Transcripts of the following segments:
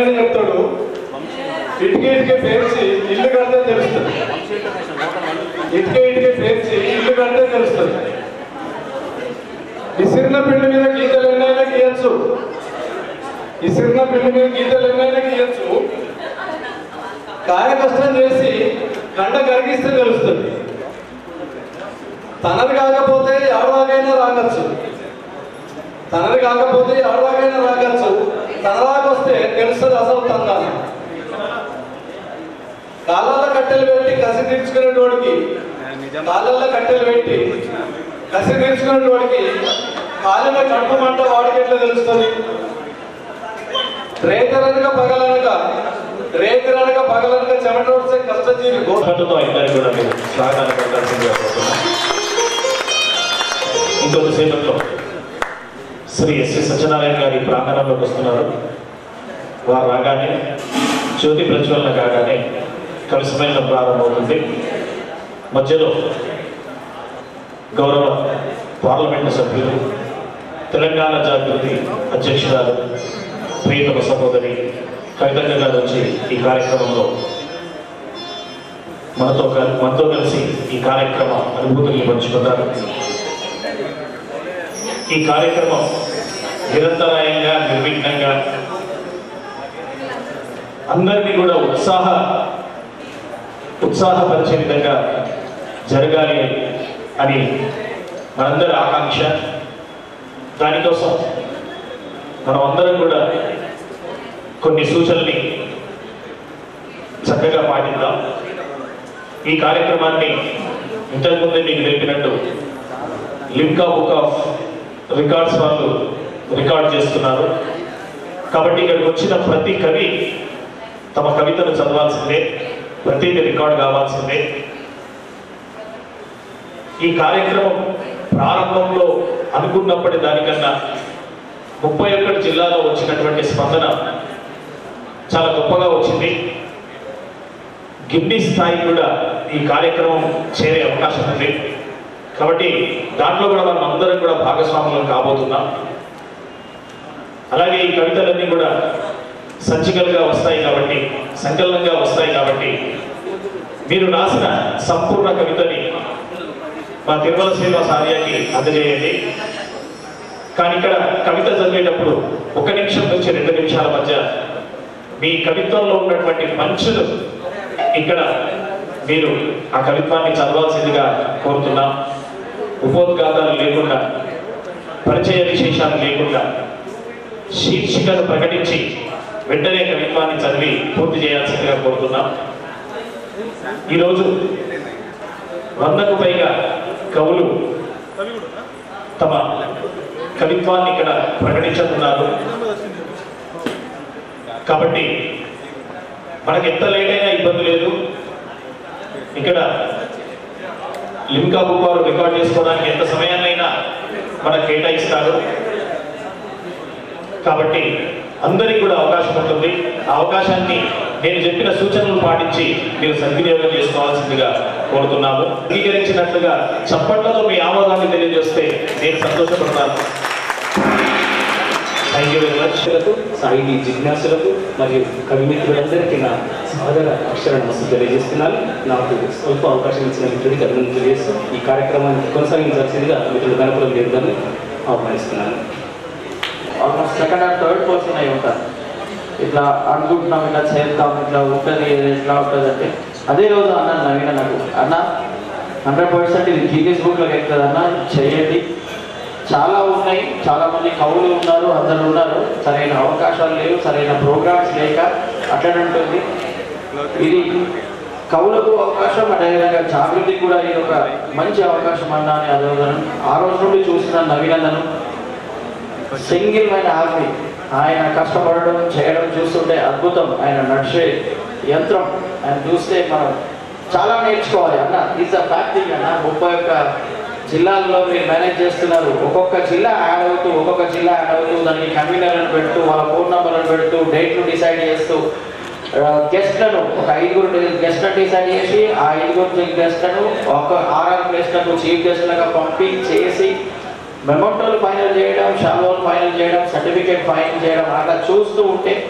ఎన్నైనా చెప్తాడు ఇటుక ఇటుక పేర్చి ఇల్లు కడితే తెలుస్తుంది ఇటుక ఇటుక పేర్చి ఇల్లు కడితే తెలుస్తుంది విసిరిన పిండి మీద గీతలు ఎన్నైనా గీయచ్చు విసిరిన పిండి మీద గీతలు ఎన్నైనా గీయచ్చు కాయ కష్టం చేసి కండ కరిగిస్తే తెలుస్తుంది తనది కాకపోతే ఎవరిదాకైనా రాగచ్చు తనది కాకపోతే ఎవరిదాకైనా రాగచ్చు తనదాకొస్తే తెలుస్తుంది అసలు తందాన్ని కాళ్ళల్లో కట్టెలు పెట్టి కసి తీర్చుకునేటోడికి కాళ్ళల్లో కట్టెలు పెట్టి కసి తీర్చుకునేటోడికి కాళ్ళ కడుపు మంట వాడికి ఎట్లా తెలుస్తుంది రేతరనక పగలనక రేతరనక పగలనక చెమట వస్తే కష్టజీవి గో గోసంతో అందరికీ కూడా మీరు స్వాగతాన్ని పలకాల్సిందిగా కోరుతున్నాం ఇంకొద్దిసేపట్లో శ్రీ ఎస్వి సత్యనారాయణ గారి ప్రాంగణంలోకి వస్తున్నారు వారు రాగానే జ్యోతి ప్రజ్వలన కాగానే కవి సమ్మేళనం ప్రారంభమవుతుంది మధ్యలో గౌరవ పార్లమెంటు సభ్యులు తెలంగాణ జాగృతి అధ్యక్షురాలు ప్రియతమ సహోదరి కవితక్క గారు వచ్చి ఈ కార్యక్రమంలో మనతో కల్- మనతో కలిసి ఈ కార్యక్రమ అనుభూతుల్ని పంచుకుంటారు ఈ కార్యక్రమం నిరంతరాయంగా నిర్విఘ్నంగా అందరినీ కూడా ఉత్సాహ ఉత్సాహపరిచే విధంగా జరగాలి అని మనందరి ఆకాంక్ష దానికోసం మనం అందరం కూడా కొన్ని సూచనల్ని చక్కగా పాటిద్దాం ఈ కార్యక్రమాన్ని ఇంతకుముందే మీకు తెలిపినట్టు లిమ్కా బుక్ ఆఫ్ రికార్డ్స్ వాళ్ళు రికార్డ్ చేస్తున్నారు కాబట్టి ఇక్కడికి వచ్చిన ప్రతి కవి తమ కవితను చదవాల్సిందే ప్రతిదీ రికార్డ్ కావాల్సిందే ఈ కార్యక్రమం ప్రారంభంలో అనుకున్నప్పటి దానికన్నా ముప్పై ఒకటి జిల్లాలో వచ్చినటువంటి స్పందన చాలా గొప్పగా వచ్చింది గిన్ని స్థాయి కూడా ఈ కార్యక్రమం చేరే అవకాశం ఉంది కాబట్టి దాంట్లో కూడా మనం అందరం కూడా భాగస్వాములం కాబోతున్నాం అలాగే ఈ కవితలన్నీ కూడా సంచికలుగా వస్తాయి కాబట్టి సంకలనంగా వస్తాయి కాబట్టి మీరు రాసిన సంపూర్ణ కవితని మా తిరుమల శ్రీనివాస ఆర్యకి అందజేయండి కానీ ఇక్కడ కవిత చదివేటప్పుడు ఒక నిమిషం నుంచి రెండు నిమిషాల మధ్య మీ కవిత్వంలో ఉన్నటువంటి పంచులు ఇక్కడ మీరు ఆ కవిత్వాన్ని చదవాల్సిందిగా కోరుతున్నాం ఉపోద్ఘాతాలు లేకుండా పరిచయ విశేషాలు లేకుండా శీర్షికను ప్రకటించి వెంటనే కవిత్వాన్ని చదివి పూర్తి చేయాల్సిందిగా కోరుతున్నాం ఈరోజు వందకు పైగా కవులు తమ కవిత్వాన్ని ఇక్కడ ప్రకటించుతున్నారు కాబట్టి మనకి ఎంత లేట్ అయినా ఇబ్బంది లేదు ఇక్కడ లిమ్కా బుక్ వారు రికార్డ్ చేసుకోవడానికి ఎంత సమయాన్నైనా మనకు కేటాయిస్తారు కాబట్టి అందరికి కూడా అవకాశం ఉంటుంది ఆ అవకాశాన్ని నేను చెప్పిన సూచనలు పాటించి మీరు సద్వినియోగం చేసుకోవాల్సిందిగా కోరుతున్నాము అంగీకరించినట్లుగా చప్పట్లతో మీ ఆమోదాన్ని తెలియజేస్తే నేను సంతోషపడతాను థ్యాంక్ యూ వెరీ మచ్ మిత్రులకు సాహితీ జిజ్ఞాసులకు మరియు కవిమిత్రులందరికీ నా సాదర అక్షర నమస్సు తెలియజేస్తున్నాను నాకు స్వల్ప అవకాశం ఇచ్చిన మిత్రుడికి అభినందన తెలియజేస్తూ ఈ కార్యక్రమాన్ని కొనసాగించాల్సిందిగా మిత్రుడు గణపురం దేవదాన్ని ఆహ్వానిస్తున్నాను almost second and third person అయి ఉంటాను ఇట్లా అనుకుంటున్నాం ఇట్లా చేద్దాం ఇట్లా ఉంటుంది ఇట్లా ఉంటుంది అంటే అదే రోజు అన్న నవీన నాకు అన్న హండ్రెడ్ పర్సెంట్ ఇది జీనియస్ బుక్లోకి ఎక్కుతుంది అన్న చేయండి చాలా ఉన్నాయి చాలా మంది కవులు ఉన్నారు అందరు ఉన్నారు సరైన అవకాశాలు లేవు సరైన ప్రోగ్రామ్స్ లేక అట్లనే ఉంటుంది ఇది కవులకు అవకాశం అదేవిధంగా జాగృతి కూడా ఇది ఒక మంచి అవకాశం అన్న అని అదే ఆ రోజు నుండి చూసిన నవీనందను సింగిల్ మైన ఆర్మీ ఆయన కష్టపడడం చేయడం చూస్తుంటే అద్భుతం ఆయన నడిచే యంత్రం ఆయన చూస్తే మనం చాలా నేర్చుకోవాలి అన్న ఈజ్ అ ఫ్యాక్టరీ అన్న ముప్పై ఒక్క జిల్లాల్లో మీరు మేనేజ్ చేస్తున్నారు ఒక్కొక్క జిల్లా యాడ్ అవుతూ ఒక్కొక్క జిల్లా యాడ్ అవుతూ దానికి కన్వీనర్లను పెడుతూ వాళ్ళ ఫోన్ నెంబర్లను పెడుతూ డేట్లు డిసైడ్ చేస్తూ గెస్ట్లను ఒక ఐదుగురు గెస్ట్లను డిసైడ్ చేసి ఆ ఐదుగురు గెస్ట్లను ఒక ఆర్ఆర్ ప్లేస్లకు చీఫ్ గెస్ట్లుగా పంపి చేసి మెమోటోలు ఫైనల్ చేయడం షాలోలు ఫైనల్ చేయడం సర్టిఫికేట్ ఫైనల్ చేయడం అట్లా చూస్తూ ఉంటే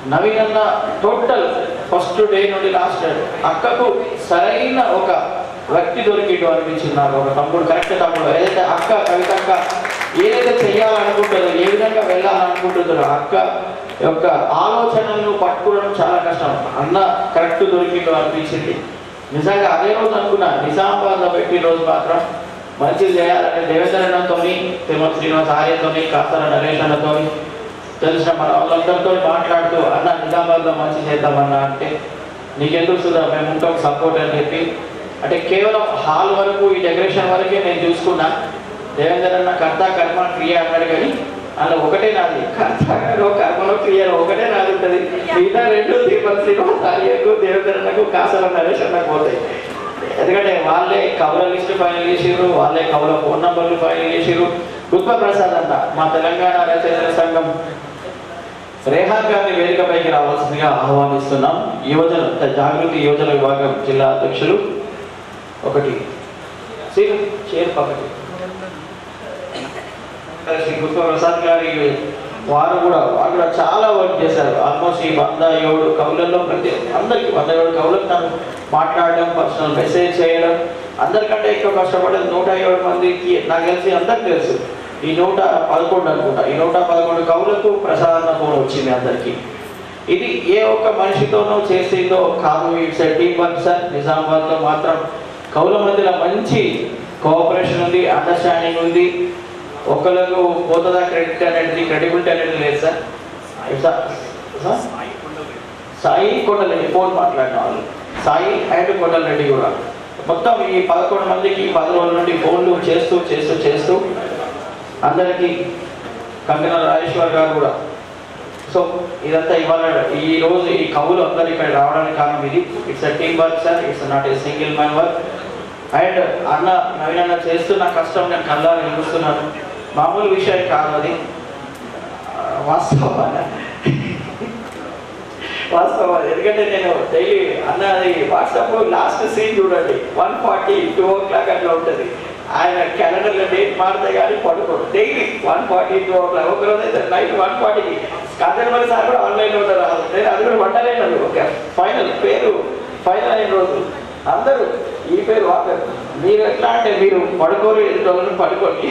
నవీన్ అన్న టోటల్ ఫస్ట్ డే నుండి లాస్ట్ డే అక్కకు సరైన ఒక వ్యక్తి దొరికిండు అనిపించింది నాకు ఒక తమ్ముడు కరెక్ట్ తమ్ముడు ఏదైతే అక్క కవిత అక్క ఏదైతే చెయ్యాలనుకుంటుందో ఏ విధంగా వెళ్ళాలనుకుంటుందో అక్క యొక్క ఆలోచనలను పట్టుకోవడం చాలా కష్టం అన్న కరెక్ట్ దొరికిండు అనిపించింది నిజంగా అదే రోజు అనుకున్నా నిజామాబాద్లో పెట్టి రోజు మాత్రం మంచిది చేయాలంటే దేవేంద్రతో తిరుమల శ్రీనివాస్ ఆర్యతోని కాస్తల నరేష్ అన్నతో తెలిసిన మన వాళ్ళందరితో మాట్లాడుతూ అన్న నిజామాబాద్లో మంచి చేద్దామన్నా అంటే నీకెందుకు సుధా మేము ఉంటాం సపోర్ట్ అని చెప్పి అంటే కేవలం హాల్ వరకు ఈ డెకరేషన్ వరకే నేను చూసుకున్నా దేవేంద్ర అన్న కర్త కర్మ క్రియ అన్నాడు కానీ అలా ఒకటే నాది కర్త కర్మ కర్మలో క్రియలో ఒకటే నాది ఉంటుంది మిగతా రెండు తిరుపతి శ్రీనివాస్ ఆర్యకు దేవేంద్ర అన్నకు కాసల నరేష్ అన్నకు పోతాయి ఎందుకంటే వాళ్ళే కవుల లిస్టు ఫైనల్ చేసిర్రు వాళ్ళే కవుల ఫోన్ నంబర్లు ఫైనల్ చేసిర్రు గుత్ప ప్రసాద్ అంట మా తెలంగాణ రచయితల సంఘం రేహాన్ గారిని వేదికపైకి రావాల్సిందిగా ఆహ్వానిస్తున్నాం యువజన జాగృతి యువజన విభాగం జిల్లా అధ్యక్షులు ఒకటి సీను చేరు పక్కకి శ్రీ గుత్ప ప్రసాద్ గారి వారు కూడా వారు కూడా చాలా వర్క్ చేశారు ఆల్మోస్ట్ ఈ వంద ఏడు కవులలో ప్రతి అందరికి వంద ఏడు కవులకు తను మాట్లాడడం పర్సనల్ మెసేజ్ చేయడం అందరికంటే ఎక్కువ కష్టపడేది నూట ఏడు మందికి నాకు తెలిసి అందరికి తెలుసు ఈ నూట పదకొండు అనుకుంటా ఈ నూట పదకొండు కవులకు ప్రసాదన ఫోన్ వచ్చింది అందరికీ ఇది ఏ ఒక్క మనిషితోనో చేసేదో కాదు ఇట్స్ టీమ్ వర్క్ సార్ నిజామాబాద్లో మాత్రం కవుల మధ్యలో మంచి కోఆపరేషన్ ఉంది అండర్స్టాండింగ్ ఉంది ఒకళ్ళకు పోతుందా క్రెడిట్ అనేది క్రెడిబిలిటీ అనేది లేదు sir it's sir Sai Kondalareddy phone మాట్లాడిన వాళ్ళు సాయి అండ్ కొండలరెడ్డి కూడా మొత్తం ఈ పదకొండు మందికి పది రోజుల నుండి ఫోన్లు చేస్తూ చేస్తూ చేస్తూ అందరికీ కంగన రాజేశ్వర్ గారు కూడా సో ఇదంతా ఇవాళ ఈ రోజు ఈ కవులు అందరు ఇక్కడ రావడానికి కారణం ఇది it's a team work sir it's not a single man work and అన్న నవీన్ అన్న చేస్తున్న కష్టం నేను కళ్ళారు నిలుస్తున్నాను మామూలు విషయం కాదు అది ఆ, వాస్తవం వాస్తవం ఎందుకంటే నేను డైలీ అన్నది వాట్సాప్ లాస్ట్ సీన్ చూడండి one forty two o'clock అట్లా ఉంటుంది ఆయన క్యాలెండర్లో డేట్ మారితే కానీ పడుకోడు daily one forty two o'clock ఒక రోజు అయితే నైట్ వన్ ఫార్టీకి కాంతనమల్లి సార్ కూడా ఆన్లైన్లో ఉంటారు నేను అది కూడా వండలేను ఓకే ఫైనల్ పేరు ఫైనల్ అయిన రోజు అందరూ ఈ పేరు ఆ పేరు మీరు ఎట్లా అంటే మీరు పడుకోరు ఎన్ని రోజులు పడుకోండి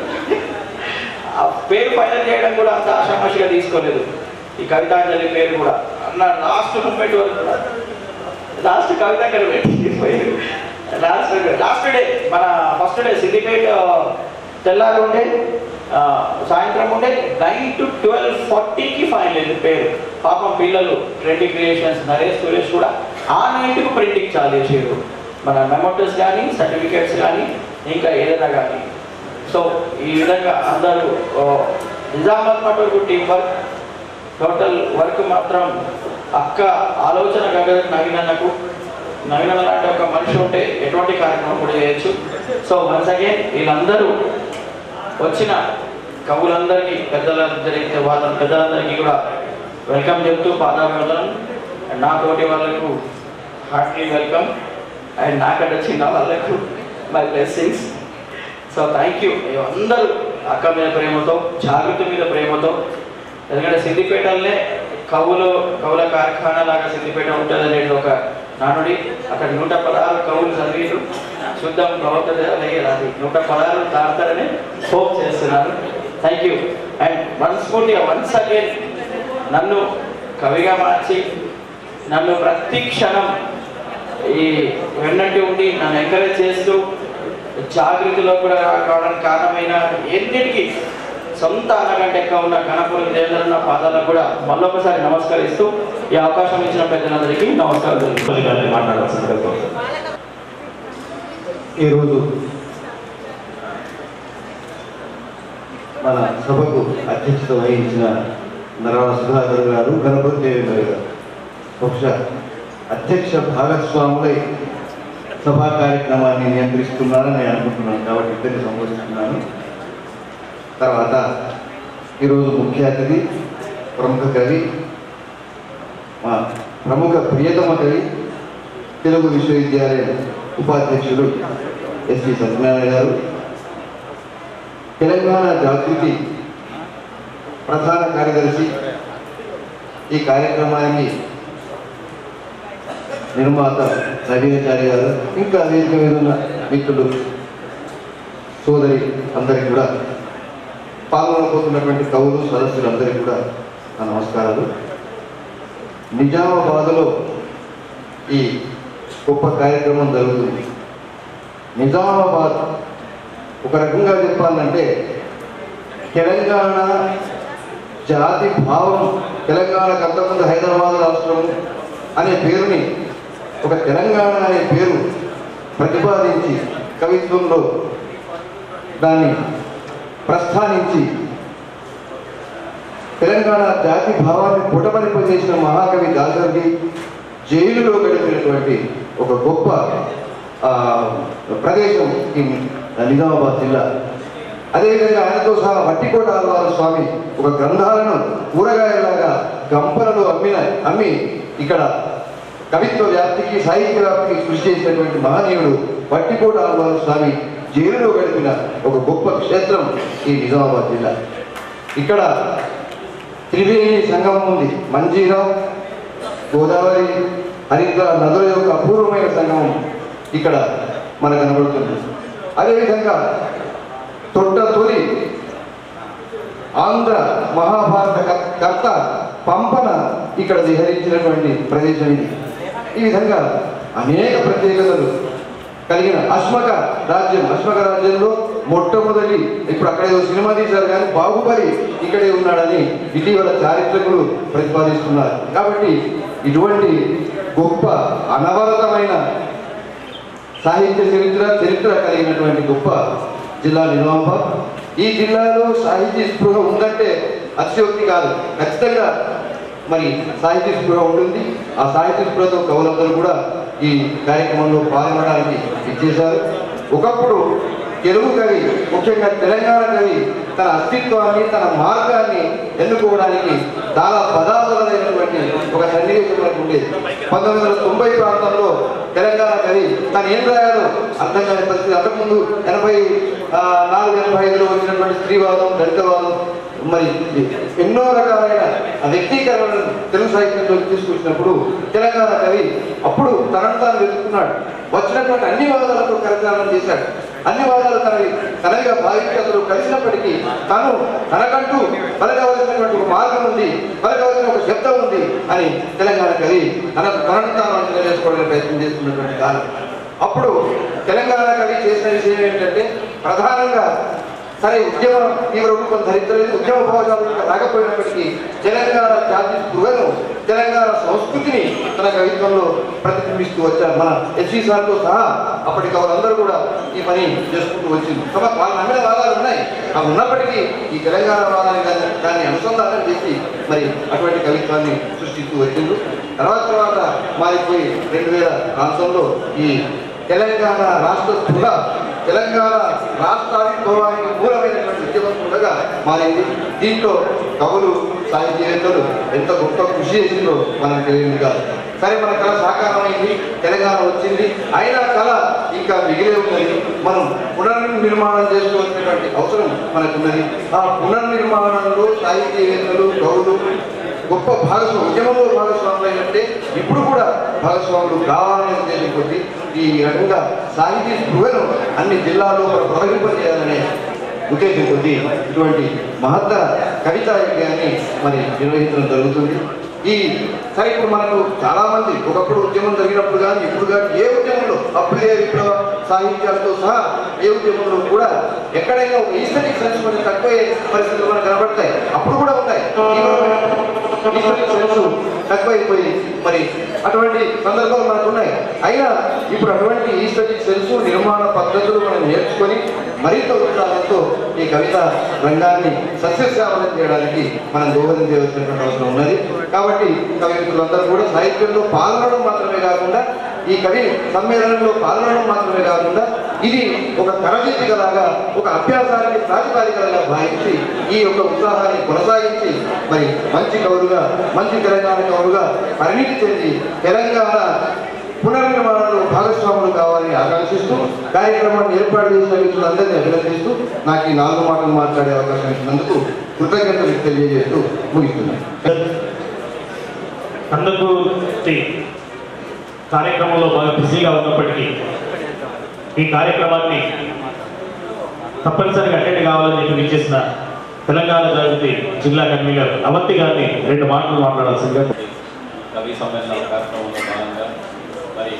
ఆ పేరు ఫైనల్ చేయడం కూడా అంత ఆషామాషిగా తీసుకోలేదు ఈ కవితాంజలి పేరు కూడా అన్న లాస్ట్ మూమెంట్ వరకు లాస్ట్ కవిత అక్కడ పెట్టిపోయారు లాస్ట్ లాస్ట్ డే మన ఫస్ట్ డే సిద్దిపేట తెల్లారి ఉండే ఆ, సాయంత్రం ఉండే నైన్ టు ట్వెల్వ్ ఫార్టీకి ఫైనల్ అయింది పేరు పాపం పిల్లలు ట్రెండి క్రియేషన్స్ నరేష్ సురేష్ కూడా ఆ నైట్కు ప్రింటింగ్ చాలు చేసారు మన మెమోటర్స్ కానీ సర్టిఫికేట్స్ కానీ ఇంకా ఏదైనా కానీ సో ఈ విధంగా అందరూ ఓ, నిజామాబాద్ మటుకు టీం వర్క్ టోటల్ వర్క్ మాత్రం అక్క ఆలోచన గగన్ నవీనన్నకు నవీనన్న లాంటి ఒక మనిషి ఉంటే ఎటువంటి కార్యక్రమం కూడా చేయొచ్చు సో వన్స్ అగైన్ వీళ్ళందరూ వచ్చిన కవులందరికీ పెద్దల జరిగితే వాళ్ళ పెద్దలందరికీ కూడా వెల్కమ్ చెప్తూ పాదాభివందనం అండ్ నా తోటి వాళ్ళకు హార్ట్లీ వెల్కమ్ అండ్ నాకంటే చిన్న వాళ్ళకు my blessings so thank you అందరూ అక్క మీద ప్రేమతో జాగృతి మీద ప్రేమతో ఎందుకంటే సిద్దిపేటలోనే కవులు కవుల కార్ఖానా లాగా సిద్దిపేట ఉంటుంది అనేది ఒక నానుడి అక్కడ నూట పదహారు కవులు చదివిరు చూద్దాం బాగుంటుంది లేదు అది నూట పదహారు దాడతారని హోప్ చేస్తున్నాను థ్యాంక్ యూ అండ్ మనస్ఫూర్తిగా వన్స్ అగైన్ నన్ను కవిగా మార్చి నన్ను ప్రతి క్షణం ఈ వెన్నంటి ఉండి నన్ను ఎంకరేజ్ చేస్తూ జాగృతిలో కూడా కావడానికి కారణమైన ఎన్నిటికీ సొంత అన్నగంట ఎక్కువ ఉన్న కనపూరి దేవేంద్రన్న పాదాలకు కూడా మళ్ళొకసారి నమస్కరిస్తూ ఈ అవకాశం ఇచ్చిన పెద్దలందరికీ నమస్కారం కొంచెం గారిని మాట్లాడాల్సిందిగా కోరుతున్నాను. ఈరోజు మన సభకు అధ్యక్షత వహించిన నరవ సుధాకర్ గారు గణపతి దేవేంద్ర గారు బహుశా అధ్యక్ష భాగస్వాములై సభా కార్యక్రమాన్ని నియంత్రిస్తున్నారని నేను అనుకుంటున్నాను కాబట్టి ఇద్దరిని సంబోధిస్తున్నాను తర్వాత ఈరోజు ముఖ్య అతిథి ప్రముఖ కవి మా ప్రముఖ ప్రియతమ కవి తెలుగు విశ్వవిద్యాలయం ఉపాధ్యక్షుడు ఎస్పి సత్యనారాయణ గారు తెలంగాణ జాగృతి ప్రధాన కార్యదర్శి ఈ కార్యక్రమానికి నిర్మాత నవీనాచార్య గారు ఇంకా వేదిక మీద ఉన్న మిత్రులు సోదరి అందరికి కూడా పాల్గొనబోతున్నటువంటి కవులు సదస్సులు అందరికీ కూడా నా నమస్కారాలు నిజామాబాద్లో ఈ గొప్ప కార్యక్రమం జరుగుతుంది నిజామాబాద్ ఒక రకంగా చెప్పాలంటే తెలంగాణ జాతి భావం తెలంగాణకు అంతకుముందు హైదరాబాద్ రాష్ట్రం అనే పేరుని ఒక తెలంగాణ అనే పేరు ప్రతిపాదించి కవిత్వంలో దాన్ని ప్రస్థానించి తెలంగాణ జాతి భావాన్ని పుటమరింపజేసిన మహాకవి దాసరి జైలులో గడిపినటువంటి ఒక గొప్ప ఆ, ప్రదేశం ఈ నిజామాబాద్ జిల్లా అదేవిధంగా ఆయనతో సహా వట్టికోట ఆల్వారు స్వామి ఒక గ్రంథాలను కూరగాయలాగా గంపలలో అమ్మిన అమ్మి ఇక్కడ కవిత్వ వ్యాప్తికి సాహిత్య వ్యాప్తికి కృషి చేసినటువంటి మహనీయుడు వట్టికోట ఆల్వారు స్వామి జైలులో గడిపిన ఒక గొప్ప క్షేత్రం ఈ నిజామాబాద్ జిల్లా ఇక్కడ త్రివేణి సంగమం ఉంది మంజీరా గోదావరి హరిద్ర నదుల యొక్క అపూర్వమైన సంగమం ఇక్కడ మనకు కనబడుతుంది అదేవిధంగా తొట్ట తొలి ఆంధ్ర మహాభారత క- కర్త పంపన ఇక్కడ విహరించినటువంటి ప్రదేశం ఇది ఈ విధంగా అనేక ప్రత్యేకతలు కలిగిన అశ్మక రాజ్యం అశ్మక రాజ్యంలో మొట్టమొదటి ఇప్పుడు అక్కడ ఏదో సినిమా తీశారు కానీ బాహుబలి ఇక్కడే ఉన్నాడని ఇటీవల చారిత్రకులు ప్రతిపాదిస్తున్నారు కాబట్టి ఇటువంటి గొప్ప అనవరతమైన సాహిత్య చరిత్ర చరిత్ర కలిగినటువంటి గొప్ప జిల్లా నిజామాబాద్ ఈ జిల్లాలో సాహితీ స్పృహ ఉందంటే అతిశయోక్తి కాదు ఖచ్చితంగా మరి సాహితీ స్పృహ ఉంటుంది ఆ సాహితీ స్పృహతో కవులందరూ కూడా ఈ కార్యక్రమంలో పాల్గొనడానికి ఇచ్చేశారు ఒకప్పుడు తెలుగు కవి ముఖ్యంగా తెలంగాణ కవి తన అస్తిత్వాన్ని తన మార్గాన్ని ఎన్నుకోవడానికి చాలా పదార్థమైనటువంటి ఒక సన్నివేశం మనకు ఉండేది పంతొమ్మిది వందల తొంభై ప్రాంతంలో తెలంగాణ కవి తను ఏం రాయాలో అర్థం కాని పరిస్థితి అంతకుముందు ఎనభై ఆ, నాలుగు ఎనభై ఐదులో వచ్చినటువంటి స్త్రీవాదం దళితవాదం మరి ఎన్నో రకాలైన వ్యక్తీకరణలను తెలుగు సాహిత్యంలో తీసుకొచ్చినప్పుడు తెలంగాణ కవి అప్పుడు తనను తాను వెతుకున్నాడు వచ్చినటువంటి అన్ని వాదాలతో కరచాలనం చేశాడు అన్ని వాదాలు తనవి తనవిగా భావించి అతడు కలిసినప్పటికీ తను తనకంటూ పలకవలసినటువంటి ఒక మార్గం ఉంది పలకవలసిన ఒక శబ్దం ఉంది అని తెలంగాణ కవి తన తనను తాను అంచనా వేసుకోవడానికి ప్రయత్నం చేస్తున్నటువంటి కాలం అప్పుడు తెలంగాణ కవి చేసిన విషయం ఏంటంటే ప్రధానంగా సరే ఉద్యమ తీవ్ర రూపం ధరించలేదు ఉద్యమ భావజాలం ఇంకా రాకపోయినప్పటికీ తెలంగాణ జాతి స్పృహను తెలంగాణ సంస్కృతిని తన కవిత్వంలో ప్రతిబింబిస్తూ వచ్చారు మన ఎస్సీ సార్తో సహా అప్పటి కవులందరూ కూడా ఈ పని చేసుకుంటూ వచ్చింది తమ వాళ్ళ నమ్మిన వాదాలు ఉన్నాయి అవి ఉన్నప్పటికీ ఈ తెలంగాణ వాదాన్ని దాన్ని దాన్ని అనుసంధానం చేసి మరి అటువంటి కవిత్వాన్ని సృష్టిస్తూ వచ్చిండ్రు తర్వాత తర్వాత మారిపోయి రెండు వేల ప్రాంతంలో ఈ తెలంగాణ రాష్ట్ర స్పృహ తెలంగాణ రాష్ట్ర ఆవిర్భావానికి మూలమైనటువంటి ఉద్యమం కూడా మారింది దీంట్లో కవులు సాహిత్యవేత్తలు ఎంత గొప్ప కృషి చేసిందో మనకు తెలియదు కాదు సరే మన కళ సాకారమైంది తెలంగాణ వచ్చింది అయినా కళ ఇంకా మిగిలే ఉన్నది మనం పునర్నిర్మాణం చేసుకోవాల్సినటువంటి అవసరం మనకున్నది ఆ పునర్నిర్మాణంలో సాహితీవేత్తలు కవులు గొప్ప భాగస్వామి ఉద్యమంలో భాగస్వాములు అయినట్టే ఇప్పుడు కూడా భాగస్వాములు కావాలనే ఉద్దేశం కొద్ది ఈ రకంగా సాహితీ స్పృహను అన్ని జిల్లాల్లో ప్రవహింపజేయాలనే ఉద్దేశం కొద్ది ఇటువంటి మహత్తర కవితా యజ్ఞాన్ని మరి నిర్వహించడం జరుగుతుంది ఈ సరే ఇప్పుడు మనకు చాలా మంది ఒకప్పుడు ఉద్యమం జరిగినప్పుడు కానీ ఇప్పుడు కానీ ఏ ఉద్యమంలో అప్పుడే విప్లవ సాహిత్యాలతో సహా ఏ ఉద్యమంలో కూడా ఎక్కడైనా ఒక ఈస్థెటిక్ సెన్స్ కొంచెం తక్కువ పరిస్థితులు మనకు కనబడతాయి అప్పుడు కూడా ఉన్నాయి ఈస్థెటిక్ సెన్స్ తక్కువైపోయి మరి అటువంటి సందర్భాలు మనకు ఉన్నాయి అయినా ఇప్పుడు అటువంటి ఈస్థెటిక్ సెన్స్ నిర్మాణ పద్ధతులు మనం నేర్చుకొని మరింత ఉత్సాహంతో ఈ కవిత రంగాన్ని సస్యశ్యామలం చేయడానికి మనం దోహదం చేయవలసినటువంటి అవసరం ఉన్నది కాబట్టి కవితులందరూ కూడా సాహిత్యంలో పాల్గొనడం మాత్రమే కాకుండా ఈ కవి సమ్మేళనంలో పాల్గొనడం మాత్రమే కాకుండా ఇది ఒక తరగతిగలాగా ఒక అభ్యాసానికి ప్రాతిపాదికలుగా భావించి ఈ యొక్క ఉత్సాహాన్ని కొనసాగించి మరి మంచి కవులుగా మంచి తెలంగాణ కవులుగా పరిణితి చెంది తెలంగాణ పునర్నిర్మాణంలో భాగస్వాములు కావాలని ఆకాంక్షిస్తూ కార్యక్రమాన్ని ఏర్పాటు చేసిన వ్యక్తులందరినీ అభినందిస్తూ నాకు ఈ నాలుగు మాటలు మాట్లాడే అవకాశం ఇచ్చినందుకు కృతజ్ఞతలు తెలియజేస్తూ ముగిస్తున్నాను కందకూర్తి కార్యక్రమంలో బాగా బిజీగా ఉన్నప్పటికీ ఈ కార్యక్రమాన్ని తప్పనిసరిగా అటెండ్ కావాలని చెప్పి విచ్చేసిన తెలంగాణ జాగృతి జిల్లా కన్వీనర్ అవంతి గారిని రెండు మాటలు మాట్లాడాల్సిందిగా కవి సమ్మేళన కార్యక్రమంలో భాగంగా మరి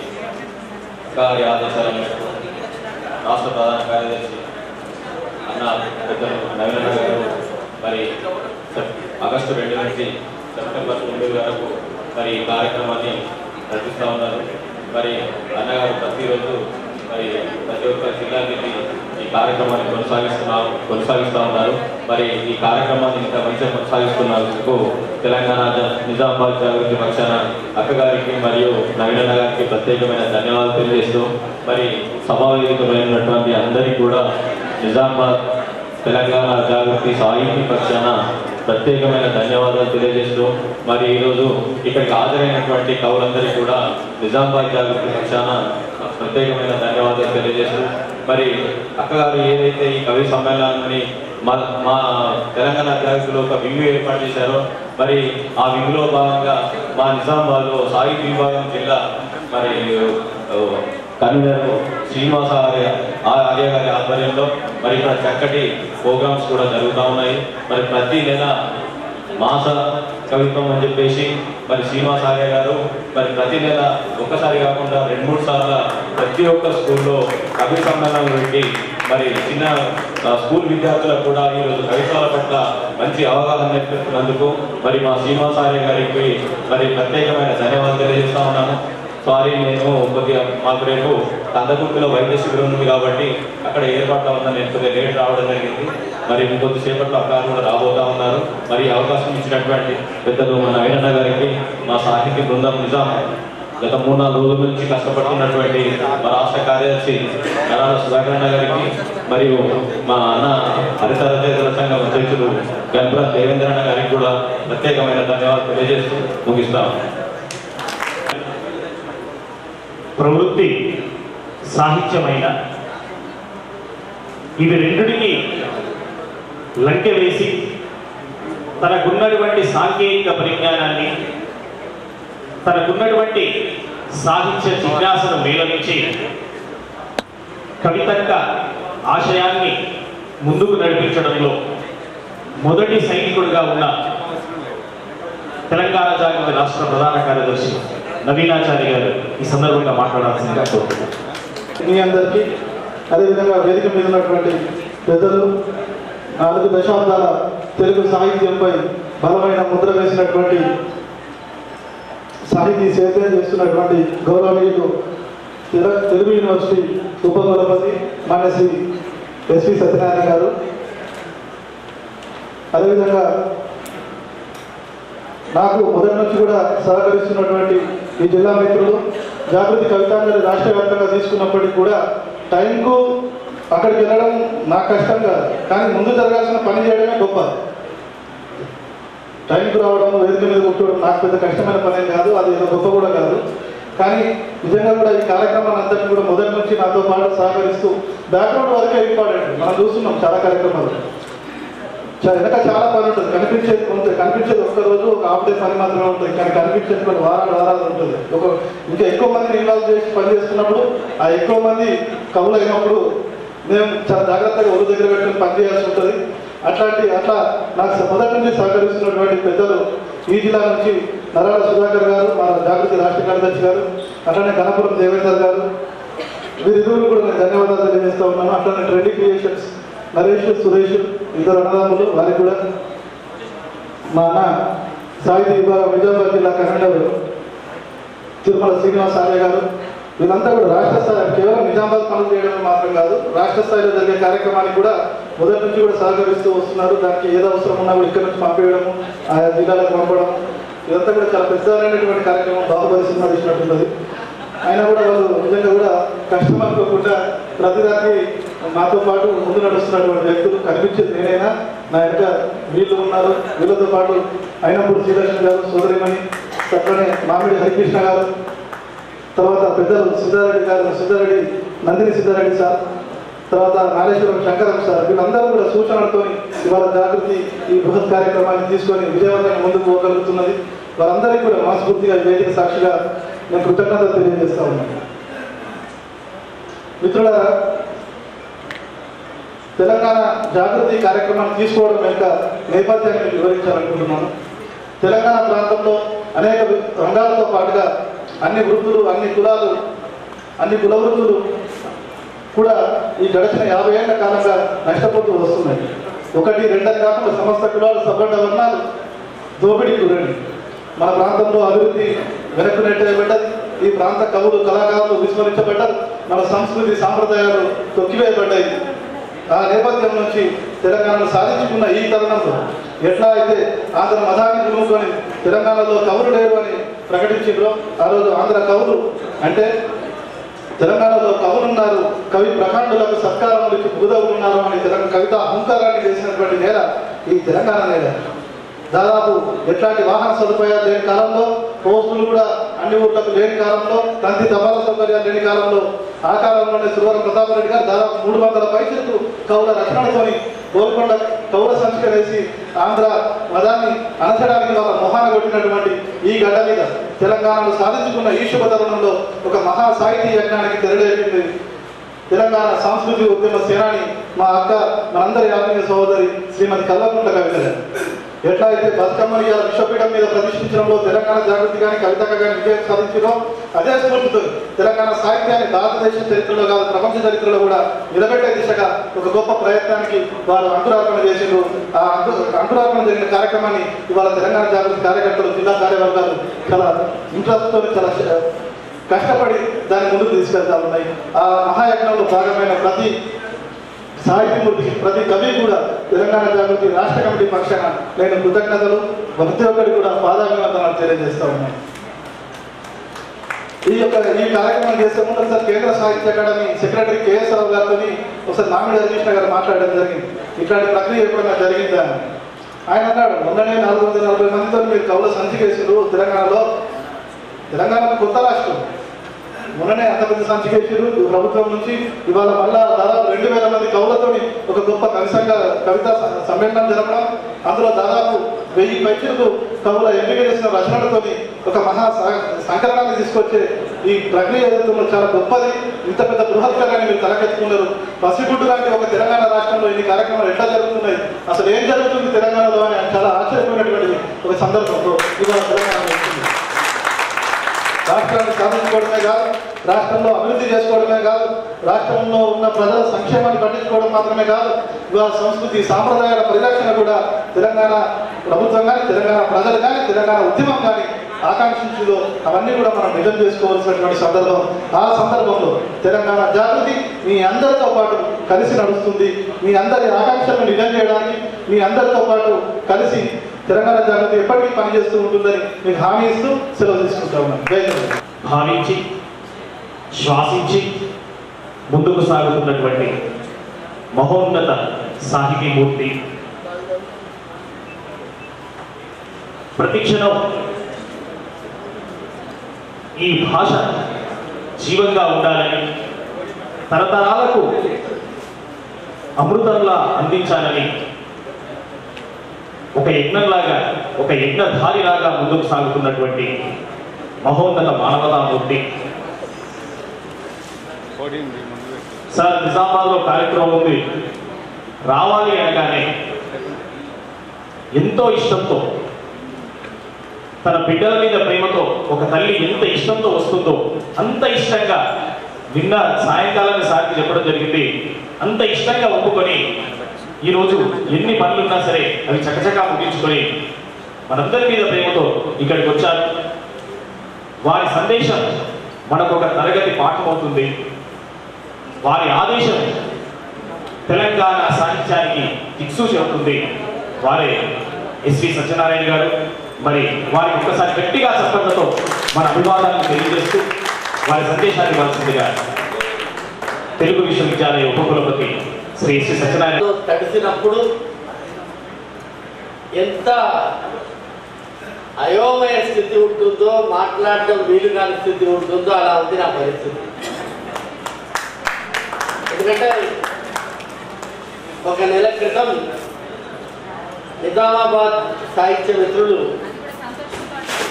గారి ఆదేశాల మేరకు రాష్ట్ర ప్రధాన కార్యదర్శి అన్న పెద్దలు నవీన గారు మరి సెప్- ఆగస్టు రెండు నుంచి సెప్టెంబర్ తొమ్మిది వరకు మరి ఈ కార్యక్రమాన్ని నడిపిస్తూ ఉన్నారు మరి అన్నగారు ప్రతిరోజు మరి ప్రతి ఒక్క జిల్లాకి ఈ కార్యక్రమాన్ని కొనసాగిస్తున్నారు కొనసాగిస్తూ ఉన్నారు మరి ఈ కార్యక్రమాన్ని ఇంకా మంచిగా కొనసాగిస్తున్నందుకు తెలంగాణ జ- నిజామాబాద్ జాగృతి పక్షాన అక్కగారికి మరియు నవీనన్న గారికి ప్రత్యేకమైన ధన్యవాదాలు తెలియజేస్తూ మరి సభావేదికమైనటువంటి అందరికీ కూడా నిజామాబాద్ తెలంగాణ జాగృతి సాహితీ పక్షాన ప్రత్యేకమైన ధన్యవాదాలు తెలియజేస్తూ మరి ఈరోజు ఇక్కడికి హాజరైనటువంటి కవులందరికీ కూడా నిజామాబాద్ జాగృతి పక్షాన ప్రత్యేకమైన ధన్యవాదాలు తెలియజేస్తూ మరి అక్కగారు ఏదైతే ఈ కవి సమ్మేళనాన్ని మా మా తెలంగాణ జాగృతిలో ఒక వింగు ఏర్పాటు చేశారో మరి ఆ వింగులో భాగంగా మా నిజామాబాద్లో సాహితీ విభాగం జిల్లా మరి ఆ, కన్వీనర్ శ్రీనివాస ఆర్య ఆ ఆర్య గారి ఆధ్వర్యంలో మరి ఇక్కడ చక్కటి ప్రోగ్రామ్స్ కూడా జరుగుతూ ఉన్నాయి మరి ప్రతి నెల మాస కవిత్వం అని చెప్పేసి మరి శ్రీనివాస ఆర్య గారు మరి ప్రతి నెల ఒక్కసారి కాకుండా రెండు మూడు సార్లు ప్రతి ఒక్క స్కూల్లో కవి సమ్మేళనం పెట్టి మరి చిన్న ఆ, స్కూల్ విద్యార్థులకు కూడా ఈరోజు కవిత్వాల పట్ల మంచి అవగాహన నేర్పిస్తున్నందుకు మరి మా శ్రీనివాస ఆర్య గారికి మరి ప్రత్యేకమైన ధన్యవాదాలు తెలియజేస్తా ఉన్నాను సారీ నేను కొద్దిగా మాకు రేపు కందకుర్తిలో వైద్య శిబిరం ఉంది కాబట్టి అక్కడ ఏర్పాట్ల ఉందని నేను కొద్దిగా లేట్ రావడం జరిగింది మరి ఇంకొద్దిసేపట్లో అక్కడ కూడా రాబోతా ఉన్నారు మరి ఈ అవకాశం ఇచ్చినటువంటి పెద్దలు మన నవీనన్న గారికి మా సాహితీ బృందం నిజాం గత మూడు నాలుగు రోజుల నుంచి కష్టపడుతున్నటువంటి మా రాష్ట్ర కార్యదర్శి కరాల సుధాకర్ అన్న గారికి మరియు మా అన్న హరిత రచయితల సంఘం అధ్యక్షులు గంభ్ర దేవేంద్ర అన్న గారికి కూడా ప్రత్యేకమైన ధన్యవాదాలు తెలియజేస్తూ ముగిస్తాం ప్రవృత్తి సాహిత్యమైన ఇవి రెండుడికి లంకె వేసి తనకున్నటువంటి సాంకేతిక పరిజ్ఞానాన్ని తనకున్నటువంటి సాహిత్య జిజ్ఞాసను మేళవించి కవితంక ఆశయాన్ని ముందుకు నడిపించడంలో మొదటి సైనికుడిగా ఉన్న తెలంగాణ జాగృతి రాష్ట్ర ప్రధాన కార్యదర్శి నవీనాచారి గారు ఈ సందర్భంగా మాట్లాడాల్సిందిగా కోరుతున్నాను మీ అందరికీ అదేవిధంగా వేదిక మీద ఉన్నటువంటి పెద్దలు నాలుగు దశాబ్దాల తెలుగు సాహిత్యంపై బలమైన ముద్ర వేసినటువంటి సాహితీ సేద్యం చేస్తున్నటువంటి గౌరవనీయులు తెల- తెలుగు యూనివర్సిటీ ఉపకులపతి మాన్య శ్రీ ఎస్వి సత్యనారాయణ గారు అదేవిధంగా నాకు మొదటి నుంచి కూడా సహకరిస్తున్నటువంటి ఈ జిల్లా మిత్రులు జాగృతి కవితాంజలి రాష్ట్ర వ్యాప్తంగా తీసుకున్నప్పటికీ కూడా టైంకు అక్కడికి వెళ్ళడం నాకు కష్టం కాదు కానీ ముందు జరగాల్సిన పని చేయడమే గొప్ప టైంకు రావడం వేదిక మీద కూర్చోవడం నాకు పెద్ద కష్టమైన పని కాదు అది ఏదో గొప్ప కూడా కాదు కానీ నిజంగా కూడా ఈ కార్యక్రమాన్ని అంతటి కూడా మొదటి నుంచి నాతో పాటు సహకరిస్తూ బ్యాక్గ్రౌండ్ వరకే ఇంపార్టెంట్ మనం చూస్తున్నాం చాలా కార్యక్రమాలు చా- వెనక చాలా పని ఉంటుంది కనిపించేది ఉంటుంది కనిపించేది ఒక్క రోజు ఒక హాఫ్ డే పని మాత్రమే ఉంటుంది కానీ కనిపించేది కొన్ని వారాలు వారాలు ఉంటుంది ఒక ఇంకా ఎక్కువ మందిని ఇన్వాల్వ్ చేసి పని చేస్తున్నప్పుడు ఆ ఎక్కువ మంది కవులు అయినప్పుడు మేము చాలా జాగ్రత్తగా ఒరు దగ్గర పెట్టుకుని పని చేయాల్సి ఉంటుంది అట్లాంటి అట్లా నాకు స- మొదటి నుంచి సహకరిస్తున్నటువంటి పెద్దలు ఈ జిల్లా నుంచి నరాల సుధాకర్ గారు మన జాగృతి రాష్ట్ర కార్యదర్శి గారు అట్లానే గణపురం దేవేందర్ గారు వీరిద్దరు కూడా నేను ధన్యవాదాలు తెలియజేస్తా ఉన్నాను అట్లానే ట్రెండింగ్ క్రియేషన్స్ నరేష్ సురేష్ ఇద్దరు అన్నదమ్ములు వారికి కూడా మా అన్న సాహితీ విభాగం నిజామాబాద్ జిల్లా కన్వీనర్ తిరుమల శ్రీనివాస్ ఆర్య గారు వీళ్ళంతా కూడా రాష్ట్ర స్థాయి కేవలం నిజామాబాద్ పనులు చేయడం మాత్రం కాదు రాష్ట్ర స్థాయిలో జరిగే కార్యక్రమానికి కూడా మొదటి నుంచి కూడా సహకరిస్తూ వస్తున్నారు దానికి ఏదో అవసరం ఉన్నా కూడా ఇక్కడ నుంచి పంపేయడము ఆయా జిల్లాలకు పంపడం ఇదంతా కూడా చాలా పెద్దమైనటువంటి కార్యక్రమం బాహుబలి సినిమా తీసినట్టున్నది అయినా కూడా వాళ్ళు నిజంగా కూడా కష్టం అనుకోకుండా ప్రతిదానికి మాతో పాటు ముందు నడుస్తున్నటువంటి వ్యక్తులు కనిపించేది నేనైనా నా వెనక వీళ్ళు ఉన్నారు వీళ్ళతో పాటు అయినప్పుడు శ్రీలక్ష్మి గారు సోదరిమణి అట్లనే మామిడి హరికృష్ణ గారు తర్వాత పెద్దలు సిద్ధారెడ్డి గారు సిద్ధారెడ్డి నందిని సిద్ధారెడ్డి సార్ తర్వాత నాగేశ్వరం శంకరం సార్ వీళ్ళందరూ కూడా సూచనలతో ఇవాళ జాగృతి ఈ బృహత్ కార్యక్రమాన్ని తీసుకొని విజయవంతంగా ముందుకు పోగలుగుతున్నది వారందరికీ కూడా మనస్ఫూర్తిగా ఈ వేదిక సాక్షిగా నేను కృతజ్ఞతలు తెలియజేస్తా ఉన్నాను మిత్రులారా తెలంగాణ జాగృతి కార్యక్రమాన్ని తీసుకోవడం వెనుక నేపథ్యాన్ని మీకు వివరించాలనుకుంటున్నాను తెలంగాణ ప్రాంతంలో అనేక వి- రంగాలతో పాటుగా అన్ని వృత్తులు అన్ని కులాలు అన్ని కుల వృత్తులు కూడా ఈ గడిచిన యాభై ఏళ్ల కాలంగా నష్టపోతూ వస్తున్నాయి ఒకటి రెండని కాకుండా సమస్త కులాలు సబ్బండ వర్ణాలు దోపిడీ గురండి మన ప్రాంతంలో అభివృద్ధి వెనక్కు నెట్టేయబడ్డది ఈ ప్రాంత కవులు కళాకారులు విస్మరించబడ్డారు మన సంస్కృతి సాంప్రదాయాలు తొక్కివేయబడ్డాయి ఆ నేపథ్యం నుంచి తెలంగాణను సాధించుకున్న ఈ తరుణంలో ఎట్లా అయితే ఆంధ్ర మతాన్ని దుమ్ముకొని తెలంగాణలో కవులు లేరు అని ప్రకటించారో ఆ రోజు ఆంధ్ర కవులు అంటే తెలంగాణలో కవులున్నారు కవి ప్రకాండులకు సత్కారములు ఇచ్చి బుధవులున్నారు అని తెలంగాణ కవిత అహంకారాన్ని చేసినటువంటి నేల ఈ తెలంగాణ నేల దాదాపు ఎట్లాంటి వాహన సదుపాయాలు లేని కాలంలో పోస్టులు కూడా అన్ని ఊర్లకు లేని కాలంలో తంతి తపాల సౌకర్యాలు లేని కాలంలో ఆ కాలంలోనే సురవరం ప్రతాపరెడ్డి గారు దాదాపు మూడు వందల పైసలకు కవుల రచనలతోని గోల్కొండ కౌల సంచిక వేసి ఆంధ్ర మదాన్ని అనచడానికి వాళ్ళ మొహాన కొట్టినటువంటి ఈ గడ్డ మీద తెలంగాణను సాధించుకున్న ఈ శుభ తరుణంలో ఒక మహా సాహితీ యజ్ఞానికి తెరలేపింది తెలంగాణ సాంస్కృతిక ఉద్యమ సేనాని మా అక్క మనందరి ఆత్మీయ సహోదరి శ్రీమతి కల్వకుంట్ల కవిత గారు. ఎట్లా అయితే బతుకమ్మని ఇలా విశ్వపీఠం మీద ప్రతిష్ఠించడంలో తెలంగాణ జాగృతి కానీ కవితక కానీ విజయం సాధించడం అదే స్ఫూర్తితో తెలంగాణ సాహిత్యాన్ని భారతదేశ చరిత్రలో కాదు ప్రపంచ చరిత్రలో కూడా నిలబెట్టే దిశగా ఒక గొప్ప ప్రయత్నానికి వారు అంకురార్పణ చేసిండ్రు ఆ అంకు అంకురార్పణ జరిగిన కార్యక్రమాన్ని ఇవాళ తెలంగాణ జాగృతి కార్యకర్తలు జిల్లా కార్యవర్గాలు చాలా ఇంట్రెస్ట్తో చాలా శ- కష్టపడి దాన్ని ముందుకు తీసుకెళ్తా ఉన్నాయి ఆ మహాయజ్ఞంలో భాగమైన ప్రతి సాహిత్యమూర్తికి ప్రతి కవి కూడా తెలంగాణ జాగృతి రాష్ట్ర కమిటీ పక్షాన నేను కృతజ్ఞతలు ప్రతి ఒక్కరికి కూడా పాదాభివందనాలు తెలియజేస్తా ఉన్నాను ఈ యొక్క ఈ కార్యక్రమం చేసే ముందు ఒకసారి కేంద్ర సాహిత్య అకాడమీ సెక్రటరీ కేఎస్ రావు గారితో ఒకసారి మామిడి హరికృష్ణ గారు మాట్లాడడం జరిగింది ఇట్లాంటి ప్రక్రియ ఎప్పుడైనా జరిగిందా అని ఆయన అన్నాడు మొన్ననే నాలుగు వందల నలభై మందితో మీరు కవుల సంచి వేసిండ్రు తెలంగాణలో తెలంగాణ కొత్త రాష్ట్రం మొన్ననే అంత పెద్ద సంచి వేసారు ప్రభుత్వం నుంచి ఇవాళ మళ్ళా దాదాపు రెండు వేల మంది కవులతోని ఒక గొప్ప కవిసంగ కవితా స- సమ్మేళనం జరపడం అందులో దాదాపు వెయ్యి పైచలకు కవుల ఎంపిక చేసిన రచనలతోని ఒక మహా స- సంకలనాన్ని తీసుకొచ్చే ఈ ప్రక్రియ ఏదైతుందో చాలా గొప్పది ఇంత పెద్ద బృహత్కరాన్ని మీరు తలకెత్తుకున్నారు పసిగుడ్డు లాంటి ఒక తెలంగాణ రాష్ట్రంలో ఇన్ని కార్యక్రమాలు ఎట్లా జరుగుతున్నాయి అసలు ఏం జరుగుతుంది తెలంగాణలో అని ఆయన చాలా ఆశ్చర్యపోయినటువంటి ఒక సందర్భంలో ఇవాళ తెలంగాణ వచ్చింది రాష్ట్రాన్ని సాధించుకోవడమే కాదు రాష్ట్రంలో అభివృద్ధి చేసుకోవడమే కాదు రాష్ట్రంలో ఉన్న ప్రజల సంక్షేమాన్ని పట్టించుకోవడం మాత్రమే కాదు ఇవాళ సంస్కృతి సాంప్రదాయాల పరిరక్షణ కూడా తెలంగాణ ప్రభుత్వం కానీ తెలంగాణ ప్రజలు కానీ తెలంగాణ ఉద్యమం కానీ ఆకాంక్షించిందో అవన్నీ కూడా మనం నిజం చేసుకోవాల్సినటువంటి సందర్భం ఆ సందర్భంలో తెలంగాణ జాగృతి మీ అందరితో పాటు కలిసి నడుస్తుంది మీ అందరి ఆకాంక్షలను నిజం చేయడానికి మీ అందరితో పాటు కలిసి తెలంగాణ జాగృతి ఎప్పటికీ పనిచేస్తూ ఉంటుందని మీకు హామీ ఇస్తూ సెలవు తీసుకుంటా ఉన్నాను జై జగన్ భావించి శ్వాసించి ముందుకు సాగుతున్నటువంటి మహోన్నత సాహితీమూర్తి ప్రతిక్షణం ఈ భాష జీవంగా ఉండాలని తరతరాలకు అమృతంలా అందించాలని ఒక యజ్ఞంలాగా ఒక యజ్ఞధారిలాగా ముందుకు సాగుతున్నటువంటి మహోన్నత మానవతామూర్తి సార్ నిజామాబాద్లో కార్యక్రమం ఉంది రావాలి అనగానే ఎంతో ఇష్టంతో తన బిడ్డల మీద ప్రేమతో ఒక తల్లి ఎంత ఇష్టంతో వస్తుందో అంత ఇష్టంగా నిన్న సాయంకాలాన్ని సార్కి చెప్పడం జరిగింది అంత ఇష్టంగా ఒప్పుకొని ఈరోజు ఎన్ని పనులున్నా సరే అవి చకచకా ముగించుకొని మనందరి మీద ప్రేమతో ఇక్కడికి వచ్చారు వారి సందేశం మనకు ఒక తరగతి పాఠమవుతుంది వారి ఆదేశం తెలంగాణ సాహిత్యానికి దిక్సూచి అవుతుంది వారే ఎస్వి సత్యనారాయణ గారు మరి వారికి ఒక్కసారి గట్టిగా చప్పట్లతో మన అభివాదాలను తెలియజేస్తూ వారి సందేశాన్ని ఇవ్వాల్సిందిగా తెలుగు విశ్వవిద్యాలయ ఉపకులపతి శ్రీ ఎస్వి సత్యనారాయణ తో తడిసినప్పుడు ఎంత అయోమయ స్థితి ఉంటుందో మాట్లాడటం వీలు కాని స్థితి ఉంటుందో అలా ఉంది నా పరిస్థితి ఎందుకంటే ఒక నెల క్రితం నిజామాబాద్ సాహిత్య మిత్రులు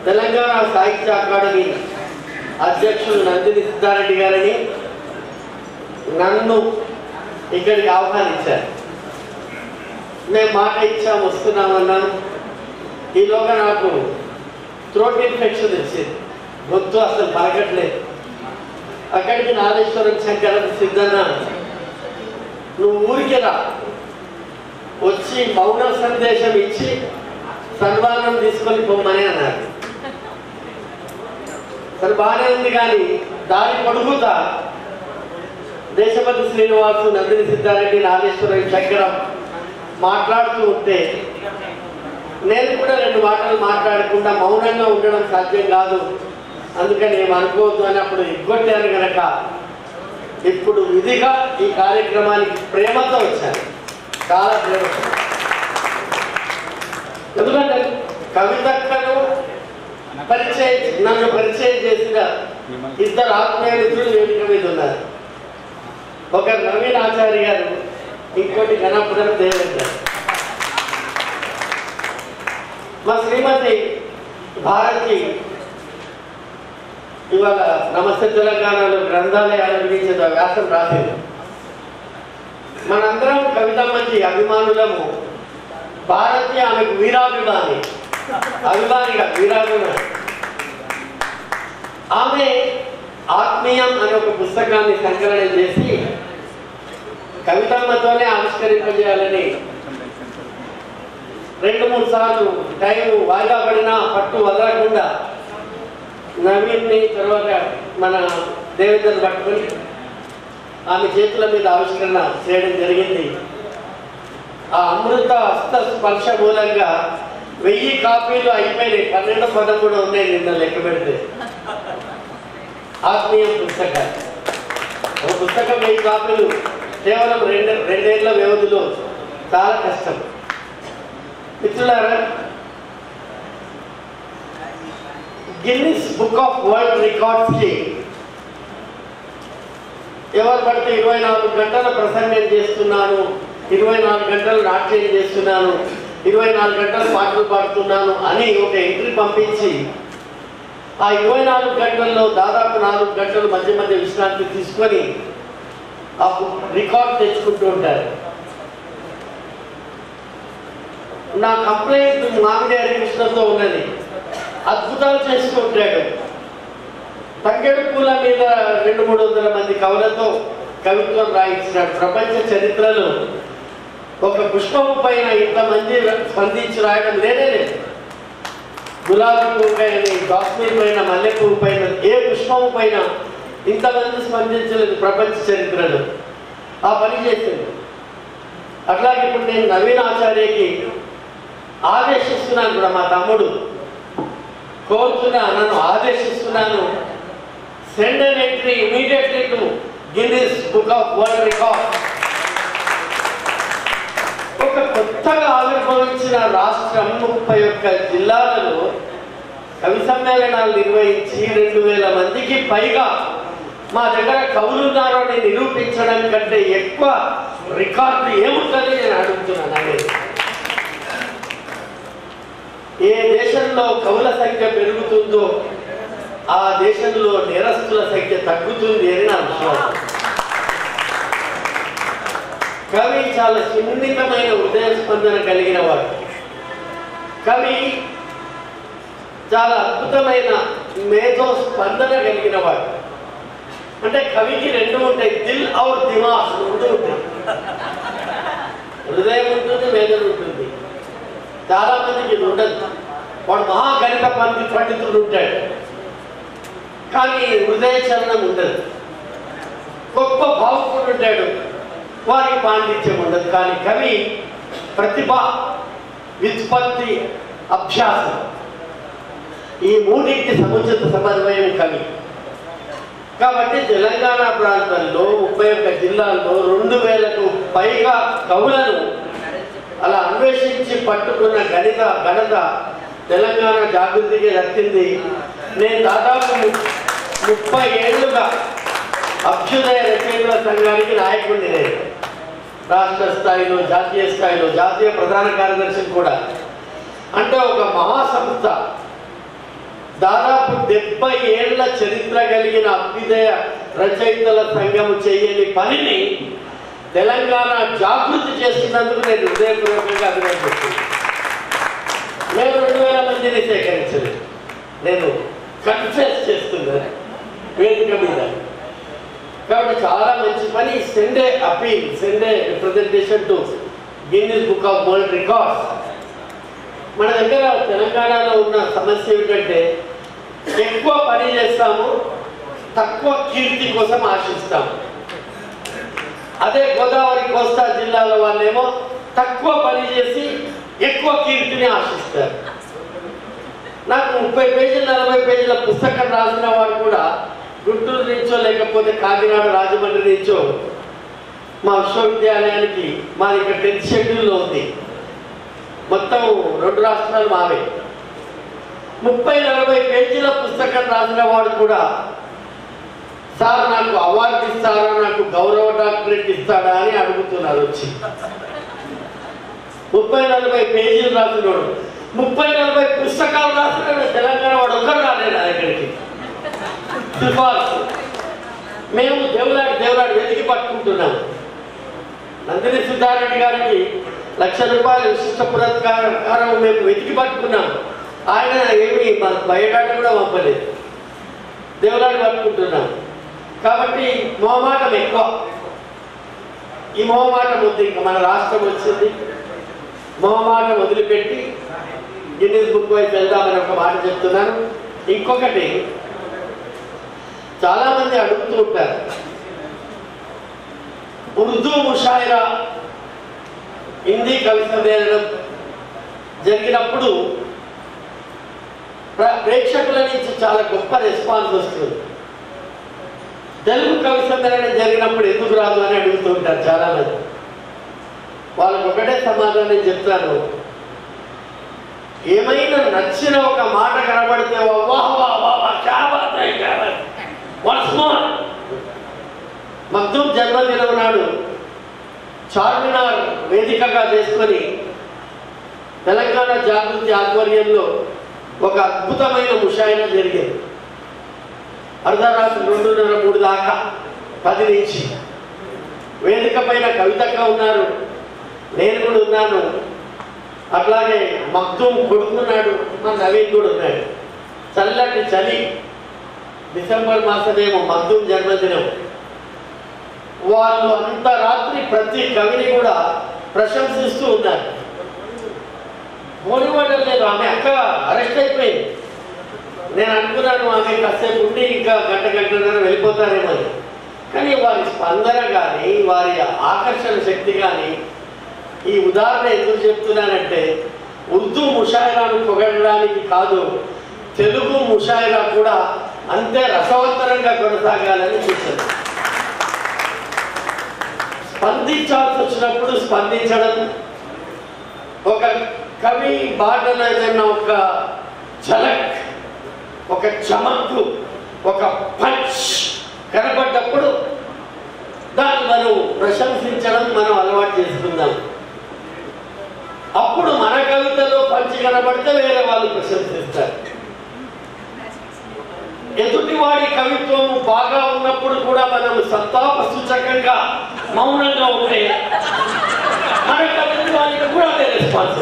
తెలంగాణ సాహిత్య అకాడమీ అధ్యక్షులు నందిని సిద్ధారెడ్డి గారిని నన్ను ఇక్కడికి ఆహ్వానించారు మేము మాట ఇచ్చాము వస్తున్నామన్నాను ఈలోగా నాకు థ్రోట్ ఇన్ఫెక్షన్ వచ్చింది గొంతు అసలు పలకట్లేదు అక్కడికి నాగేశ్వరం శంకర సిద్ధన్న నువ్వు ఊరికి రా వచ్చి మౌన సందేశం ఇచ్చి సన్మానం తీసుకొని పొమ్మని అన్నారు సరే బాగానే ఉంది కానీ దారి పొడుగుతా దేశపతి శ్రీనివాసు నందిని సిద్ధారెడ్డి నాగేశ్వరం శంకరం మాట్లాడుతూ ఉంటే నేను కూడా రెండు మాటలు మాట్లాడకుండా మౌనంగా ఉండడం సాధ్యం కాదు అందుకని ఏం అనుకోవద్దు అని అప్పుడు ఎగ్గొట్టాను గనక ఇప్పుడు విధిగా ఈ కార్యక్రమానికి ప్రేమతో వచ్చాను చాలా ప్రేమతో ఎందుకంటే కవితక్కను పరిచయం నన్ను పరిచయం చేసిన ఇద్దరు ఆత్మీయ మిత్రులు వేదిక మీద ఉన్నారు ఒకరు నవీన్ ఆచార్య గారు ఇంకోటి గణపురం దేవేంద్ర మా శ్రీమతి భారతి ఇవాళ నమస్తే తెలంగాణలో గ్రంథాలయాల గురించి ఒక వ్యాసం రాసింది మనందరం కవితమ్మకి అభిమానులము భారతి ఆమెకు వీరాభిమాని అభిమానిగా వీరాభిమాని ఆమె ఆత్మీయం అనే ఒక పుస్తకాన్ని సంకలనం చేసి కవితమ్మతోనే ఆవిష్కరింపజేయాలని రెండు మూడు సార్లు టైం వాయిదా పడినా పట్టు వదలకుండా నవీన్ని తర్వాత మన దేవేంద్రని పట్టుకొని ఆమె చేతుల మీద ఆవిష్కరణ చేయడం జరిగింది ఆ అమృత హస్త స్పర్శ మూలంగా వెయ్యి కాపీలు అయిపోయినాయి పన్నెండు పదమూడు ఉన్నాయి నిన్న లెక్క పెడితే ఆత్మీయ పుస్తకాలు ఒక పుస్తకం వెయ్యి కాపీలు కేవలం రెండు రెండేళ్ల వ్యవధిలో చాలా కష్టం మిత్రులారా Guinness book of world records కి ఎవరు పడితే ఇరవై నాలుగు గంటల ప్రసంగం చేస్తున్నాను ఇరవై నాలుగు గంటలు నాట్యం చేస్తున్నాను ఇరవై నాలుగు గంటలు పాటలు పాడుతున్నాను అని ఒక ఎంట్రీ పంపించి ఆ ఇరవై నాలుగు గంటల్లో దాదాపు నాలుగు గంటలు మధ్య మధ్య విశ్రాంతి తీసుకొని ఆ రికార్డ్ తెచ్చుకుంటూ ఉంటారు నా కంప్లైంట్ మామిడి హరికృష్ణతో ఉన్నది అద్భుతాలు చేస్తూ ఉంటాడు తంగేడు పూల మీద రెండు మూడు వందల మంది కవులతో కవిత్వం రాయించినాడు ప్రపంచ చరిత్రలో ఒక పుష్పము పైన ఇంతమంది స్పందించి రాయడం లేనే లేదు గులాబీ పువ్వు పైన కాశ్మీర్ పైన మల్లె పువ్వు పైన ఏ పుష్పము పైన ఇంతమంది స్పందించలేదు ప్రపంచ చరిత్రలో ఆ పని చేసింది అట్లాగే ఇప్పుడు నేను నవీన్ ఆచార్యకి ఆదేశిస్తున్నాను కూడా మా తమ్ముడు కోరుతున్నా నన్ను ఆదేశిస్తున్నాను send an entry immediately to Guinness book of world record ఒక కొత్తగా ఆవిర్భవించిన రాష్ట్రం ముప్పై ఒక్క జిల్లాలలో కవి సమ్మేళనాలు నిర్వహించి రెండు వేల మందికి పైగా మా దగ్గర కవులున్నారు అని నిరూపించడం కంటే ఎక్కువ రికార్డు ఏముంటుంది నేను అడుగుతున్నాను అనేది ఏ దేశంలో కవుల సంఖ్య పెరుగుతుందో ఆ దేశంలో నేరస్తుల సంఖ్య తగ్గుతుంది అని నా విశ్వాసం కవి చాలా సున్నితమైన హృదయ స్పందన కలిగిన వాడు కవి చాలా అద్భుతమైన మేధో స్పందన కలిగిన వాడు అంటే కవికి రెండు ఉంటాయి దిల్ ఔర్ దిమాగ్ రెండు ఉంటాయి హృదయం ఉంటుంది మేధం ఉంటుంది చాలా మందికి ఇది ఉండదు వాడు మహాగణిత పండి పండితుడు ఉంటాడు కానీ హృదయ చలనం ఉండదు గొప్ప భావుకుడు ఉంటాడు వారికి పాండిత్యం ఉండదు కానీ కవి ప్రతిభ వ్యుత్పత్తి అభ్యాసం ఈ మూడింటి సముచిత సమన్వయం కవి కాబట్టి తెలంగాణ ప్రాంతంలో ముప్పై ఒక్క జిల్లాల్లో రెండు వేలకు పైగా కవులను అలా అన్వేషించి పట్టుకున్న గణిత ఘనత తెలంగాణ జాగృతికి దక్కింది నేను దాదాపు ము- ముప్పై ఏళ్ళుగా అభ్యుదయ రచయితల సంఘానికి నాయకుడిని నేను రాష్ట్ర స్థాయిలో జాతీయ స్థాయిలో జాతీయ ప్రధాన కార్యదర్శి కూడా అంటే ఒక మహాసంస్థ దాదాపు డెబ్బై ఏళ్ల చరిత్ర కలిగిన అభ్యుదయ రచయితల సంఘం చేయని పనిని తెలంగాణ జాగృతి చేస్తున్నందుకు నేను హృదయపూర్వకంగా అభినందిస్తున్నాను మేము రెండు వేల మందిని సేకరించలేదు నేను కన్ఫెస్ చేస్తున్నాను వేదిక మీద కాబట్టి చాలా మంచి పని send a appeal send a representation to Guinness book of world records మన దగ్గర తెలంగాణలో ఉన్న సమస్య ఏమిటంటే ఎక్కువ పని చేస్తాము తక్కువ కీర్తి కోసం ఆశిస్తాము అదే గోదావరి కోస్తా జిల్లాల వాళ్ళేమో తక్కువ పని చేసి ఎక్కువ కీర్తిని ఆశిస్తారు నాకు ముప్పై పేజీలు నలభై పేజీల పుస్తకం రాసిన వాడు కూడా గుంటూరు నుంచో లేకపోతే కాకినాడ రాజమండ్రి నుంచో మా విశ్వవిద్యాలయానికి మాది ఇక్కడ టెన్త్ షెడ్యూల్లో ఉంది మొత్తం రెండు రాష్ట్రాలు మావే ముప్పై నలభై పేజీల పుస్తకం రాసిన వాడు కూడా సార్ నాకు అవార్డు ఇస్తారా నాకు గౌరవ డాక్టరేట్ ఇస్తాడా అని అడుగుతున్నారు వచ్చి ముప్పై నలభై పేజీలు రాసినోడు ముప్పై నలభై పుస్తకాలు రాసిన తెలంగాణ వాడు ఒక్కరు రాలేదు నా దగ్గరికి సిఫార్సు మేము దేవులాడి దేవులాడి వెతికి పట్టుకుంటున్నాము నందిని సిద్ధారెడ్డి గారికి లక్ష రూపాయల విశిష్ట పురస్కారం మేము వెతికి పట్టుకున్నాం ఆయన ఏమి బయోడాటా కూడా పంపలేదు దేవులాడి పట్టుకుంటున్నాం కాబట్టి మొహమాటం ఎక్కువ ఈ మొహమాటం వద్దు ఇంకా మన రాష్ట్రం వచ్చింది మొహమాటం వదిలిపెట్టి గిన్నీస్ బుక్ వైపు వెళ్దామని ఒక మాట చెప్తున్నాను ఇంకొకటి చాలా మంది అడుగుతూ ఉంటారు ఉర్దూ ముషాయిరా హిందీ కవి సమ్మేళనం జరిగినప్పుడు ప్ర- ప్రేక్షకుల నుంచి చాలా గొప్ప రెస్పాన్స్ వస్తుంది తెలుగు కవి సమ్మేళనం జరిగినప్పుడు ఎందుకు రాదు అని అడుగుతూ ఉంటారు చాలా మంది వాళ్ళకు ఒకటే సమాధానం చెప్తాను ఏమైనా నచ్చిన ఒక మాట కనబడితే వాహ్ వాహ్ వాహ్ వాహ్ క్యా బాత్ హై, క్యా బాత్. Once more. మగ్దూమ్ జన్మదినం నాడు చార్మినార్ వేదికగా చేసుకొని తెలంగాణ జాగృతి ఆధ్వర్యంలో ఒక అద్భుతమైన ముషాయిన జరిగింది అర్ధరాత్రి రెండున్నర మూడు దాకా పది నుంచి వేదిక పైన కవితక్క ఉన్నారు నేను కూడా ఉన్నాను అట్లాగే మగ్దూమ్ కొడుకున్నాడు మా నవీన్ కూడా ఉన్నాడు చల్లటి చలి డిసెంబర్ మాసమేమో మగ్దూమ్ జన్మదినం వాళ్ళు అంత రాత్రి ప్రతి కవిని కూడా ప్రశంసిస్తూ ఉన్నారు పోనివ్వడం లేదు ఆమె అక్క అరెస్ట్ అయిపోయింది నేను అనుకున్నాను ఆమె కాసేపు ఉండి ఇంకా గంట గంటన్నర వెళ్ళిపోతారేమో అని. కానీ వారి స్పందన కానీ వారి ఆకర్షణ శక్తి కానీ ఈ ఉదాహరణ ఎందుకు చెప్తున్నానంటే ఉర్దూ ముషాయిరాను పొగడడానికి కాదు తెలుగు ముషాయిరా కూడా అంతే రసవత్తరంగా కొనసాగాలని చూశాను స్పందించాల్సి వచ్చినప్పుడు స్పందించడం ఒక కవి బాటలో ఏదైనా ఒక ఝలక్ ఒక చమక్కు ఒక పంచ్ కనబడ్డప్పుడు దాన్ని మనం ప్రశంసించడం మనం అలవాటు చేసుకుందాం అప్పుడు మన కవితలో పంచి కనబడితే వేరే వాళ్ళు ప్రశంసిస్తారు ఎదుటివాడి కవిత్వం బాగా ఉన్నప్పుడు కూడా మనం సంతాప సూచకంగా మౌనంగా ఉంటే మన కవిత్వానికి కూడా అదే రెస్పాన్స్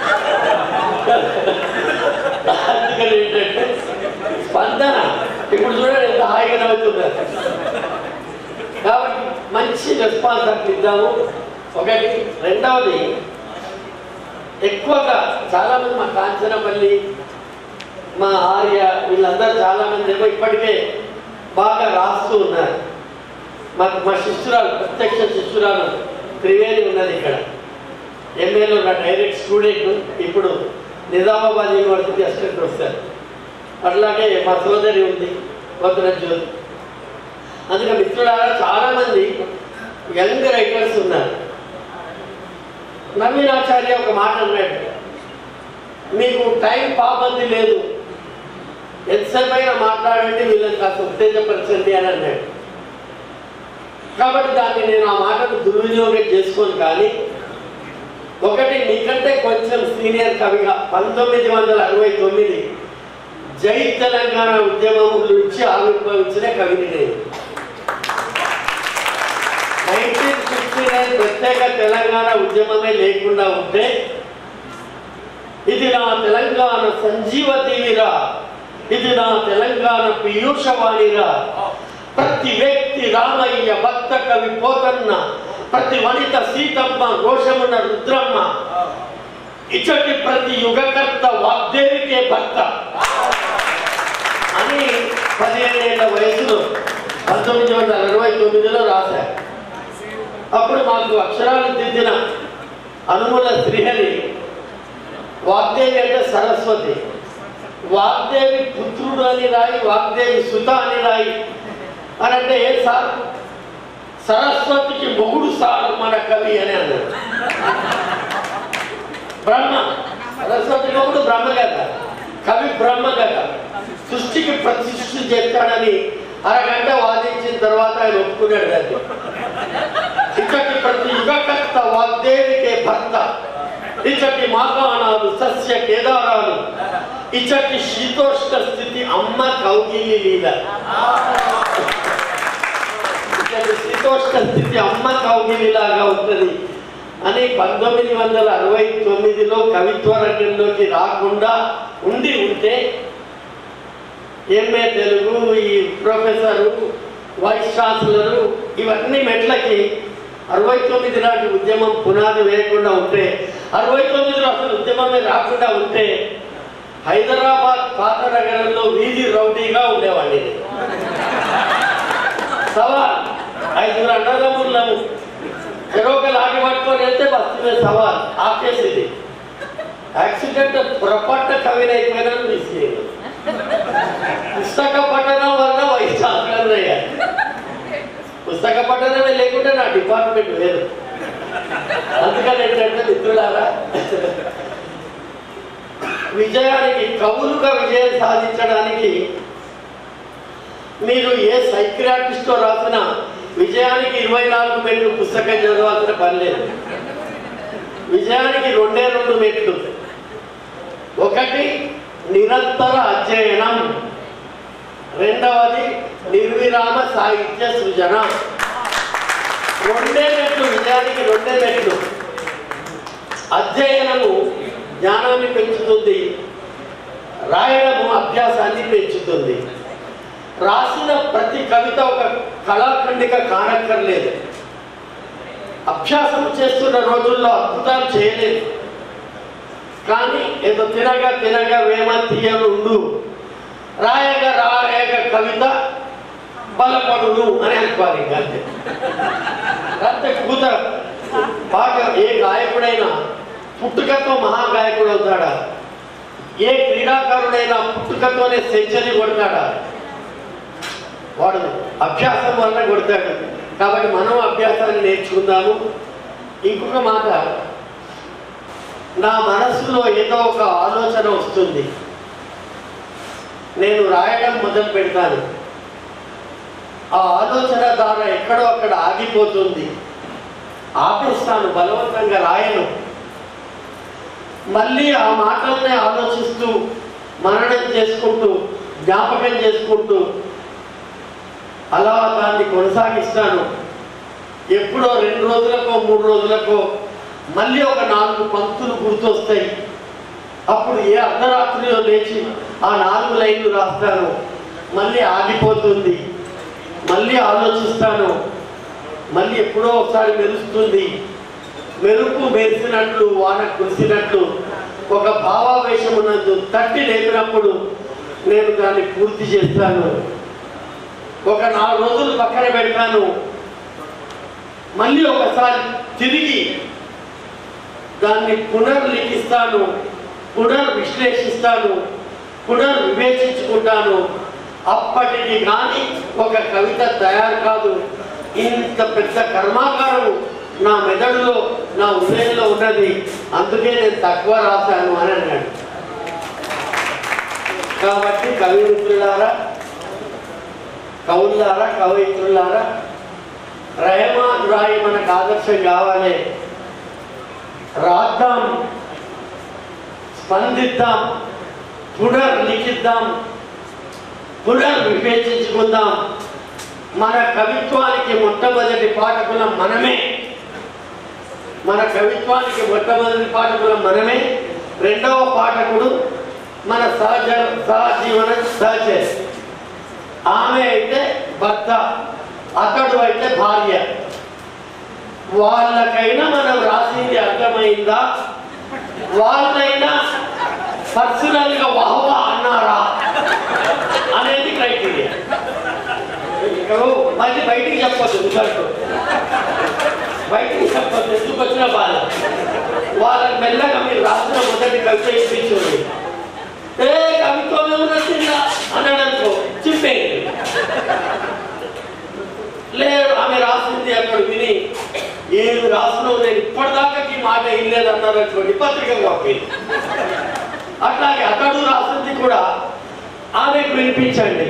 అందుకని ఏంటంటే స్పందన ఇప్పుడు చూడండి ఎంత హాయిగా నవ్వుతున్నారు కాబట్టి మంచి రెస్పాన్స్ అట్లా ఇద్దాము ఒకటి రెండవది ఎక్కువగా చాలా మంది మా కాంచనపల్లి మా ఆర్య వీళ్ళందరూ చాలా మంది ఏమో ఇప్పటికే బాగా రాస్తూ ఉన్నారు మాకు మా శిష్యురాలు ప్రత్యక్ష శిష్యురాలు త్రివేణి ఉన్నది ఇక్కడ ఎంఏలో నా డైరెక్ట్ స్టూడెంట్ ఇప్పుడు నిజామాబాద్ యూనివర్సిటీ అసిస్టెంట్ ప్రొఫెసర్ అట్లాగే మా సోదరి ఉంది కొత్తన జ్యోతి అందుకే మిత్రులారా చాలామంది యంగ్ రైటర్స్ ఉన్నారు నవీనాచార్య ఒక మాట అన్నాడు మీకు టైం పాబంది లేదు ఎంతసేపు అయినా మాట్లాడండి వీళ్ళని కాస్త ఉత్తేజపరచండి అని అన్నాడు కాబట్టి దాన్ని నేను ఆ మాటను దుర్వినియోగం చేసుకోను కానీ ఒకటి నీకంటే కొంచెం సీనియర్ కవిగా పంతొమ్మిది వందల అరవై తొమ్మిది జై తెలంగాణ ఉద్యమం నుంచి ఆవిర్భవించిన కవిని నేను నైన్టీన్ సిక్స్టీ నైన్ ప్రత్యేక తెలంగాణ ఉద్యమమే లేకుండా ఉంటే ఇది నా తెలంగాణ సంజీవ దీవిరా ఇది నా తెలంగాణ పీయూషవాణిరా ప్రతి వ్యక్తి రామయ్య భక్త కవి పోతన్న ప్రతి వనిత సీతమ్మ ఘోషమున రుద్రమ్మ ఇచ్చటి ప్రతి యుగకర్త వాగ్దేవికే భక్త అని పదిహేనేళ్ల వయసులో పంతొమ్మిది వందల అరవై తొమ్మిదిలో రాశారు అప్పుడు మాకు అక్షరాలు దిద్దిన అనుమూల శ్రీహరి వాగ్దేవి అంటే సరస్వతి వాగ్దేవి పుత్రుడు అని రాయి వాగ్దేవి సుత అని రాయి అని అంటే ఏ సార్ సరస్వతికి మొగుడు సార్ మన కవి అని అన్నాడు బ్రహ్మ సరస్వతి మొగుడు బ్రహ్మ కదా కవి బ్రహ్మ కదా సృష్టికి ప్రతిష్ఠ చేస్తాడని అరగంట వాదించిన తర్వాత ఆయన ఒప్పుకున్నాడు దాన్ని ఇచ్చటి ప్రతి యుగకర్త వాగ్దేవికే భర్త ఇచ్చటి మాకాణాలు సస్య కేదారాలు ఇచ్చటి శీతోష్ణ స్థితి అమ్మ కౌగిలి లీల ఇచ్చటి శీతోష్ణ స్థితి అమ్మ కౌగిలిలాగా ఉంటుంది అని పంతొమ్మిది వందల అరవై తొమ్మిదిలో కవిత్వ రంగంలోకి రాకుండా ఉండి ఉంటే ఎంఏ తెలుగు ఈ ప్రొఫెసరు వైస్ ఛాన్సలరు ఇవన్నీ మెట్లకి అరవై తొమ్మిది నాటి ఉద్యమం పునాది వేయకుండా ఉంటే అరవై తొమ్మిదిలో అసలు ఉద్యమమే రాకుండా ఉంటే హైదరాబాద్ పాత నగరంలో వీధి రౌడీగా ఉండేవాడిని నేను. సవాల్ ఐదుగురు అన్నదమ్ముళ్ళము చెరొక లాగి పట్టుకొని వెళ్తే బస్సు మీద సవాల్ ఆపేసింది యాక్సిడెంట్ పొరపాటు కవిని అయిపోయినాను తీసేయను పుస్తక పఠనం వల్ల వైస్ ఛాన్సలర్ అయ్యాను పుస్తక పఠనమే లేకుంటే నా డిపార్ట్మెంట్ లేదు అందుకని ఏంటంటే మిత్రులారా విజయానికి కవులుగా విజయం సాధించడానికి మీరు ఏ సైక్రాటిస్టో రాసిన విజయానికి ఇరవై నాలుగు మెట్లు పుస్తకం చదవాల్సిన పని లేదు విజయానికి రెండే రెండు మెట్లు ఒకటి నిరంతర అధ్యయనం రెండవది నిర్విరామ సాహిత్య సృజన రెండే మెట్లు విజయానికి రెండే మెట్లు అధ్యయనము జ్ఞానాన్ని పెంచుతుంది రాయడము అభ్యాసాన్ని పెంచుతుంది రాసిన ప్రతి కవిత ఒక కళాఖండిక కానక్కర్లేదు అభ్యాసం చేస్తున్న రోజుల్లో అద్భుతాలు చేయలేదు కానీ ఏదో తినగా తినగా వేమ తీయనుండు రాయగా రాయగా కవిత బలపడును అని అనుకోవాలి ఇంకా అంతే అంతే కూత పాట ఏ గాయకుడైనా పుట్టుకతో మహాగాయకుడు అవుతాడా ఏ క్రీడాకారుడైనా పుట్టుకతోనే సెంచరీ కొడతాడా వాడు అభ్యాసం వల్ల కొడతాడు కాబట్టి మనం అభ్యాసాన్ని నేర్చుకుందాము ఇంకొక మాట నా మనసులో ఏదో ఒక ఆలోచన వస్తుంది నేను రాయడం మొదలు పెడతాను ఆ ఆలోచన ద్వారా ఎక్కడో అక్కడ ఆగిపోతుంది ఆపేస్తాను బలవంతంగా రాయను మళ్ళీ ఆ మాటల్ని ఆలోచిస్తూ మననం చేసుకుంటూ జ్ఞాపకం చేసుకుంటూ అలా దాన్ని కొనసాగిస్తాను ఎప్పుడో రెండు రోజులకో మూడు రోజులకో మళ్ళీ ఒక నాలుగు పంక్తులు గుర్తొస్తాయి అప్పుడు ఏ అర్ధరాత్రిలో లేచి ఆ నాలుగు లైన్లు రాస్తాను మళ్ళీ ఆగిపోతుంది మళ్ళీ ఆలోచిస్తాను మళ్ళీ ఎప్పుడో ఒకసారి మెరుస్తుంది మెరుపు మెరిసినట్లు వాన కురిసినట్లు ఒక భావావేశం ఉన్నందు తట్టి లేపినప్పుడు నేను దాన్ని పూర్తి చేస్తాను ఒక నాలుగు రోజులు పక్కన పెడతాను మళ్ళీ ఒకసారి తిరిగి దాన్ని పునర్లిఖిస్తాను పునర్విశ్లేషిస్తాను పునర్వివేచించుకుంటాను అప్పటికి కానీ ఒక కవిత తయారు కాదు ఇంత పెద్ద కర్మాగారం నా మెదడులో నా హృదయంలో ఉన్నది అందుకే నేను తక్కువ రాశాను అని అన్నాడు కాబట్టి కవిమిత్రులారా కవులారా కవయిత్రులారా రహమాన్ రాయి మనకు ఆదర్శం కావాలి రాద్దాం స్పందిద్దాం పునర్లిఖిద్దాం పునర్వివేచించుకుందాం మన కవిత్వానికి మొట్టమొదటి పాఠకులం మనమే మన కవిత్వానికి మొట్టమొదటి పాఠకులం మనమే రెండవ పాఠకుడు మన సహజ సహజీవన సహచరి ఆమె అయితే భర్త అతడు అయితే భార్య వాళ్ళకైనా మనం రాసింది అర్థమైందా వాళ్ళైనా పర్సనల్గా వాహవా అన్నారా అనేది క్రైటీరియా ఇప్పుడు మళ్ళీ బయటికి చెప్పొద్దు రిజల్ట్ బయటికి చెప్పొద్దు ఎందుకు వచ్చిన బాధ వాళ్ళకి మెల్లగా మీరు రాసిన మొదటి కవిత ఇప్పించండి ఏ కవిత్వం ఏమన్నా అన్నాడనుకో చింపేయండి లేదు ఆమె రాసింది అక్కడ విని ఏమి రాసినావు నేను ఇప్పటిదాకా ఈ మాట ఇల్లేదు అన్నారు అనుకోండి పత్రిక కాపీ అట్లాగే అతడు రాసింది కూడా ఆమెకు వినిపించండి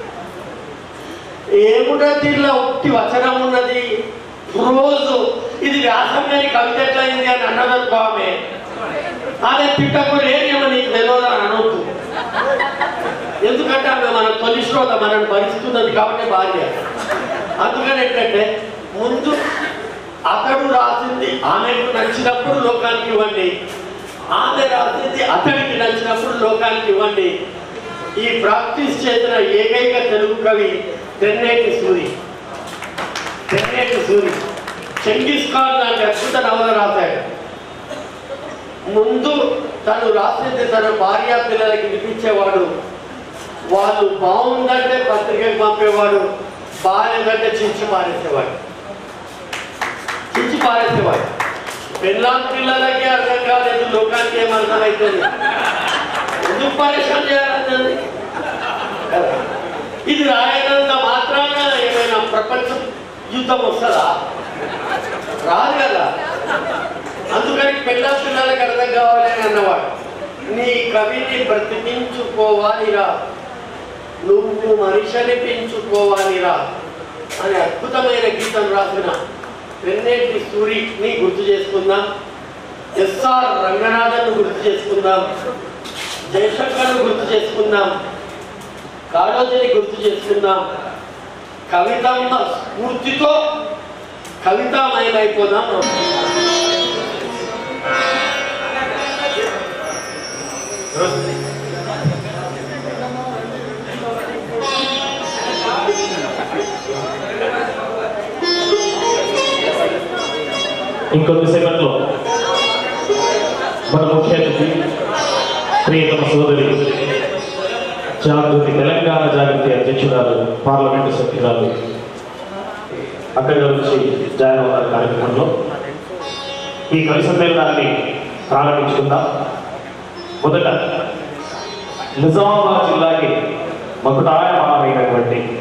ఏమున్నది దీనిలో ఉట్టి వచనం ఉన్నది రోజు ఇది వ్యాసం లేని కవిత ఎట్లయింది అని అన్నదనుకో ఆమె ఆమె తిట్టకు లేదేమో నీకు తెలియదు అని అనొద్దు ఎందుకంటే ఆమె మన తొలి శ్రోత మనల్ని భరిస్తున్నది కాబట్టి భార్య అందుకని ఏంటంటే ముందు అతడు రాసింది ఆమెకు నచ్చినప్పుడు లోకానికి ఇవ్వండి ఆమె రాసింది అతడికి నచ్చినప్పుడు లోకానికి ఇవ్వండి ఈ ప్రాక్టీస్ చేసిన ఏకైక తెలుగు కవి తెన్నేటి సూరి తెన్నేటి సూరి చెంగిస్ ఖాన్ లాంటి అద్భుత నవల రాశాడు ముందు తను రాసింది తన భార్య పిల్లలకి వినిపించేవాడు వాళ్ళు బాగుందంటే పత్రికకు పంపేవాడు బాగాలేదంటే చించి పారేసేవాడు చించి పారేసేవాడు పిల్లల పిల్లలకి అర్థం కాలేదు లోకానికి ఏం అర్థం అవుతుంది ఎందుకు పరిశ్రమ చేయాలంటే కదా. ఇది రాయనంత మాత్రాన ఏమైనా ప్రపంచ యుద్ధం వస్తుందా రాదు కదా అందుకని పిల్ల పిల్లలకి అర్థం కావాలి అని అన్నవాడు నీ కవిని బ్రతికించుకోవాలిరా నువ్వు మనిషిని పెంచుకోవాలిరా అని అద్భుతమైన గీతం రాసిన వెన్నేటి సూరిని గుర్తు చేసుకుందాం ఎస్ఆర్ రంగనాథన్ గుర్తు చేసుకుందాం జయశంకర్ను గుర్తు చేసుకుందాం కాళోజీని గుర్తు చేసుకుందాం కవితమ్మ స్ఫూర్తితో కవితామయమైపోదాం ఇంకొద్దిసేపట్లో మన ముఖ్య అతిథి ప్రియతమ సోదరి జాగృతి తెలంగాణ జాగృతి అధ్యక్షురాలు పార్లమెంటు సభ్యురాలు అక్కడి నుంచి జాయిన్ అవుతారు కార్యక్రమంలో ఈ కవి సమ్మేళనాన్ని ప్రారంభించుకుందాం మొదట నిజామాబాద్ జిల్లాకి మకుటాయమానమైనటువంటి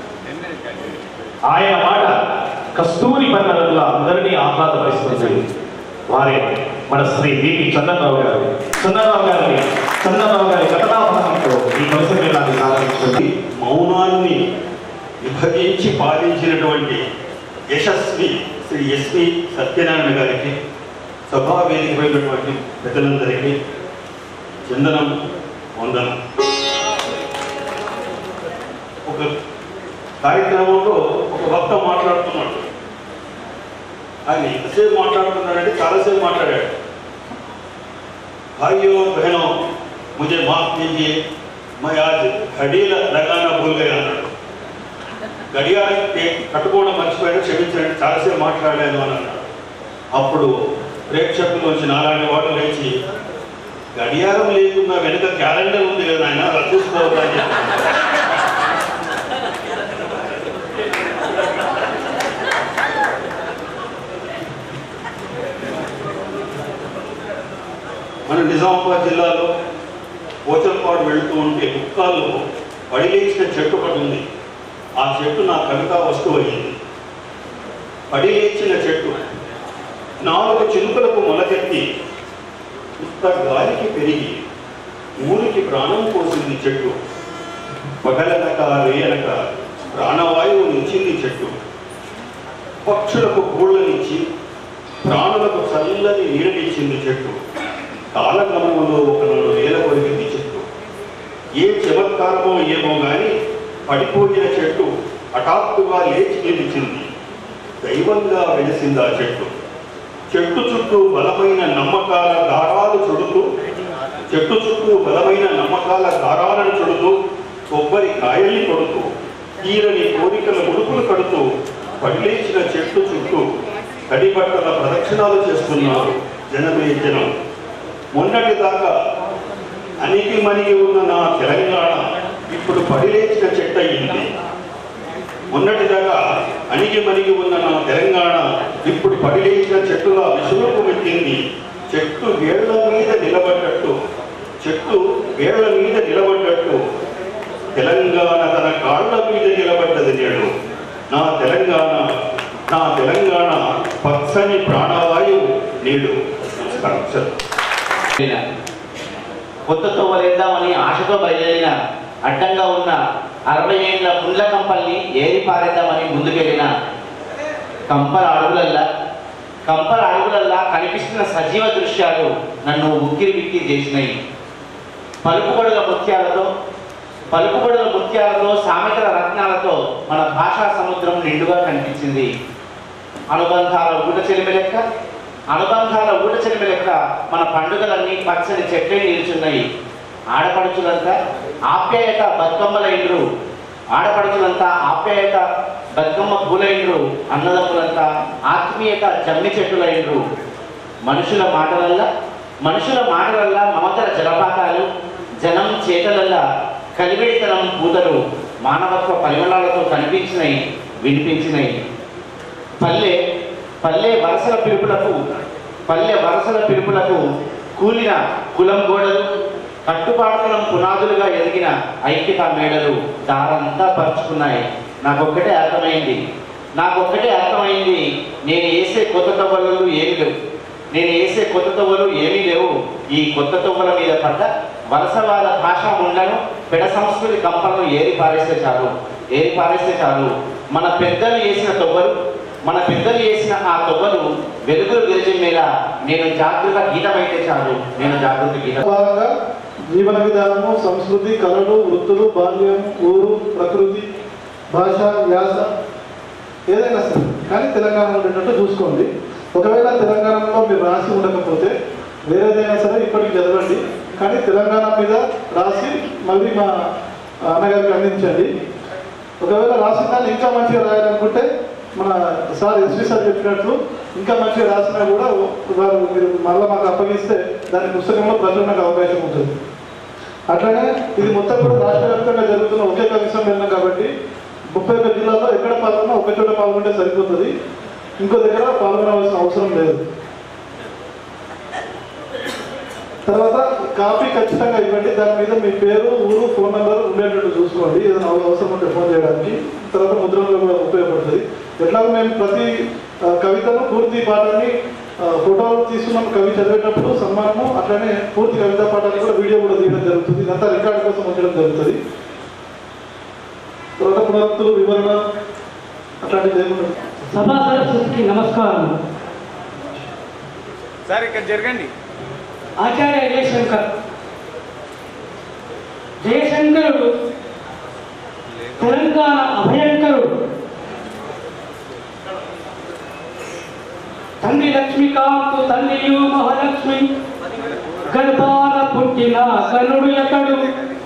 ఆయన మాట కస్తూరి పన్నడంలో అందరినీ ఆహ్లాదపరుస్తుంది వారే మన శ్రీ బిపి చందనరావు గారు చందనరావు గారిని చందనరావు గారి కథనాభరణంతో ఈ కవి సమ్మేళనాన్ని ప్రారంభించుకుంది మౌనాన్ని విభజించి పాలించినటువంటి యశస్వి శ్రీ ఎస్వి సత్యనారాయణ గారికి సభా వేదికమైనటువంటి పెద్దలందరికీ చందనం వందనం ఒక కార్యక్రమంలో ఒక భక్త మాట్లాడుతున్నాడు ఆయన ఎంతసేపు మాట్లాడుతున్నాడంటే చాలాసేపు మాట్లాడాడు भाइयों बहनों मुझे माफ कीजिए मैं आज घड़ी लगाना भूल गया అన్నాడు గడియారం కట్టుకోవడం మర్చిపోయాడు క్షమించండి చాలాసేపు మాట్లాడాను అని అన్నాడు అప్పుడు ప్రేక్షకులు వచ్చి నాలాంటి వాడు లేచి గడియారం లేకుండా వెనుక క్యాలెండర్ ఉంది కదా ఆయన అది చూసుకోవద్దు అని చెప్పాడు. మన నిజామాబాద్ జిల్లాలో పోచల్పాడు వెళుతూ ఉంటే కుక్కాల్లో పడిలేచిన చెట్టు ఒకటి ఉంది ఆ చెట్టు నా కవితా వస్తువు అయింది పడిలేచిన చెట్టు నాలుగు చిలుకలకు మొలకెత్తి ఇంత గాలికి పెరిగి ఊరికి ప్రాణం పోసింది చెట్టు పగలనక రేయనక ప్రాణవాయువు నించింది చెట్టు పక్షులకు గూళ్ళనిచ్చి ప్రాణులకు చల్లని నీడనిచ్చింది చెట్టు కాలక్రమంలో ఒకనాడు నేల కొరిగింది చెట్టు ఏ చమత్కారమో ఏమో గాని పడిపోయిన చెట్టు హఠాత్తుగా లేచి నిలిచింది దైవంగా వెలిసింది ఆ చెట్టు చెట్టు చుట్టూ బలమైన నమ్మకాల దారాలు చుడుతూ చెట్టు చుట్టూ బలమైన నమ్మకాల దారాలను చుడుతూ కొబ్బరి కాయల్ని కొడుతూ తీరని కోరికల ముడుపులు కడుతూ పడిలేచిన చెట్టు చుట్టూ తడిబట్టల ప్రదక్షిణాలు చేస్తున్నారు జనమే జనం మొన్నటి దాకా అణిగి మణిగి ఉన్న నా తెలంగాణ ఇప్పుడు పడిలేచిన చెట్టు అయింది మొన్నటిదాకా అణిగి మణిగి ఉన్న నా తెలంగాణ ఇప్పుడు పడిలేచిన చెట్టులా విసురుకు పెట్టింది చెట్టు వేళ్ల మీద నిలబడ్డట్టు చెట్టు వేళ్ల మీద నిలబడ్డట్టు తెలంగాణ తన కాళ్ళ మీద నిలబడ్డది నేడు నా తెలంగాణ నా తెలంగాణ పచ్చని ప్రాణవాయువు నేడు నమస్కారం సార్ కొత్త తోవలేద్దామని ఆశతో బయలుదేరిన అడ్డంగా ఉన్న అరవై ఏళ్ళ పుండ్ల కంపల్ని ఏరి పారేద్దామని ముందుకెళ్ళిన కంపల అడుగులల్లా కంపల అడుగులల్లా కనిపిస్తున్న సజీవ దృశ్యాలు నన్ను ఉక్కిరి బిక్కిరి చేసినాయి పలుకుబడుల ముత్యాలతో పలుకుబడుల ముత్యాలతో సామెతల రత్నాలతో మన భాషా సముద్రం నిండుగా కనిపించింది అనుబంధాల ఊట చెలిమి లెక్క అనుబంధాల ఊట చెలిమి లెక్క మన పండుగలన్నీ పచ్చని చెట్లే నిలుచున్నాయి ఆడపడుచులంతా ఆప్యాయత బతుకమ్మలైండ్రు ఆడపడుచులంతా ఆప్యాయత బతుకమ్మ పూలైండ్రు అన్నదమ్ములంతా ఆత్మీయత జమ్మి చెట్టులైండ్రు మనుషుల మాటలల్లా మనుషుల మాటలల్లా మమతల జలపాతాలు జనం చేతలల్లా కలివిడితనం పూతలు మానవత్వ పరిమళాలతో కనిపించినాయి వినిపించినాయి పల్లె పల్లె వరసల పిలుపులకు పల్లె వరసల పిలుపులకు కూలిన కులం గోడలు కట్టుబాటులను పునాదులుగా ఎదిగిన ఐక్యత మేడలు దారంతా పరుచుకున్నాయి నాకొక్కటే అర్థమైంది నాకొక్కటే అర్థమైంది నేను వేసే కొత్త తవ్వలు ఏమి లేవు నేను వేసే కొత్త తవ్వలు ఏమీ లేవు ఈ కొత్త తవ్వల మీద పడ్డ వలసవాద భాషా ఉండను పెడ సంస్కృతి కంపలను ఏరి పారేస్తే చాలు ఏరి పారేస్తే చాలు మన పెద్దలు వేసిన తొవ్వలు మన పెద్దలు వేసిన ఆ తొవ్వలు వెలుగులు విరజిమ్మేలా నేను జాగృత గీతమైతే చాలు నేను జాగృత గీత భాగంగా జీవన విధానము సంస్కృతి కళలు వృత్తులు బాల్యం ఊరు ప్రకృతి భాష యాస ఏదైనా సరే కానీ తెలంగాణలో ఉండేటట్టు చూసుకోండి ఒకవేళ తెలంగాణలో మీరు రాసి ఉండకపోతే వేరేదైనా సరే ఇప్పటికి చదవండి కానీ తెలంగాణ మీద రాసి మళ్ళీ మా అన్నగారికి అందించండి ఒకవేళ రాసిన దాన్ని ఇంకా మంచిగా రాయాలనుకుంటే మన సార్ ఎస్వి సార్ చెప్పినట్లు ఇంకా మంచిగా రాసినా కూడా వారు మీరు మళ్ళీ మాకు అప్పగిస్తే దాని పుస్తకంలో ప్రచురణకు అవకాశం ఉంటుంది అట్లనే ఇది మొత్తం కూడా రాష్ట్ర వ్యాప్తంగా జరుగుతున్న ఒకే కవి సమ్మేళనం కాబట్టి ముప్పై ఒక్క జిల్లాలో ఎక్కడ పాల్గొన్నా ఒక చోట పాల్గొంటే సరిపోతుంది ఇంకో దగ్గర పాల్గొనవలసిన అవసరం లేదు తర్వాత కాపీ ఖచ్చితంగా ఇవ్వండి దాని మీద మీ పేరు ఊరు ఫోన్ నెంబర్ ఉండేటట్టు చూసుకోండి ఏదైనా అవ- అవసరం ఉంటే ఫోన్ చేయడానికి తర్వాత ముద్రణలో కూడా ఉపయోగపడుతుంది ఎట్లాగో మేము ప్రతి ఆ, కవితను పూర్తి పాఠాన్ని ఆ, ఫోటోలు తీసుకున్నాం కవి చదివేటప్పుడు సన్మానము అట్లనే పూర్తి కవితా పాఠాన్ని కూడా వీడియో కూడా తీయడం జరుగుతుంది ఇదంతా రికార్డు కోసం ఉంచడం జరుగుతుంది తర్వాత పునరుక్తులు వివరణ అట్లాంటివి లేకుండా సభా సరస్వతికి నమస్కారం సార్ ఇక్కడ జరగండి ఆచార్య జయశంకర్ జయశంకరుడు తెలంగాణ అభయంకరుడు తండ్రి లక్ష్మీకాంతు తల్లియు మహాలక్ష్మి గర్భాన పుట్టిన కనుడు ఎతడు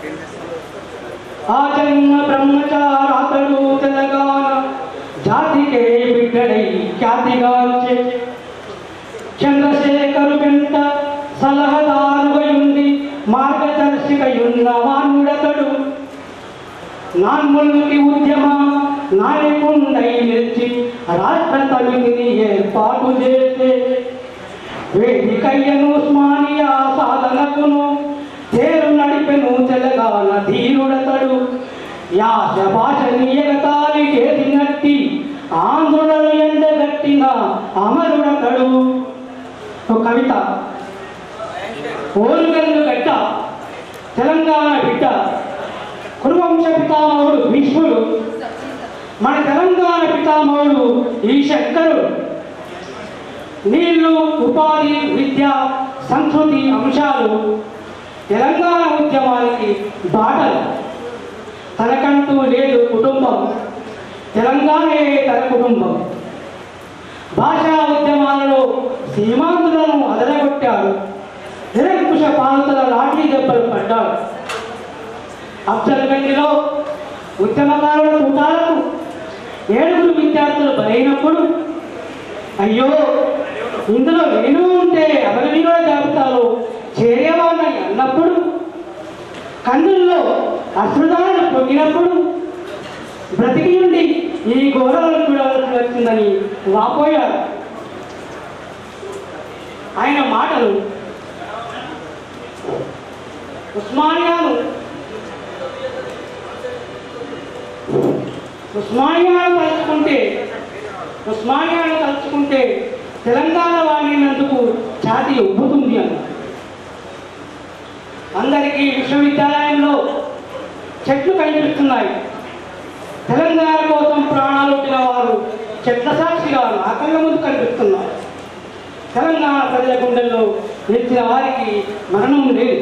ఆ జన్మ బ్రహ్మచారాతడు తెలంగాణ జాతికే బిడ్డడై ఖ్యాతిగాంచే చంద్రశేఖరు వెంట సలహదారుగయుండి మార్గదర్శికయున్న వాణుడతడు నాన్ముల్కి ఉద్యమ నాయకుండై నిలిచి రాష్ట్ర సమితిని ఏర్పాటు చేసే వేదికయ్యను ఉస్మానియా సాధనకును తేరు నడిపెను తెలంగాణ ధీరుడతడు యాస భాషని ఎగతాళి చేసినట్టి ఆంధ్రులను ఎండగట్టిన అమరుడతడు ఒక కవిత ఓరుగల్లు గడ్డ తెలంగాణ బిడ్డ కురువంశ పితామహుడు భీష్ముడు మన తెలంగాణ పితామహుడు ఈ శంకరుడు నీళ్లు ఉపాధి విద్య సంస్కృతి అంశాలు తెలంగాణ ఉద్యమానికి బాటలు తనకంటూ లేదు కుటుంబం తెలంగాణే తన కుటుంబం భాషా ఉద్యమాలలో సీమాంధ్రులను అదరగొట్టాడు నిరంకుశ పాలకుల లాఠీ దెబ్బలు పడ్డాడు అఫ్జల్గండిలో ఉద్యమకారుల కూటాలకు ఏడుగురు విద్యార్థులు బలైనప్పుడు అయ్యో ఇందులో నేను ఉంటే అమరవీరుల జాబితాలో చేరేవాడిని అన్నప్పుడు కన్నుల్లో అశ్రుదాలను పొంగినప్పుడు బ్రతికి ఉండి ఈ ఘోరాలను చూడవలసి వచ్చిందని వాపోయారు ఆయన మాటలు ఉస్మానియాను ఉస్మానియాను తలుచుకుంటే ఉస్మానియాను తలుచుకుంటే తెలంగాణ వాడినందుకు ఛాతి ఉబ్బుతుంది అన్న అందరికీ విశ్వవిద్యాలయంలో చెట్లు కనిపిస్తున్నాయి తెలంగాణ కోసం ప్రాణాలు వచ్చిన వారు చెట్ల సాక్షిగా నా కళ్ళ ముందు కనిపిస్తున్నారు తెలంగాణ ప్రజల గుండెల్లో నిలిచిన వారికి మరణం లేదు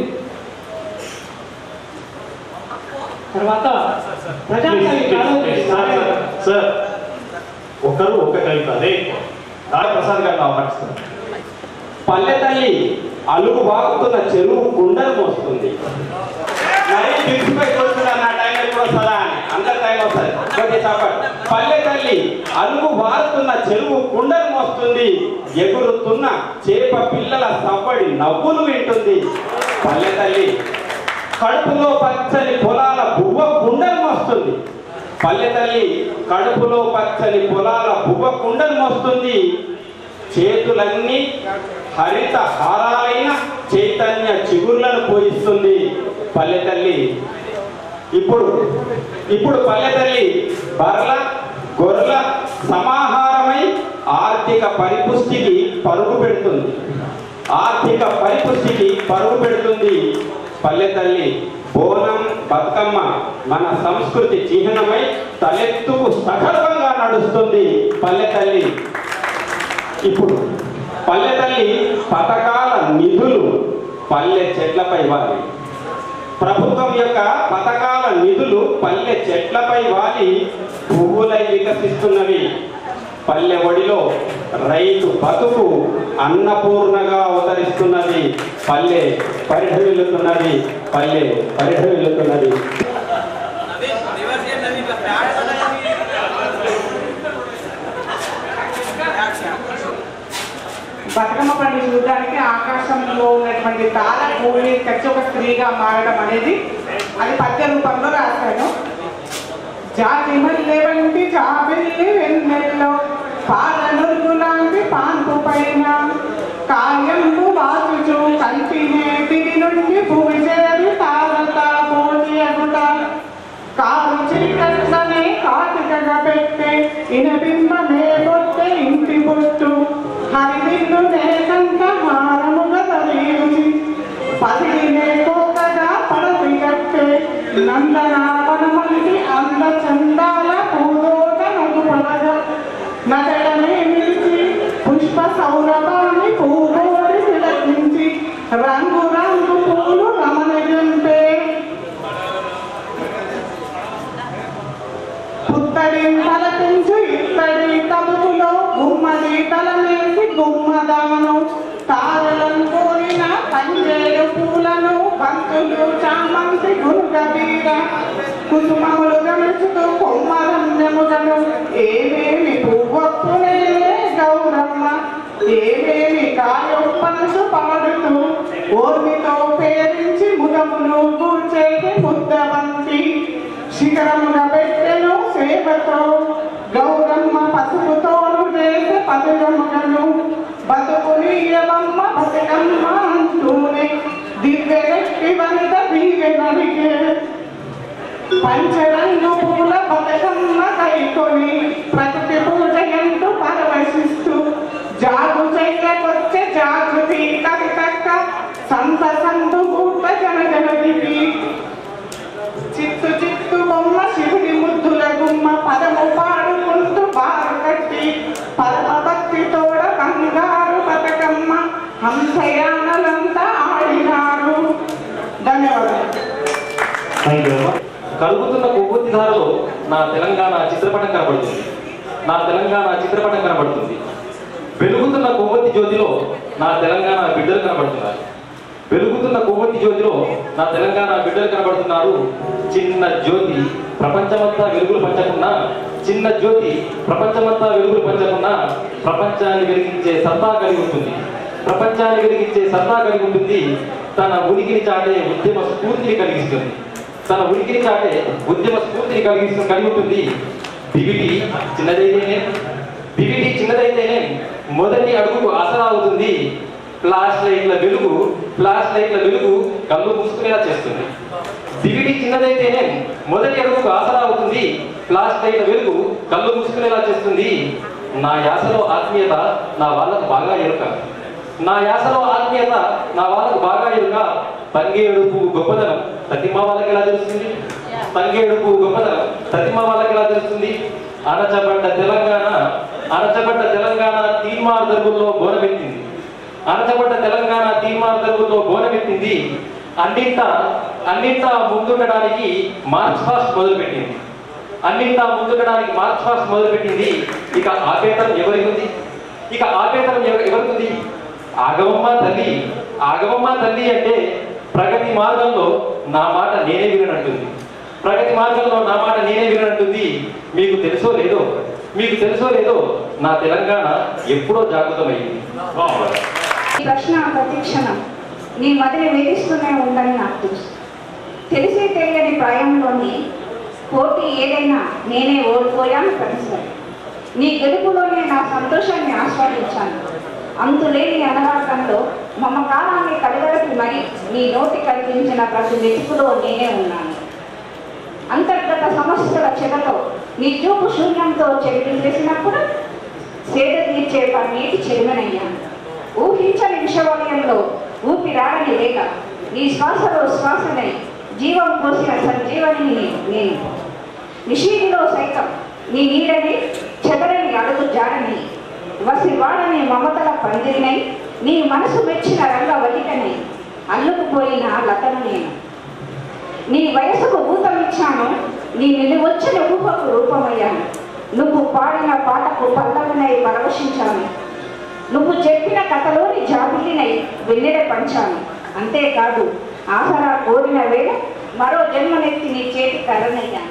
తర్వాత ప్రజాకవి కాళోజీ నారాయణ సార్ ఒకరు ఒక కవిత అదే నారా ప్రసాద్ గారిని ఆహ్వానిస్తారు పల్లె తల్లి అలుగు బాగుతున్న చెరువు గుండెలు మోస్తుంది మరీ పిలిచిపోయి చూస్తున్నా నా టైం ఎప్పుడు వస్తుందా అని అందరి టైం వస్తుంది ఓకే చెప్పండి పల్లె తల్లి అలుగు బారుతున్న చెరువు గుండెలు మోస్తుంది ఎగురుతున్న చేప పిల్లల సవ్వడి నవ్వులు వింటుంది పల్లె తల్లి కడుపులో పచ్చని పొలాల బువ్వ గుండెలు మోస్తుంది పల్లె తల్లి కడుపులో పచ్చని పొలాల బువ్వ గుండెలు మోస్తుంది చేతులన్నీ హరిత హారాలైన చైతన్య చిగుర్లను పూజిస్తుంది పల్లె తల్లి ఇప్పుడు ఇప్పుడు పల్లె తల్లి బర్ల గొర్రెల సమాహారమై ఆర్థిక పరిపుష్టికి పరుగు పెడుతుంది ఆర్థిక పరిపుష్టికి పరుగు పెడుతుంది పల్లె తల్లి బోనం బతుకమ్మ మన సంస్కృతి చిహ్నమై తలెత్తుకు సగర్వంగా నడుస్తుంది పల్లె తల్లి ఇప్పుడు పల్లె తల్లి పథకాల నిధులు పల్లె చెట్లపై వాలి ప్రభుత్వం యొక్క పథకాల నిధులు పల్లె చెట్లపై వాలి పువ్వులై వికసిస్తున్నవి పల్లె ఒడిలో రైతు బతుకు అన్నపూర్ణగా అవతరిస్తున్నది పల్లె పరిఢవిల్లుతున్నది పల్లె పరిఢవిల్లుతున్నది బతుకమ్మ పండుగ చూడడానికి ఆకాశంలో ఉన్నటువంటి తార భూమి కచ్చి ఒక స్త్రీగా మారడం అనేది అది పద్య రూపంలో రాశాను జాతి మల్లె వంటి జాబిల్లి వెన్నెల్లో పాల నురుగు లాంటి పాన్పు పైన కాయంబు వాచుచు కంటినే తిరి నుండి భూమి చేరి తారత పోటీ అగుట కారు చీకట్లనే కాటికగా పెట్టే ఇనబింబమే బొట్టె ఇంటి బొట్టు హరివిల్లు నేకంత హారముగా తలియుచి పదినే కోకగా పడతి కట్టే నందనావనమంటి అంద చందాల పూదోట నగు పడగ నగడమే నిలిచి పుష్ప సౌరభాన్ని పూగోడి తిలకించి రంగు రంగు పూలు రమణింపే పుత్తడి తలపించు ఇత్తడి తలుపులో గుమ్మడి తలమేసి గుమ్మదానం తారలను కోరిన తంగేడు పూలను బంతులు చామంతి గురుగబీర కుసుమములు గమనిస్తూ కొమ్మరంజముగను ఏమేమి పువ్వొప్పునే గౌరమ్మ ఏమేమి కాయొప్పనసు పాడుతూ ఓర్మితో పేరించి ముగమును కూర్చేది ముద్దబంతి శిఖరమున పెట్టెను సేవతో గౌరమ్మ పసుపుతోను చేసే పదుగముగను బతుకు నీయవమ్మ బతుకమ్మ అంటూనే దివ్య వ్యక్తి వనిత దీవె నడిగే పంచరంగు పూల బతుకమ్మ కైకొని ప్రకృతి పూజ ఎంటూ పరవశిస్తూ జాగు చెయ్యకొచ్చే జాగృతి కవితక్క సంత సంతు కూట జనగనదికి చిత్తు చిత్తు బొమ్మ శివుడి ముద్దుల గుమ్మ పదము పాడుకుంటూ బారు కట్టి పరమ భక్తి తోడ బంగారు బతుకమ్మ హంసయానలంతా ఆడినారు ధన్యవాదాలు థ్యాంక్ యూ కలుగుతున్న కొవ్వొత్తి ధారలో నా తెలంగాణ చిత్రపటం కనబడుతుంది నా తెలంగాణ చిత్రపటం కనబడుతుంది వెలుగుతున్న కొవ్వొత్తి జ్యోతిలో నా తెలంగాణ బిడ్డలు కనబడుతున్నారు వెలుగుతున్న కొవ్వొత్తి జ్యోతిలో నా తెలంగాణ బిడ్డలు కనబడుతున్నారు చిన్న జ్యోతి ప్రపంచమంతా వెలుగులు పంచకుండా చిన్న జ్యోతి ప్రపంచమంతా వెలుగులు పంచకుండా ప్రపంచాన్ని వెలిగించే సత్తా కలిగి ఉంటుంది ప్రపంచాన్ని వెలిగించే సత్తా కలిగి ఉంటుంది తన ఉనికిని చాటే ఉద్యమ స్ఫూర్తిని కలిగిస్తుంది తన ఉనికిని చాటే ఉద్యమ స్ఫూర్తిని కలిగిస్తుంది కలిగి ఉంటుంది దివిటి చిన్నదైతేనే దివిటి చిన్నదైతేనే మొదటి అడుగుకు ఆసరా అవుతుంది ఫ్లాష్ లైట్ల వెలుగు ఫ్లాష్ లైట్ల వెలుగు కళ్ళు మూసుకునేలా చేస్తుంది దివిటి చిన్నదైతేనే మొదటి అడుగుకు ఆసరా అవుతుంది ఫ్లాష్ లైట్ల వెలుగు కళ్ళు మూసుకునేలా చేస్తుంది నా యాసలో ఆత్మీయత నా వాళ్ళకు బాగా ఎరుక నా యాసలో ఆత్మీయత నా వాళ్ళకు బాగా ఎరుక తంగేడు పువ్వు గొప్పదనం ప్రతిమా వాళ్ళకి ఎలా తెలుస్తుంది తంగేడు పువ్వు గొప్పదనం ప్రతిమా వాళ్ళకి ఎలా తెలుస్తుంది అణచబడ్డ తెలంగాణ అణచబడ్డ తెలంగాణ తీర్మార్ దర్గుల్లో బోనమెత్తింది అణచబడ్డ తెలంగాణ తీర్మార్ దర్గుల్లో బోనమెత్తింది అన్నింటా అన్నింటా ముందుండడానికి మార్చ్ ఫాస్ట్ మొదలుపెట్టింది అన్నింటా ముందుండడానికి మార్చ్ ఫాస్ట్ మొదలుపెట్టింది ఇక ఆపేతరం ఎవరికి ఉంది ఇక ఆపేతరం ఎవ- ఎవరికి ఉంది ఆగమమ్మ తల్లి ఆగమమ్మ తల్లి అంటే ప్రగతి మార్గంలో నా మాట నేనే విననంటుంది ప్రగతి మార్గంలో నా మాట నేనే విననంటుంది మీకు తెలుసో లేదో మీకు తెలుసో లేదో నా తెలంగాణ ఎప్పుడో జాగృతమైంది ఈ ప్రశ్న ప్రతిక్షణం నీ మదిని వేధిస్తూనే ఉందని నాకు తెలుసు తెలిసి తెలియని ప్రాయంలోని పోటీ ఏదైనా నేనే ఓడిపోయాను ప్రతిసారి నీ గెలుపులోనే నా సంతోషాన్ని ఆస్వాదించాను అంతులేని అనరాటంలో మమకారాన్ని కడగడపి మరి నీ నోటి కల్పించిన ప్రతి వెతుకులో నేనే ఉన్నాను అంతర్గత సమస్యల చెదలో నీ చూపు శూన్యంతో చెవిటి చేసినప్పుడు సేద తీర్చే పన్నీటి చెరుమనయ్యాను ఊహించని విషవలయంలో ఊపిరాడని రేఖ నీ శ్వాసలో శ్వాసనై జీవం పోసిన సంజీవని నేను నిషీధిలో సైతం నీ నీడని చెదరని అడుగు జాడని వసి వాడని మమతల పందిరినై నీ మనసు మెచ్చిన రంగ వలికనై అల్లుకుపోయిన లతను నేను నీ వయసుకు ఊతమిచ్చాను నీ నిలువొచ్చిన ఊహకు రూపమయ్యాను నువ్వు పాడిన పాటకు పల్లవినై పరవశించాను నువ్వు చెప్పిన కథలోని జాబిలినై వెన్నెల పంచాను అంతేకాదు ఆసరా కోరిన వేళ మరో జన్మనెత్తి నీ చేతి కర్రనయ్యాను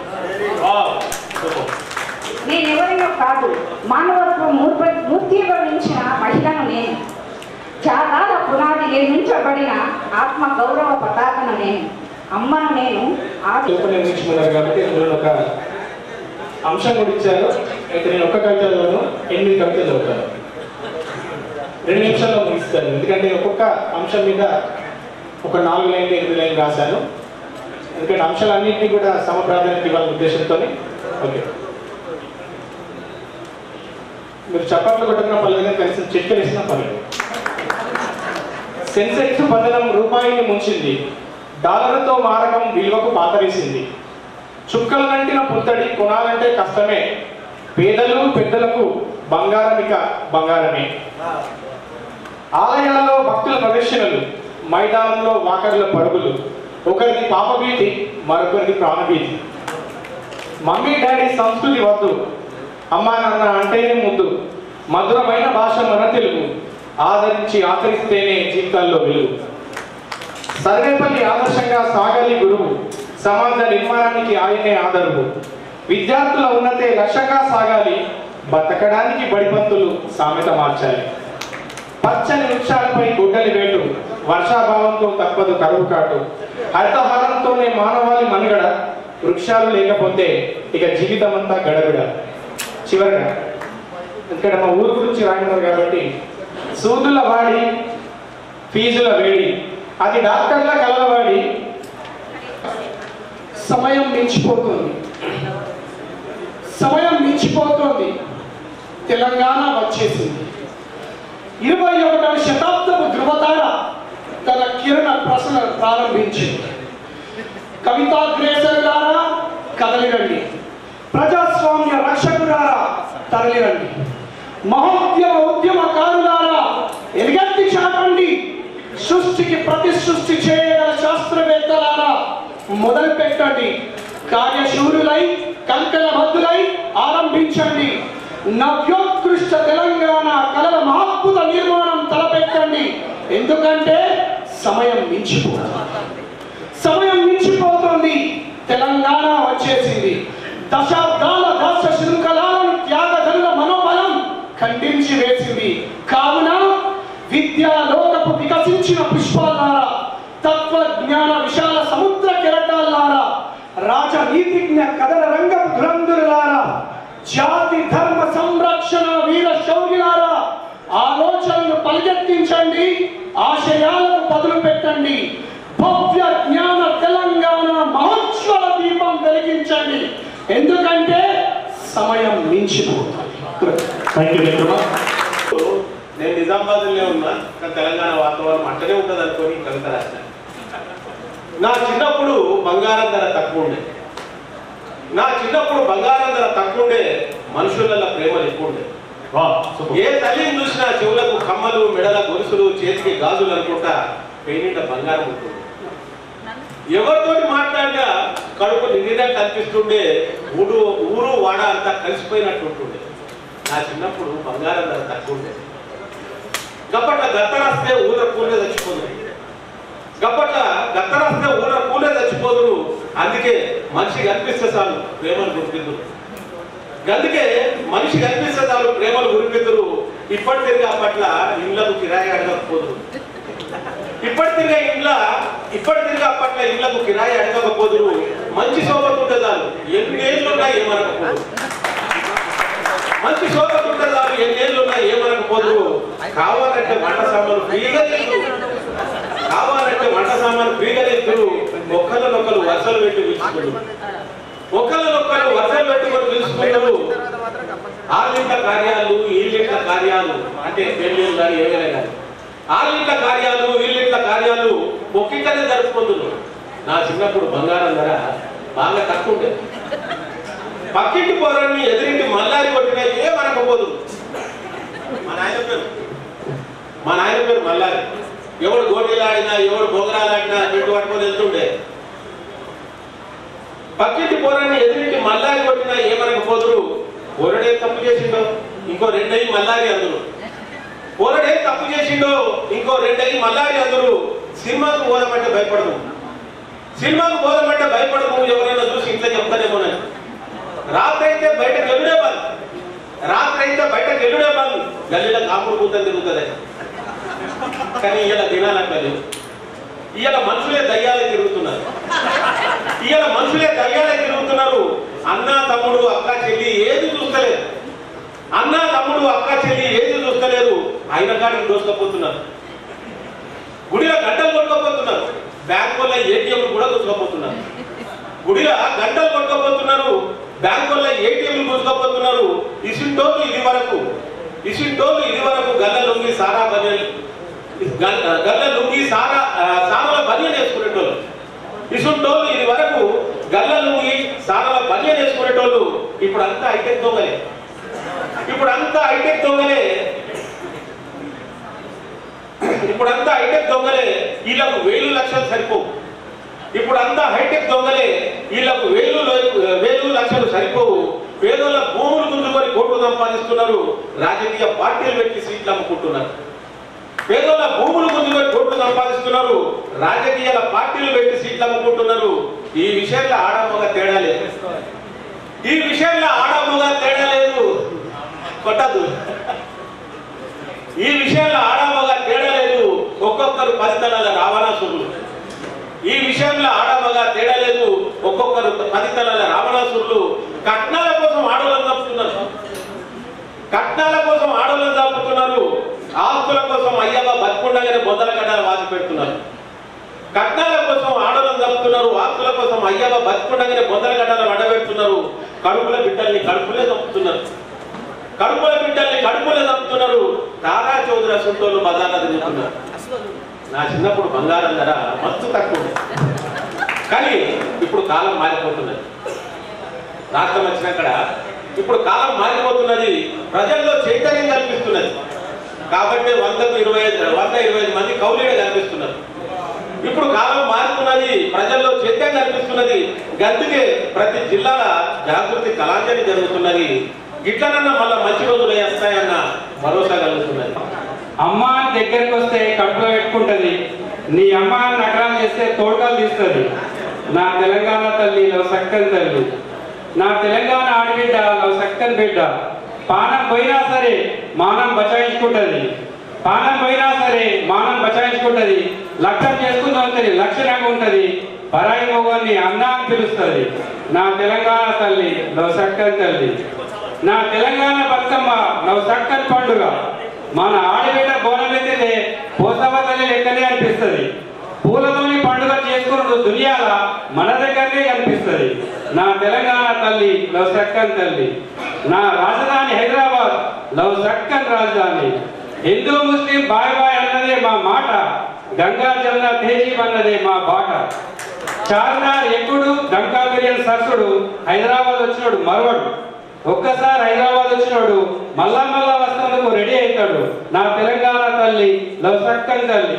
నేనెవరినో కాదు మానవత్వం మూర్ప మూర్తీభవించిన మహిళను నేను జాతాల పునాది నిర్మించబడిన ఆత్మ గౌరవ పతాకను నేను అమ్మను నేను ఆది లోపల నిర్మించుకున్నారు కాబట్టి అందులో ఒక అంశం కూడా ఇచ్చారు అయితే నేను ఒక్క కవిత చదవను ఎనిమిది కవితలు చదువుతాను రెండు నిమిషాల్లో ముగిస్తాను ఎందుకంటే ఒక్కొక్క అంశం మీద ఒక నాలుగు లైన్లు ఎనిమిది లైన్లు రాశాను ఎందుకంటే అంశాలన్నింటినీ కూడా సమ ప్రాధాన్యత ఇవ్వాలనే ఉద్దేశంతో ఓకే మీరు చప్పట్లు కొట్టిన పర్లేదు కనీసం చెట్లు వేసినా పర్లేదు సెన్సెక్స్ పతనం రూపాయిని ముంచింది డాలర్తో మారకం విలువకు పాతరేసింది చుక్కలు నంటిన పుత్తడి కొనాలంటే కష్టమే పేదలు పెద్దలకు బంగారం ఇక బంగారమే ఆలయాల్లో భక్తుల ప్రదర్శనలు మైదానంలో వాకర్ల పరుగులు ఒకరిది పాపభీతి మరొకరిది ప్రాణభీతి మమ్మీ డాడీ సంస్కృతి వద్దు అమ్మా నాన్న అంటేనే ముద్దు మధురమైన భాష మన తెలుగు ఆదరించి ఆచరిస్తేనే జీవితాల్లో వెలుగు సర్వేపల్లి ఆదర్శంగా సాగాలి గురువు సమాజ నిర్మాణానికి ఆయనే ఆదరువు విద్యార్థుల ఉన్నతే లక్ష్యంగా సాగాలి బతకడానికి బడిపంతులు సామెత మార్చాలి పచ్చని వృక్షాలపై గుడ్డలి వేటు వర్షాభావంతో తప్పదు కరువు కాటు హరితహారంతోనే మానవాళి మనుగడ వృక్షాలు లేకపోతే ఇక జీవితం అంతా గడబిడ చివరిగా ఇక్కడ మా ఊరు గురించి రాయన్నారు కాబట్టి సూదుల వాడి ఫీజుల వేడి అది డాక్టర్ల కలవాడి సమయం మించిపోతుంది సమయం మించిపోతుంది తెలంగాణ వచ్చేసింది ఇరవై ఒకటవ శతాబ్దపు ధృవతార తన కిరణ ప్రసన ప్రారంభించింది కవితాగ్రేసరులారా కదలిరండి ప్రజాస్వామ్య రక్షకులారా తరలిరండి మహోద్యమ ఉద్యమకారులారా ఎలుగెత్తి చాటండి సృష్టికి ప్రతి సృష్టి చేయగల శాస్త్రవేత్తలారా మొదలు పెట్టండి కార్యశూరులై కంకణబద్ధులై ఆరంభించండి నవ్యోత్కృష్ట తెలంగాణ కళల మహాద్భుత నిర్మాణం తలపెట్టండి ఎందుకంటే సమయం మించిపోతుంది సమయం మించిపోతుంది తెలంగాణ వచ్చేసింది దశాబ్దాల దాస శృంఖలాలను త్యాగదల్ల మనోబలం ఖండించి వేసింది కావున విద్యాలోకపు వికసించిన పుష్పాలారా తత్వజ్ఞాన విశాల సముద్ర కెరటాలారా రాజనీతిజ్ఞ కథల రంగపు ధురంధులారా జాతి ధర్మ సంరక్షణ వీర శౌర్యులారా ఆలోచనలు పరిగెత్తించండి ఆశయాలను పదులు పెట్టండి భవ్య జ్ఞాన తెలంగాణ మహోజ్వల దీపం వెలిగించండి ఎందుకంటే సమయం మించిపోతుంది థ్యాంక్ యూ మిత్రమా నేను నిజామాబాద్లో ఉన్నా కానీ తెలంగాణ వాతావరణం అట్టనే ఉంటుంది అనుకొని ఈ కవిత రాసిన నా చిన్నప్పుడు బంగారం ధర తక్కువ ఉండే నా చిన్నప్పుడు బంగారం ధర తక్కువ ఉండే మనుషులలో ప్రేమలు ఎక్కువ ఉండే ఏ తల్లిని చూసినా చెవులకు కమ్మలు మెడల గొలుసులు చేతికి గాజులు అనుకుంటా పెయినింట బంగారం ఉంటుంది ఎవరితోటి మాట్లాడినా కడుపు నిండినా కనిపిస్తుండే ఊరు ఊరు వాడ అంతా కలిసిపోయినట్టు ఉంటుండే నా చిన్నప్పుడు బంగారం ధర తక్కువ ఉండే గప్పట్ల గత్తరాస్తే ఊర కూలే చచ్చిపోదు గప్పట్ల గత్తరాస్తే ఊర కూలే చచ్చిపోదురు అందుకే మనిషి కనిపిస్తే చాలు ప్రేమలు గురిపిద్దురు అందుకే మనిషి కనిపిస్తే చాలు ప్రేమలు గురిపిద్దురు ఇప్పటి తిరిగి అప్పట్ల ఇళ్లకు కిరాయి అడగకపోదురు ఇప్పటి తిరిగే ఇండ్ల ఇప్పటి తిరిగి అప్పట్ల ఇళ్లకు కిరాయి అడగకపోదురు మంచి సోబత్ ఉంటే చాలు ఎన్నేళ్ళు ఉన్నా ఏమనకపోదు మంచి సోబత్ ఉంటే చాలు ఎన్నేళ్ళు ఉన్నా ఏమనకపోదురు కావాలంటే వంట సామాను ఫ్రీగా లేదు కావాలంటే వంట సామాను ఫ్రీగా లేదు ఒక్కరినొక్కరు వరుసలు పెట్టి పిలుచుకున్నారు ఒకరినొక్కరు వరుసలు పెట్టుకొని పిలుచుకున్నారు ఆర్లింట కార్యాలు ఈలింట కార్యాలు అంటే పెళ్ళిళ్ళు కానీ ఏమైనా కానీ ఆర్లింట కార్యాలు వీళ్ళింట కార్యాలు ఒక్కింటనే జరుపుకుంటున్నారు నా చిన్నప్పుడు బంగారం ధర బాగా తక్కువ ఉండేది పక్కింటి పోరాన్ని ఎదురింటి మల్లారి కొట్టినా ఏమనకపోదు మా నాయన పేరు మా నాయన పేరు మల్లారి ఎవడు గోటీలాడినా ఎవడు బొగరాలాడినా నీటి పట్టుకొని వెళ్తుండే పక్కింటి పోరాన్ని ఎదురింటి మల్లారి కొట్టినా ఏమనకపోదురు పోరడే తప్పు చేసిండో ఇంకో రెండయి మల్లారి అందురు పోరడే తప్పు చేసిండో ఇంకో రెండయి మల్లారి అందురు సినిమాకు పోదామంటే భయపడదు సినిమాకు పోదామంటే భయపడదు ఎవరైనా చూసి ఇంట్లో చెప్తానేమోనని రాత్రి అయితే బయట గెలుడే బంద్ రాత్రి అయితే బయట గెలుడే బంద్ గల్లీలో కాపుడు కూతలు తిరుగుతుంది కానీ ఇలా దినాలట్లా లేవు ఇవాళ మనుషులే దయ్యాలే తిరుగుతున్నారు ఇవాళ మనుషులే దయ్యాలే తిరుగుతున్నారు అన్న తమ్ముడు అక్క చెల్లి ఏది చూస్తలేదు అన్న తమ్ముడు అక్క చెల్లి ఏది చూస్తలేదు ఆయన కాడికి దోసుకపోతున్నారు గుడిలో గంటలు కొట్టుకోపోతున్నారు బ్యాంక్ వల్ల ఏటీఎం కూడా దోసుకపోతున్నారు గుడిలో గంటలు కొట్టుకోపోతున్నారు బ్యాంక్ వల్ల ఏటీఎం దోసుకపోతున్నారు ఇసింటోలు ఇది వరకు ఇసింటోలు ఇది వరకు గల్ల లొంగి సారా బనియలు గల్ల గల్ల లుంగి సారా ఆ, సారల బనియన్ వేసుకునేటోళ్ళు ఇసుంటోళ్ళు ఇది వరకు గల్ల లుంగి సారల బనియన్ వేసుకునేటోళ్ళు ఇప్పుడు అంతా హైటెక్ దొంగలే ఇప్పుడు అంతా హైటెక్ దొంగలే ఇప్పుడు అంతా హైటెక్ దొంగలే వీళ్ళకు వేలు లక్షలు సరిపోవు ఇప్పుడు అంతా హైటెక్ దొంగలే వీళ్ళకు వేలు వేలు లక్షలు సరిపోవు పేదోళ్ళ భూములు గుంజుకొని కోట్లు సంపాదిస్తున్నారు రాజకీయ పార్టీలు పెట్టి సీట్లు అమ్ముకుంటున్నారు పేదోళ్ళ భూములు గుంజుకొని కోట్లు సంపాదిస్తున్నారు రాజకీయాల పార్టీలు పెట్టి సీట్లు అమ్ముకుంటున్నారు ఈ విషయంలో ఆడమ్మగా తేడా లేదు ఈ విషయంలో ఆడమ్మగా తేడా లేదు కొట్టద్దు ఈ విషయంలో ఆడమ్మగా తేడా లేదు ఒక్కొక్కరు పదితనాల రావణాసురులు ఈ విషయంలో ఆడమ్మగా తేడా లేదు ఒక్కొక్కరు పదితనాల రావణాసురులు కట్నాల కోసం ఆడవాళ్ళని తప్పుతున్నారు కట్నాల కోసం ఆడవాళ్ళని తప్పుతున్నారు ఆస్తుల కోసం అయ్యవ బతుకుండగానే బొద్దల గడ్డలు వాసి పెడుతున్నారు కట్నాల కోసం ఆడవాళ్ళని తప్పుతున్నారు ఆస్తుల కోసం అయ్యవ బతుకుండగానే బొద్దల గడ్డలు వడబెడుతున్నారు కడుపుల బిడ్డల్ని కడుపులే తప్పుతున్నారు కడుపుల బిడ్డల్ని కడుపులే తప్పుతున్నారు తారా చౌదరి అసంటోళ్ళు బజార్లో తిరుగుతున్నారు నా చిన్నప్పుడు బంగారం ధర మస్తు తక్కువ ఉంది. కానీ ఇప్పుడు కాలం మారిపోతున్నది రాష్ట్రం వచ్చినక్కడ ఇప్పుడు కాలం మారిపోతున్నది ప్రజల్లో చైతన్యం కల్పిస్తున్నది కాబట్టి వందకు ఇరవై ఐదు వంద ఇరవై ఐదు మంది కౌలీడ కనిపిస్తున్నారు ఇప్పుడు కాలం మారుతున్నది ప్రజల్లో చైత్యం కనిపిస్తున్నది గందుకే ప్రతి జిల్లాల జాగృతి కళాంజలి జరుగుతున్నది ఇట్లనన్నా మళ్ళా మంచి రోజులు వస్తాయన్న భరోసా కలుగుతున్నది అమ్మ అని దగ్గరికి వస్తే కడుపులో పెట్టుకుంటది నీ అమ్మ అని నగరం చేస్తే తోడుకాలు తీస్తుంది నా తెలంగాణ తల్లి లవ్ సక్కని తల్లి నా తెలంగాణ ఆడబిడ్డ లవ్ సక్కని బిడ్డ పానం పోయినా సరే మానం బచాయించుకుంటది పానం పోయినా సరే మానం బచాయించుకుంటది లక్ష్యం చేసుకుని వస్తుంది లక్షణంగా ఉంటది పరాయి మొగోని అన్న అని పిలుస్తుంది నా తెలంగాణ తల్లి లవ్ సక్కని తల్లి నా తెలంగాణ బతుకమ్మ లవ్ సక్కని పండుగ మన ఆడబిడ్డ బోనం ఎత్తితే పోసవ తల్లి లెక్కనే అనిపిస్తుంది పూలతోని పండుగ చేసుకున్న దునియాల మన దగ్గరనే కనిపిస్తుంది నా తెలంగాణ తల్లి లవ్ సక్కన్ తల్లి నా రాజధాని హైదరాబాద్ లవ్ సక్కన్ రాజధాని హిందూ ముస్లిం బాయ్ బాయ్ అన్నదే మా మాట గంగా జమున తేజీబ్ అన్నదే మా బాట చార్మినార్ ఎక్కుడు డంకా బిర్యానీ సరసుడు హైదరాబాద్ వచ్చినోడు మరవడు ఒక్కసారి హైదరాబాద్ వచ్చినోడు మళ్ళా మళ్ళా వస్తున్నందుకు రెడీ అవుతాడు నా తెలంగాణ తల్లి లవ్ సక్కన్ తల్లి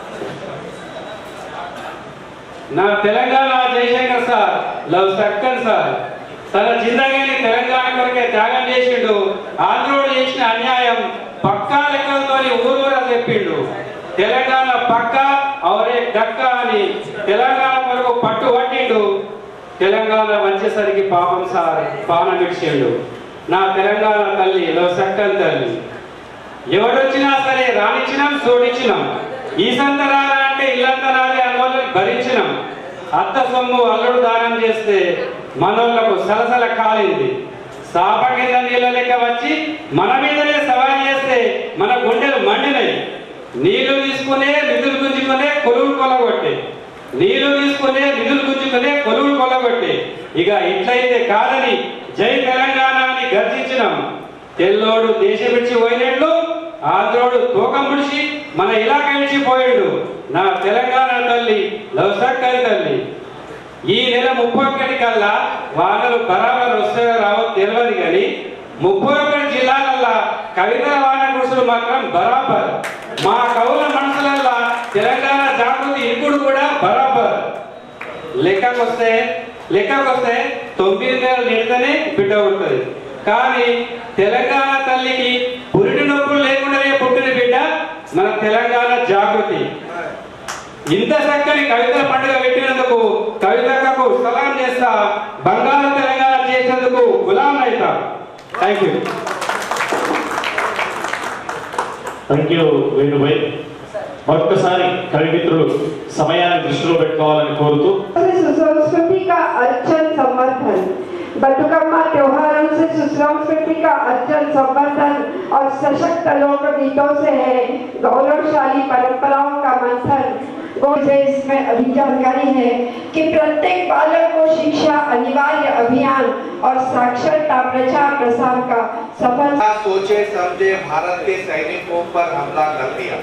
నా తెలంగాణ జయశంకర్ సార్ లవ్ సక్కన్ సార్ తన జిందగీని తెలంగాణ కొరకే త్యాగం చేసిండు ఆంధ్రోడు చేసిన అన్యాయం పక్కా లెక్కలతోని ఊరూరా చెప్పిండు తెలంగాణ పక్క అవరే డక్క అని తెలంగాణ కొరకు పట్టు పట్టిండు తెలంగాణ వచ్చేసరికి పాపం సార్ పానం విడిచిండు నా తెలంగాణ తల్లి లవ్ సక్కన్ తల్లి ఎవడొచ్చినా సరే రానిచ్చినాం సోడిచ్చినాం ఈ సంతరారా అంటే ఇల్లంతరాలే అన్నోళ్ళని భరించినాం అత్త సొమ్ము అల్లుడు దానం చేస్తే మనోళ్లకు సలసల కాలింది సాప కింద నీళ్ళ లెక్క వచ్చి మన మీదనే సవాల్ చేస్తే మన గుండెలు మండినాయి నీళ్లు తీసుకునే నిధులు గుంజుకునే కొలువులు కొలగొట్టే నీళ్లు తీసుకునే నిధులు గుంజుకునే కొలువులు కొలగొట్టే ఇక ఇట్లయితే కాదని జై తెలంగాణ అని గర్జించినాం తెల్లోడు దేశ విడిచి పోయినట్లు ఆంధ్రోడు తోక ముడిచి మన ఇలాక విడిచి పోయాడు నా తెలంగాణ తల్లి లవసక్కరి తల్లి ఈ నెల ముప్పై ఒకటి కల్లా వానలు బరాబర్ వస్తాయో రావో తెలియదు కానీ ముప్పై ఒకటి జిల్లాలల్లా కవితల వాన కురుసులు మాత్రం బరాబర్ మా కవుల మనసులల్లా తెలంగాణ జాగృతి ఇప్పుడు కూడా బరాబర్ లెక్కకొస్తే లెక్కకొస్తే తొమ్మిది నెలలు నిండితేనే బిడ్డ ఉంటుంది కానీ తెలంగాణ తల్లికి పురిటి నొప్పులు లేకుండానే పుట్టిన బిడ్డ మన తెలంగాణ జాగృతి ఇంత చక్కని కవిత పండుగ పెట్టినందుకు కవితకు సలాం చేస్తా బంగారు తెలంగాణ చేసేందుకు గులాం అవుతా thank you thank you Venubhai మరొకసారి కవి మిత్రులు సమయాన్ని దృష్టిలో పెట్టుకోవాలని కోరుతూ सुसंस्कृति का अर्चन संवर्धन बटुकम्मा त्योहारों से सुसंस्कृति का अर्चन संवर्धन और सशक्त लोक गीतों से है गौरवशाली परंपराओं का मंथन मुझे इसमें अभी जानकारी है कि प्रत्येक बालक को शिक्षा अनिवार्य अभियान और साक्षरता प्रचार प्रसार का सफल सोचे समझे भारत के सैनिकों पर हमला कर दिया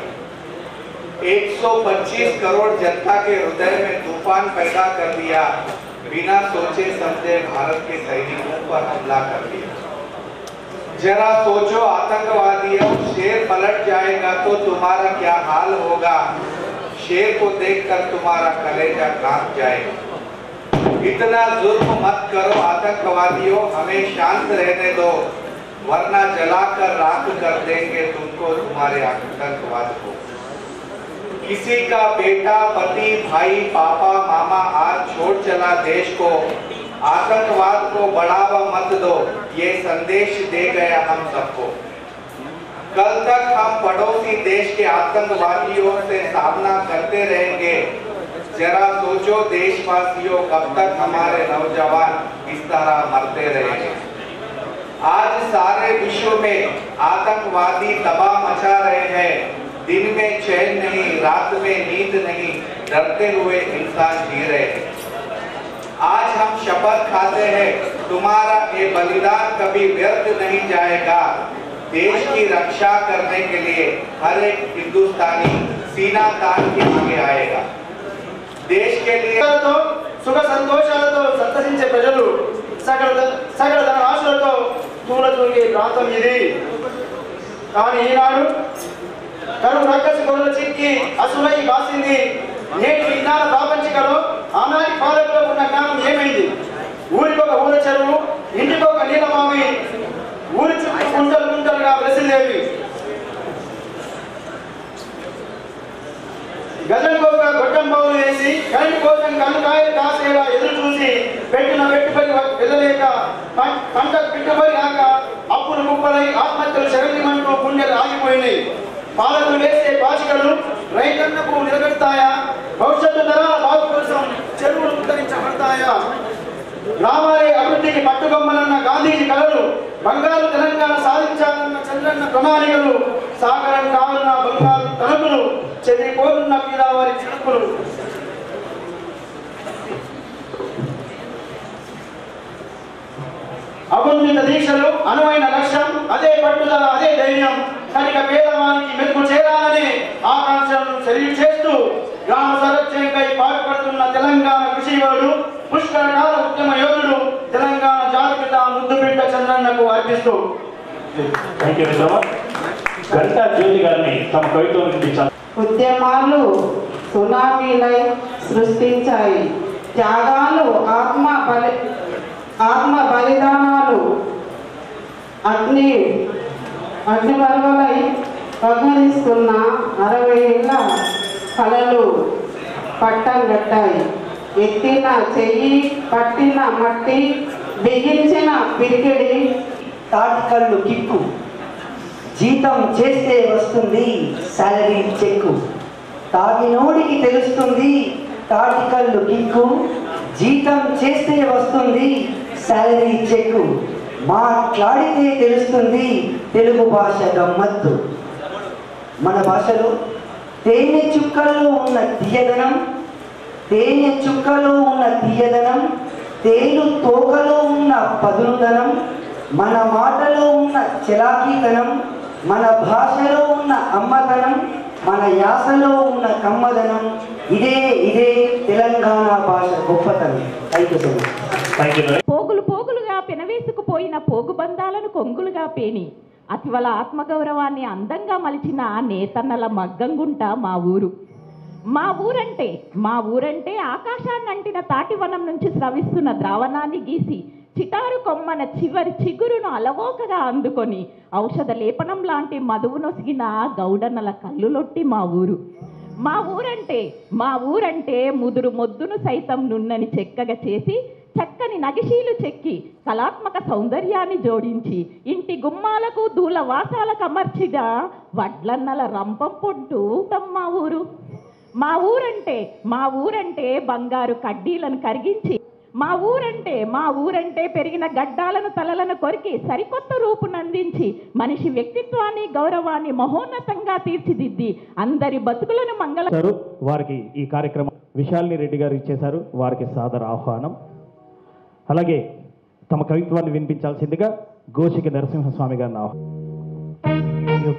125 करोड़ जनता के हृदय में तूफान पैदा कर दिया बिना सोचे समझे भारत के सैनिकों पर हमला कर दिया जरा सोचो आतंकवादियों शेर पलट जाएगा तो तुम्हारा क्या हाल होगा शेर को देखकर तुम्हारा कलेजा कांप जाएगा इतना जुल्म मत करो आतंकवादियों हमें शांत रहने दो वरना जलाकर राख कर देंगे तुमको तुम्हारे आतंकवाद को किसी का बेटा पति भाई पापा मामा आज छोड़ चला देश को आतंकवाद को बढ़ावा मत दो ये संदेश दे गया हम सबको कल तक हम पड़ोसी देश के आतंकवादियों से सामना करते रहेंगे जरा सोचो देशवासियों कब तक हमारे नौजवान इस तरह मरते रहेंगे आज सारे विश्व में आतंकवादी दबा मचा रहे हैं दिन में चैन नहीं रात में नींद नहीं डरते हुए इंसान जी रहे हैं आज हम शपथ खाते हैं तुम्हारा ये बलिदान कभी व्यर्थ नहीं जाएगा देश की रक्षा करने के लिए हर एक हिंदुस्तानी सीना तान के आगे आएगा देश के लिए సుఖ సంతోషాలతో సంతసించే ప్రజలు సకల సకల ధన ఆశలతో తూల తూగే ప్రాంతం ఇది కానీ ఈనాడు కరువు రక్కసి గొడవలు చిక్కి అసులై బాసింది నేటి విజ్ఞాన ప్రాపంచికలో ఆనాటి పాలకులో ఉన్న జ్ఞానం ఏమైంది ఊరికి ఒక ఊర చెరువు ఇంటికి ఒక నీలమావి ఊరి చుట్టూ గుంటలు గుంటలుగా వెసిలేవి గజంకోక గొట్టం బావులు వేసి కరెంటు కోసం కనుకాయలు కాసేలా ఎదురు చూసి పెట్టిన పెట్టుబడి వెళ్ళలేక పం- పంట పెట్టుబడి కాక అప్పులు కుప్పలై ఆత్మహత్యలు శరణిమంటూ గుండెలు ఆగిపోయినాయి పాలకులు వేసే పాచికలు రైతన్నకు నిలబెడతాయా భవిష్యత్తు తరాల బాగు కోసం చెరువులు ఉద్ధరించబడతాయా గ్రామాలే అభివృద్ధికి పట్టుబొమ్మలన్న గాంధీజీ కలలు బంగారు తెలంగాణ సాధించాలన్న చంద్రన్న ప్రణాళికలు సాగరం కావాలన్న బంగారు తలుపులు చెదిరిపోతున్న వారి చిలుపులు అభివృద్ధి దీక్షలు అనువైన లక్ష్యం అదే పట్టుదల అదే ధైర్యం కనుక పేదవానికి మెరుగు చేరాలనే ఆకాంక్షలను చర్య చేస్తూ గ్రామ సంరక్షణకై పాటుపడుతున్న తెలంగాణ కృషివాడు పుష్కరకాల ఉద్యమ యోధుడు తెలంగాణ జాతిపిత ముద్దుబిడ్డ చంద్రన్నకు అర్పిస్తూ థ్యాంక్ యూ మిత్రమా గంటా జ్యోతి గారిని తమ కవిత్వం వినిపించాలి ఉద్యమాలు సునామీలై సృష్టించాయి త్యాగాలు ఆత్మ బలి ఆత్మ బలిదానాలు అగ్ని అగ్నిపర్వలై ప్రహరిస్తున్న అరవై ఏళ్ళ కళలు పట్టం కట్టాయి ఎత్తిన చెయ్యి పట్టిన మట్టి బిగించిన పిరికిడి తాటికళ్ళు కిక్కు జీతం చేస్తే వస్తుంది సాలరీ చెక్కు తాగినోడికి తెలుస్తుంది తాటికళ్ళు కిక్కు జీతం చేస్తే వస్తుంది సాలరీ చెక్కు మాట్లాడితే తెలుస్తుంది తెలుగు భాష గమ్మత్తు మన భాషలో తేనె చుక్కల్లో ఉన్న తీయదనం తేనె చుక్కలో ఉన్న తీయదనం తేలు తోకలో ఉన్న పదునుదనం మన మాటలో ఉన్న చలాకీతనం మన భాషలో ఉన్న అమ్మతనం మన యాసలో ఉన్న కమ్మదనం ఇదే ఇదే తెలంగాణ భాష గొప్పతనం thank you so much thank you పోగులు పోగులుగా పెనవేసుకుపోయిన పోగు బంధాలను కొంగులుగా పేని అతివల ఆత్మగౌరవాన్ని అందంగా మలిచిన నేతన్నల మగ్గంగుంట మా ఊరు మా ఊరంటే మా ఊరంటే ఆకాశాన్ని అంటిన తాటివనం నుంచి స్రవిస్తున్న ద్రావణాన్ని గీసి చిటారు కొమ్మన చివరి చిగురును అలవోకగా అందుకొని ఔషధ లేపనం లాంటి మధువు నొసిగిన గౌడన్నల కళ్ళులొట్టి మా ఊరు మా ఊరంటే మా ఊరంటే ముదురు మొద్దును సైతం నున్నని చెక్కగా చేసి చక్కని నగిశీలు చెక్కి కళాత్మక సౌందర్యాన్ని జోడించి ఇంటి గుమ్మాలకు దూల వాసాలకు అమర్చిన వడ్లన్నల రంపం పొంటూ మా ఊరు మా ఊరంటే మా ఊరంటే బంగారు కడ్డీలను కరిగించి మా ఊరంటే మా ఊరంటే పెరిగిన గడ్డాలను తలలను కొరికి సరికొత్త రూపునందించి మనిషి వ్యక్తిత్వాన్ని గౌరవాన్ని మహోన్నతంగా తీర్చిదిద్ది అందరి బతుకులను మంగళ చేశారు వారికి ఈ కార్యక్రమం విశాలిని రెడ్డి గారు ఇచ్చేశారు వారికి సాదర ఆహ్వానం అలాగే తమ కవిత్వాన్ని వినిపించాల్సిందిగా గోషిక నరసింహస్వామి గారిని ఆహ్వానం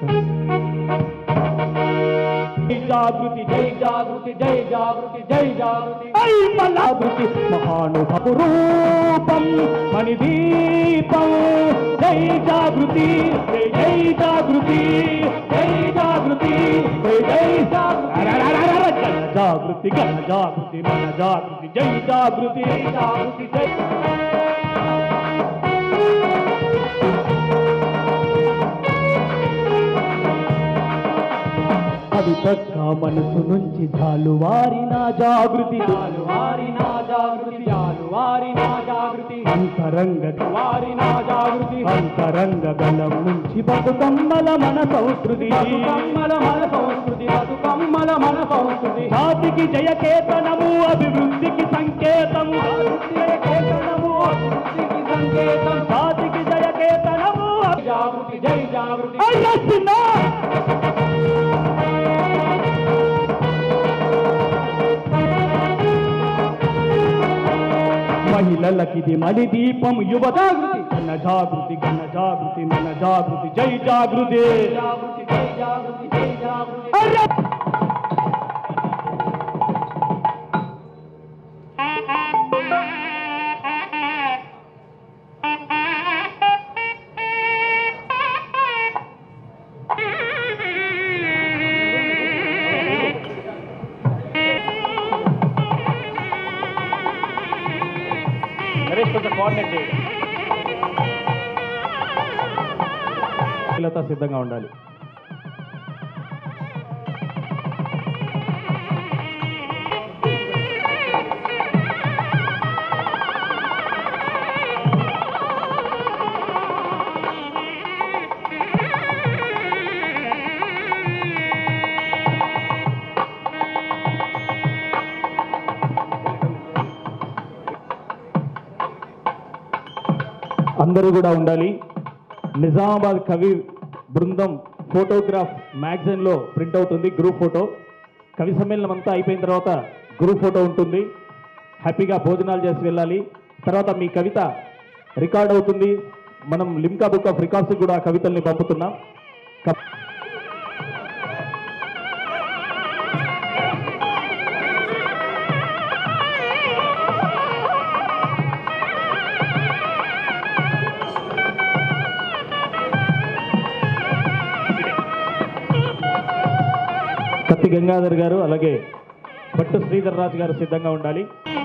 జాగృతి జై జాగృతి జై జాగృతి జై జాగృతి జాగృతి మహానుభపు రూపం మణిదీపం జై జాగృతి జై జై జాగృతి జై జాగృతి జై జై జాగృతి గణ జాగృతి గణ జాగృతి మన జాగృతి జై జాగృతి జాగృతి జై అది పక్క మనసు నుంచి జాలువారి నా జాగృతి జాలువారి నా జాగృతి జాలువారి నా జాగృతి అంతరంగ వారి నా జాగృతి అంతరంగ గలం నుంచి బతుకమ్మల మన సంస్కృతి బతుకమ్మల మన సంస్కృతి బతుకమ్మల మన సంస్కృతి జాతికి జయకేతనము అభివృద్ధికి సంకేతం జయకేతనము అభివృద్ధికి సంకేతం జాతికి జయకేతనము జాగృతి జై జాగృతి అయ్యా మహిళలకిది మణి దీపం యువ జాగృతి ఘన జాగృతి ఘన జాగృతి మన జాగృతి జై జాగృతి అరే! మహిళతో సిద్ధంగా ఉండాలి అందరూ కూడా ఉండాలి నిజామాబాద్ కవి బృందం ఫోటోగ్రాఫ్ మ్యాగజైన్లో ప్రింట్ అవుతుంది గ్రూప్ ఫోటో కవి సమ్మేళనం అంతా అయిపోయిన తర్వాత గ్రూప్ ఫోటో ఉంటుంది హ్యాపీగా భోజనాలు చేసి వెళ్ళాలి తర్వాత మీ కవిత రికార్డ్ అవుతుంది మనం లిమ్కా బుక్ ఆఫ్ రికార్డ్స్ కూడా ఆ కవితల్ని పంపుతున్నాం క- కత్తి గంగాధర్ గారు అలాగే భట్టు శ్రీధర్ రాజు గారు సిద్ధంగా ఉండాలి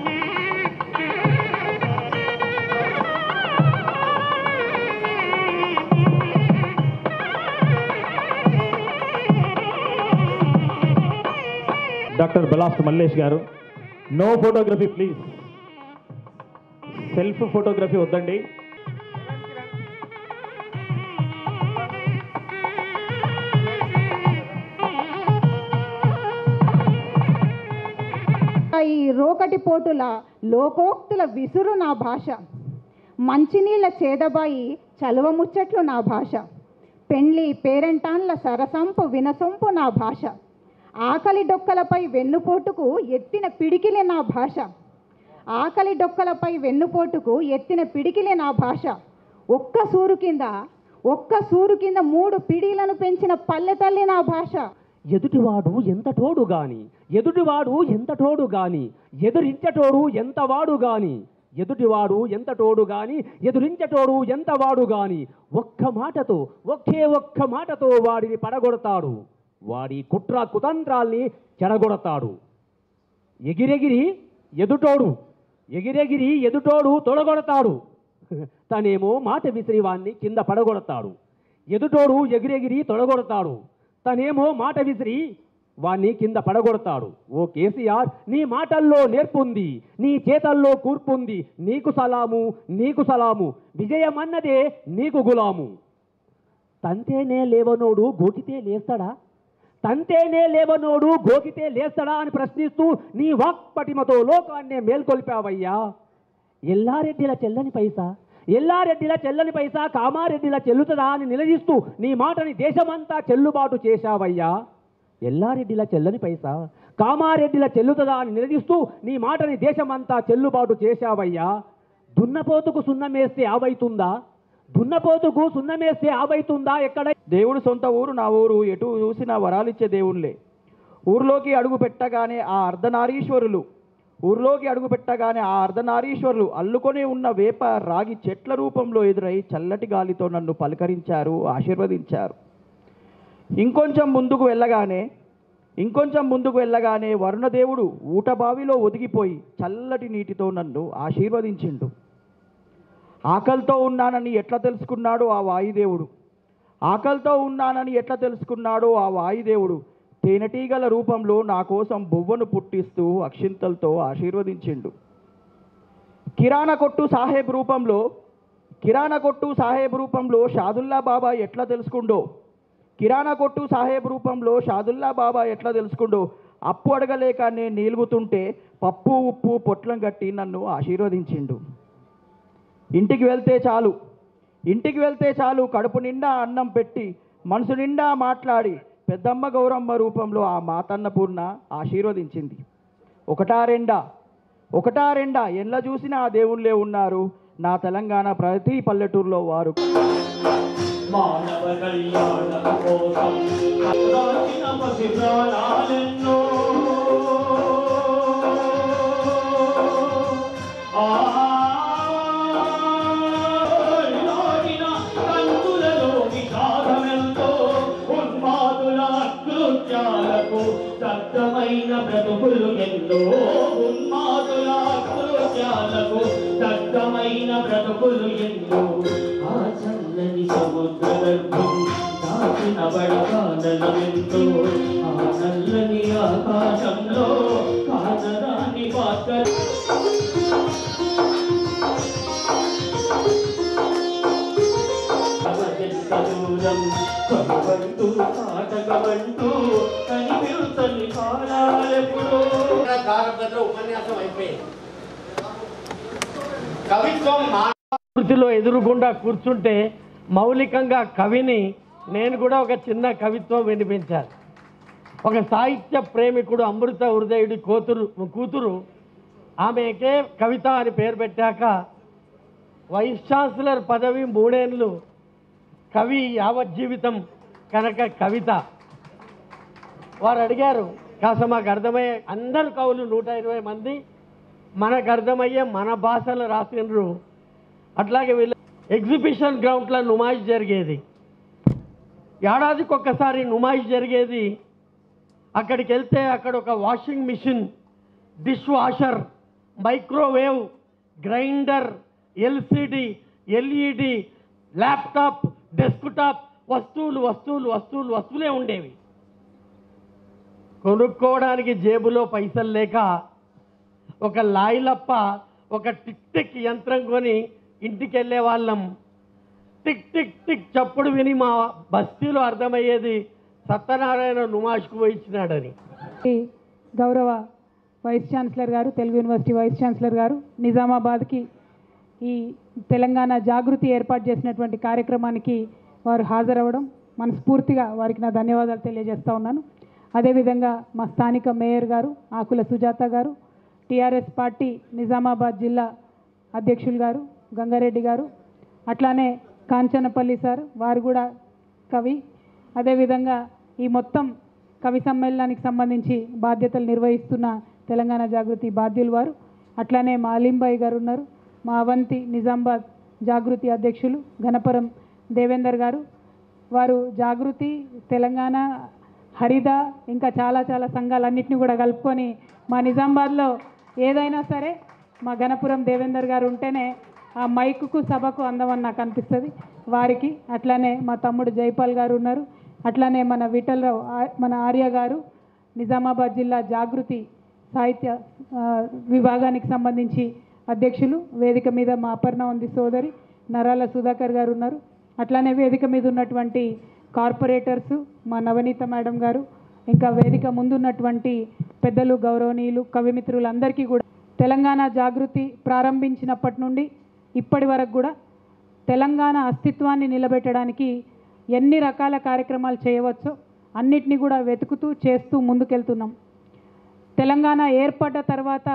డాక్టర్ బలాస్ట్ మల్లేష్ గారు no photography please self photography వద్దండి ఈ రోకటి పోటుల లోకోక్తుల విసురు నా భాష మంచినీళ్ళ చేదబాయి చలువ ముచ్చట్లు నా భాష పెండ్లి పేరెంటాన్ల సరసంపు వినసొంపు నా భాష ఆకలి డొక్కలపై వెన్నుపోటుకు ఎత్తిన పిడికిలే నా భాష ఆకలి డొక్కలపై వెన్నుపోటుకు ఎత్తిన పిడికిలే నా భాష ఒక్క సూరు కింద ఒక్క సూరు కింద మూడు పిడిలను పెంచిన పల్లె తల్లి నా భాష ఎదుటివాడు ఎంత తోడు గాని ఎదుటివాడు ఎంత తోడు గాని ఎదురించటోడు ఎంత వాడు గాని ఎదుటివాడు ఎంత తోడు గాని ఎదురించటోడు ఎంత వాడు గాని ఒక్క మాటతో ఒకే ఒక్క మాటతో వాడిని పడగొడతాడు వాడి కుట్ర కుతంత్రాల్ని చెడగొడతాడు ఎగిరెగిరి ఎదుటోడు ఎగిరెగిరి ఎదుటోడు తొడగొడతాడు తనేమో మాట విసిరి వాణ్ణి కింద పడగొడతాడు ఎదుటోడు ఎగిరెగిరి తొడగొడతాడు తనేమో మాట విసిరి వాణ్ణి కింద పడగొడతాడు ఓ కేసీఆర్ నీ మాటల్లో నేర్పుంది నీ చేతల్లో కూర్పుంది నీకు సలాము నీకు సలాము విజయమన్నదే నీకు గులాము తంతేనే లేవనోడు గోకితే లేస్తాడా తంతేనే లేవనోడు గోకితే లేస్తాడా అని ప్రశ్నిస్తూ నీ వాక్పటిమతో లోకాన్నే మేల్కొల్పావయ్యా ఎల్లారెడ్డిల చెల్లని పైసా ఎల్లారెడ్డిల చెల్లని పైసా కామారెడ్డిల చెల్లుతుందా అని నిలదీస్తూ నీ మాటని దేశమంతా చెల్లుబాటు చేశావయ్యా ఎల్లారెడ్డిల చెల్లని పైసా కామారెడ్డిల చెల్లుతుందా అని నిలదీస్తూ నీ మాటని దేశమంతా చెల్లుబాటు చేశావయ్యా దున్నపోతుకు సున్నమేస్తే ఆవైతుందా దున్నపోతుకు సున్నమేస్తే ఆవైతుందా ఎక్కడ దేవుడు సొంత ఊరు నా ఊరు ఎటు చూసినా వరాలిచ్చే దేవుళ్ళే ఊర్లోకి అడుగు పెట్టగానే ఆ అర్ధనారీశ్వరులు ఊర్లోకి అడుగు పెట్టగానే ఆ అర్ధనారీశ్వరులు అల్లుకొని ఉన్న వేప రాగి చెట్ల రూపంలో ఎదురై చల్లటి గాలితో నన్ను పలకరించారు ఆశీర్వదించారు ఇంకొంచెం ముందుకు వెళ్ళగానే ఇంకొంచెం ముందుకు వెళ్ళగానే వరుణదేవుడు ఊటబావిలో ఒదిగిపోయి చల్లటి నీటితో నన్ను ఆశీర్వదించిండు ఆకలితో ఉన్నానని ఎట్లా తెలుసుకున్నాడు ఆ వాయుదేవుడు ఆకలితో ఉన్నానని ఎట్లా తెలుసుకున్నాడో ఆ వాయుదేవుడు తేనెటీగల రూపంలో నా కోసం బువ్వను పుట్టిస్తూ అక్షింతలతో ఆశీర్వదించిండు కిరాణా కొట్టు సాహెబ్ రూపంలో కిరాణా కొట్టు సాహెబ్ రూపంలో షాదుల్లా బాబా ఎట్లా తెలుసుకుండో కిరాణా కొట్టు సాహెబ్ రూపంలో షాదుల్లా బాబా ఎట్లా తెలుసుకుండో అప్పు అడగలేక నేను నిలుగుతుంటే పప్పు ఉప్పు పొట్లం కట్టి నన్ను ఆశీర్వదించిండు ఇంటికి వెళ్తే చాలు ఇంటికి వెళ్తే చాలు కడుపు నిండా అన్నం పెట్టి మనసు నిండా మాట్లాడి పెద్దమ్మ గౌరమ్మ రూపంలో ఆ మాతన్నపూర్ణ ఆశీర్వదించింది ఒకటా రెండా ఒకటా రెండా ఎల్ల చూసినా ఆ దేవుళ్ళే ఉన్నారు నా తెలంగాణ ప్రతి పల్లెటూరులో వారు మానవ కళ్యాణం కోసం రాసిన పసి ప్రాణాలెన్నో ఆడిన కంతులలో విషాదమెంతో ఉన్మాదుల కృత్యాలకు దగ్ధమైన బ్రతుకులు ఎన్నో ఉన్మాదుల కృత్య ఆశయాలకు దట్టమైన బ్రతుకులు ఎన్నో ఆ చల్లని సముద్ర గర్భం దాచిన బడగానలెంతో ఆ నల్లని ఆకాశంలో కానరాని పాత్ర దూరం కనుబంటూ కాటకమంటూ కనిపిల్చని కాలాలెప్పుడో దారపత్ర ఉపన్యాసం అయిపోయింది కవిత్వం మా వృత్తిలో ఎదురుగుండా కూర్చుంటే మౌలికంగా కవిని నేను కూడా ఒక చిన్న కవిత్వం వినిపించాను ఒక సాహిత్య ప్రేమికుడు అమృత హృదయుడి కూతురు కూతురు ఆమెకే కవిత అని పేరు పెట్టాక వైస్ ఛాన్సలర్ పదవి మూడేళ్ళు కవి యావత్ జీవితం కనుక కవిత వారు అడిగారు కాస్త మాకు అర్థమయ్యే అందరు కవులు నూట ఇరవై మంది మనకు అర్థమయ్యే మన భాషలో రాసినరు అట్లాగే వీళ్ళ ఎగ్జిబిషన్ గ్రౌండ్లో నుమాయిష్ జరిగేది ఏడాదికి ఒక్కసారి నుమాయిష్ జరిగేది అక్కడికి వెళ్తే అక్కడ ఒక washing machine dish washer microwave grinder LCD LED laptop desktop వస్తువులు వస్తువులు వస్తువులు వస్తువులే ఉండేవి కొనుక్కోవడానికి జేబులో పైసలు లేక ఒక లాయిలప్ప ఒక టిక్ టిక్ యంత్రం కొని ఇంటికి వెళ్ళే వాళ్ళం టిక్ టిక్ టిక్ చప్పుడు విని మా బస్తీలో అర్థమయ్యేది సత్యనారాయణ నుమాష్కు పోయించినాడని ఈ గౌరవ వైస్ ఛాన్సలర్ గారు తెలుగు యూనివర్సిటీ వైస్ ఛాన్సలర్ గారు నిజామాబాద్కి ఈ తెలంగాణ జాగృతి ఏర్పాటు చేసినటువంటి కార్యక్రమానికి వారు హాజరవ్వడం మనస్ఫూర్తిగా వారికి నా ధన్యవాదాలు తెలియజేస్తా ఉన్నాను అదేవిధంగా మా స్థానిక మేయర్ గారు ఆకుల సుజాత గారు టీఆర్ఎస్ పార్టీ నిజామాబాద్ జిల్లా అధ్యక్షులు గారు గంగారెడ్డి గారు అట్లానే కాంచనపల్లి సార్ వారు కూడా కవి అదేవిధంగా ఈ మొత్తం కవి సమ్మేళనానికి సంబంధించి బాధ్యతలు నిర్వహిస్తున్న తెలంగాణ జాగృతి బాధ్యులు వారు అట్లానే మా అలీంబాయి గారు ఉన్నారు మా అవంతి నిజామాబాద్ జాగృతి అధ్యక్షులు గణపురం దేవేందర్ గారు వారు జాగృతి తెలంగాణ హరిద ఇంకా చాలా చాలా సంఘాలన్నింటినీ కూడా కలుపుకొని మా నిజామాబాద్లో ఏదైనా సరే మా గణపురం దేవేందర్ గారు ఉంటేనే ఆ మైకుకు సభకు అందమని నాకు అనిపిస్తుంది వారికి అట్లానే మా తమ్ముడు జైపాల్ గారు ఉన్నారు అట్లానే మన విఠలరావు ఆ- మన ఆర్య గారు నిజామాబాద్ జిల్లా జాగృతి సాహిత్య ఆ, విభాగానికి సంబంధించి అధ్యక్షులు వేదిక మీద మా అపర్ణ ఉంది సోదరి నరాల సుధాకర్ గారు ఉన్నారు అట్లానే వేదిక మీద ఉన్నటువంటి కార్పొరేటర్స్ మా నవనీత మేడం గారు ఇంకా వేదిక ముందున్నటువంటి పెద్దలు గౌరవనీయులు కవిమిత్రులందరికీ కూడా తెలంగాణ జాగృతి ప్రారంభించినప్పటి నుండి ఇప్పటి వరకు కూడా తెలంగాణ అస్తిత్వాన్ని నిలబెట్టడానికి ఎన్ని రకాల కార్యక్రమాలు చేయవచ్చో అన్నిటినీ కూడా వెతుకుతూ చేస్తూ ముందుకెళ్తున్నాం తెలంగాణ ఏర్పడ్డ తర్వాత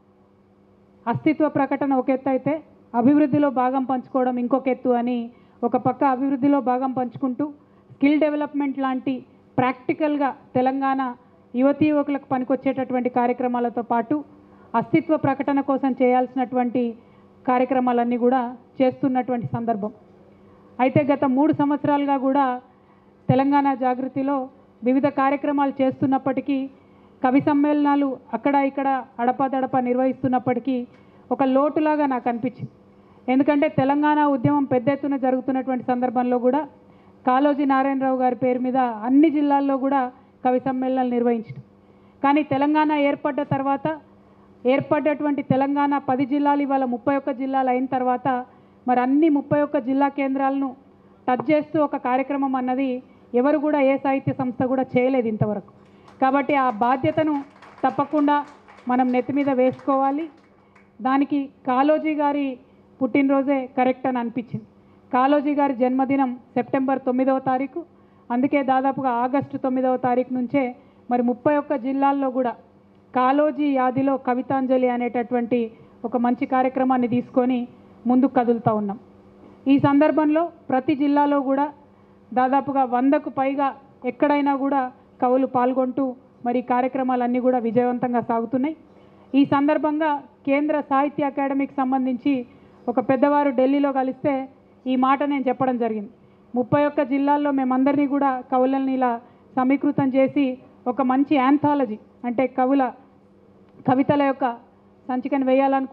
అస్తిత్వ ప్రకటన ఒక ఎత్తు అయితే అభివృద్ధిలో భాగం పంచుకోవడం ఇంకొక ఎత్తు అని ఒక పక్క అభివృద్ధిలో భాగం పంచుకుంటూ స్కిల్ డెవలప్మెంట్ లాంటి ప్రాక్టికల్గా తెలంగాణ యువతీ యువకులకు పనికొచ్చేటటువంటి కార్యక్రమాలతో పాటు అస్తిత్వ ప్రకటన కోసం చేయాల్సినటువంటి కార్యక్రమాలన్నీ కూడా చేస్తున్నటువంటి సందర్భం అయితే గత మూడు సంవత్సరాలుగా కూడా తెలంగాణ జాగృతిలో వివిధ కార్యక్రమాలు చేస్తున్నప్పటికీ కవి సమ్మేళనాలు అక్కడ ఇక్కడ అడపాదడప నిర్వహిస్తున్నప్పటికీ ఒక లోటులాగా నాకు అనిపించింది ఎందుకంటే తెలంగాణ ఉద్యమం పెద్ద ఎత్తున జరుగుతున్నటువంటి సందర్భంలో కూడా కాళోజీ నారాయణరావు గారి పేరు మీద అన్ని జిల్లాల్లో కూడా కవి సమ్మేళనాలు నిర్వహించడం కానీ తెలంగాణ ఏర్పడ్డ తర్వాత ఏర్పడ్డటువంటి తెలంగాణ పది జిల్లాలు ఇవాళ ముప్పై ఒక్క జిల్లాలు అయిన తర్వాత మరి అన్ని ముప్పై ఒక్క జిల్లా కేంద్రాలను టచ్ చేస్తూ ఒక కార్యక్రమం అన్నది ఎవరు కూడా ఏ సాహిత్య సంస్థ కూడా చేయలేదు ఇంతవరకు కాబట్టి ఆ బాధ్యతను తప్పకుండా మనం నెత్తి మీద వేసుకోవాలి దానికి కాళోజీ గారి పుట్టినరోజే కరెక్ట్ అని అనిపించింది కాళోజీ గారి జన్మదినం సెప్టెంబర్ తొమ్మిదవ తారీఖు అందుకే దాదాపుగా ఆగస్టు తొమ్మిదవ తారీఖు నుంచే మరి ముప్పై ఒక్క జిల్లాల్లో కూడా కాళోజీ యాదిలో కవితాంజలి అనేటటువంటి ఒక మంచి కార్యక్రమాన్ని తీసుకొని ముందుకు కదులుతూ ఉన్నాం ఈ సందర్భంలో ప్రతి జిల్లాలో కూడా దాదాపుగా వందకు పైగా ఎక్కడైనా కూడా కవులు పాల్గొంటూ మరి ఈ కార్యక్రమాలన్నీ కూడా విజయవంతంగా సాగుతున్నాయి ఈ సందర్భంగా కేంద్ర సాహిత్య అకాడమీకి సంబంధించి ఒక పెద్దవారు ఢిల్లీలో కలిస్తే ఈ మాట నేను చెప్పడం జరిగింది ముప్పై ఒక్క జిల్లాల్లో మేమందరినీ కూడా కవులని ఇలా సమీకృతం చేసి ఒక మంచి యాంథాలజీ అంటే కవుల కవితల యొక్క సంచికను వేయాలనుకుంటున్నాం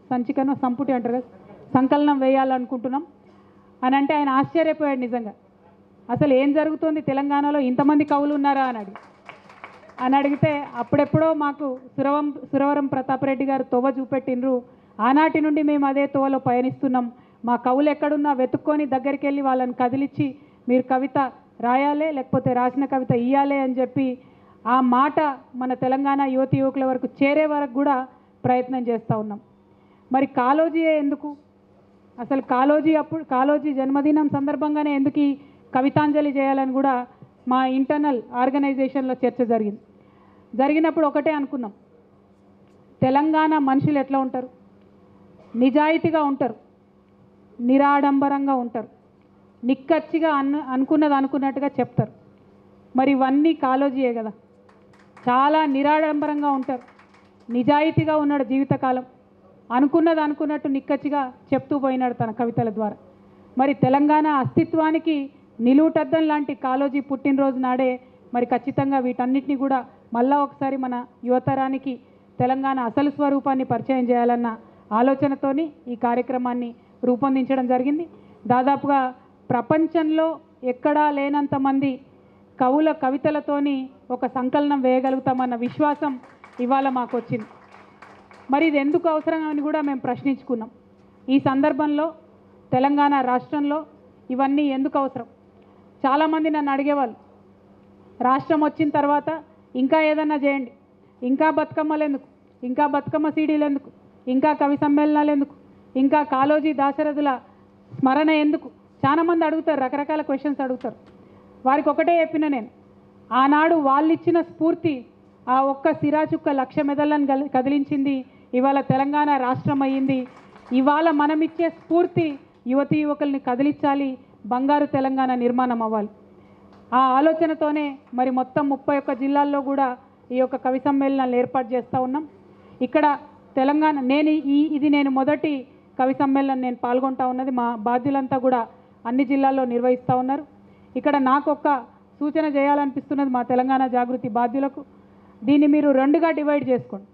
సంచికను సంపుటి అంటారు కదా సంకలనం వేయాలనుకుంటున్నాం అని అంటే ఆయన ఆశ్చర్యపోయాడు నిజంగా అసలు ఏం జరుగుతుంది తెలంగాణలో ఇంతమంది కవులు ఉన్నారా అని అడిగి అని అడిగితే అప్పుడెప్పుడో మాకు సురవం సురవరం ప్రతాపరెడ్డి గారు తొవ్వ చూపెట్టిండ్రు ఆనాటి నుండి మేము అదే తోవలో పయనిస్తున్నాం మా కవులు ఎక్కడున్నా వెతుక్కొని దగ్గరికి వెళ్ళి వాళ్ళని కదిలిచ్చి మీరు కవిత రాయాలే లేకపోతే రాసిన కవిత ఇయ్యాలే అని చెప్పి ఆ మాట మన తెలంగాణ యువతి యువకుల వరకు చేరే వరకు కూడా ప్రయత్నం చేస్తూ ఉన్నాం మరి కాలోజీయే ఎందుకు అసలు కాలోజీ అప్పుడు కాలోజీ జన్మదినం సందర్భంగానే ఎందుకు ఈ కవితాంజలి చేయాలని కూడా మా ఇంటర్నల్ ఆర్గనైజేషన్లో చర్చ జరిగింది జరిగినప్పుడు ఒకటే అనుకున్నాం తెలంగాణ మనుషులు ఎట్లా ఉంటారు నిజాయితీగా ఉంటారు నిరాడంబరంగా ఉంటారు నిక్కచ్చిగా అను అనుకున్నది అనుకున్నట్టుగా చెప్తారు మరి ఇవన్నీ కాలోజీయే కదా చాలా నిరాడంబరంగా ఉంటారు నిజాయితీగా ఉన్నాడు జీవితకాలం అనుకున్నది అనుకున్నట్టు నిక్కచ్చిగా చెప్తూ పోయినాడు తన కవితల ద్వారా మరి తెలంగాణ అస్తిత్వానికి నిలువుటద్దం లాంటి కాలోజీ పుట్టినరోజు నాడే మరి ఖచ్చితంగా వీటన్నిటిని కూడా మళ్ళా ఒకసారి మన యువతరానికి తెలంగాణ అసలు స్వరూపాన్ని పరిచయం చేయాలన్న ఆలోచనతోని ఈ కార్యక్రమాన్ని రూపొందించడం జరిగింది దాదాపుగా ప్రపంచంలో ఎక్కడా లేనంత మంది కవుల కవితలతోని ఒక సంకలనం వేయగలుగుతామన్న విశ్వాసం ఇవాళ మాకు వచ్చింది మరి ఇది ఎందుకు అవసరం అని కూడా మేము ప్రశ్నించుకున్నాం ఈ సందర్భంలో తెలంగాణ రాష్ట్రంలో ఇవన్నీ ఎందుకు అవసరం చాలామంది నన్ను అడిగేవాళ్ళు రాష్ట్రం వచ్చిన తర్వాత ఇంకా ఏదన్నా చేయండి ఇంకా బతుకమ్మలు ఎందుకు ఇంకా బతుకమ్మ సీడీలు ఎందుకు ఇంకా కవి సమ్మేళనాలు ఎందుకు ఇంకా కాలోజీ దాశరథుల స్మరణ ఎందుకు చాలామంది అడుగుతారు రకరకాల క్వశ్చన్స్ అడుగుతారు వారికి ఒకటే చెప్పిన నేను ఆనాడు వాళ్ళు ఇచ్చిన స్ఫూర్తి ఆ ఒక్క సిరాచుక్క లక్ష మెదళ్ళను గల- కదిలించింది ఇవాళ తెలంగాణ రాష్ట్రం అయ్యింది ఇవాళ మనం ఇచ్చే స్ఫూర్తి యువతీ యువకుల్ని కదిలించాలి బంగారు తెలంగాణ నిర్మాణం అవ్వాలి ఆ ఆలోచనతోనే మరి మొత్తం ముప్పై ఒక్క జిల్లాల్లో కూడా ఈ యొక్క కవి సమ్మేళనాలు ఏర్పాటు చేస్తూ ఉన్నాం ఇక్కడ తెలంగాణ నేను ఈ ఇది నేను మొదటి కవి సమ్మేళనం నేను పాల్గొంటా ఉన్నది మా బాధ్యులంతా కూడా అన్ని జిల్లాల్లో నిర్వహిస్తూ ఉన్నారు ఇక్కడ నాకు ఒక్క సూచన చేయాలనిపిస్తున్నది మా తెలంగాణ జాగృతి బాధ్యులకు దీన్ని మీరు రెండుగా డివైడ్ చేసుకోండి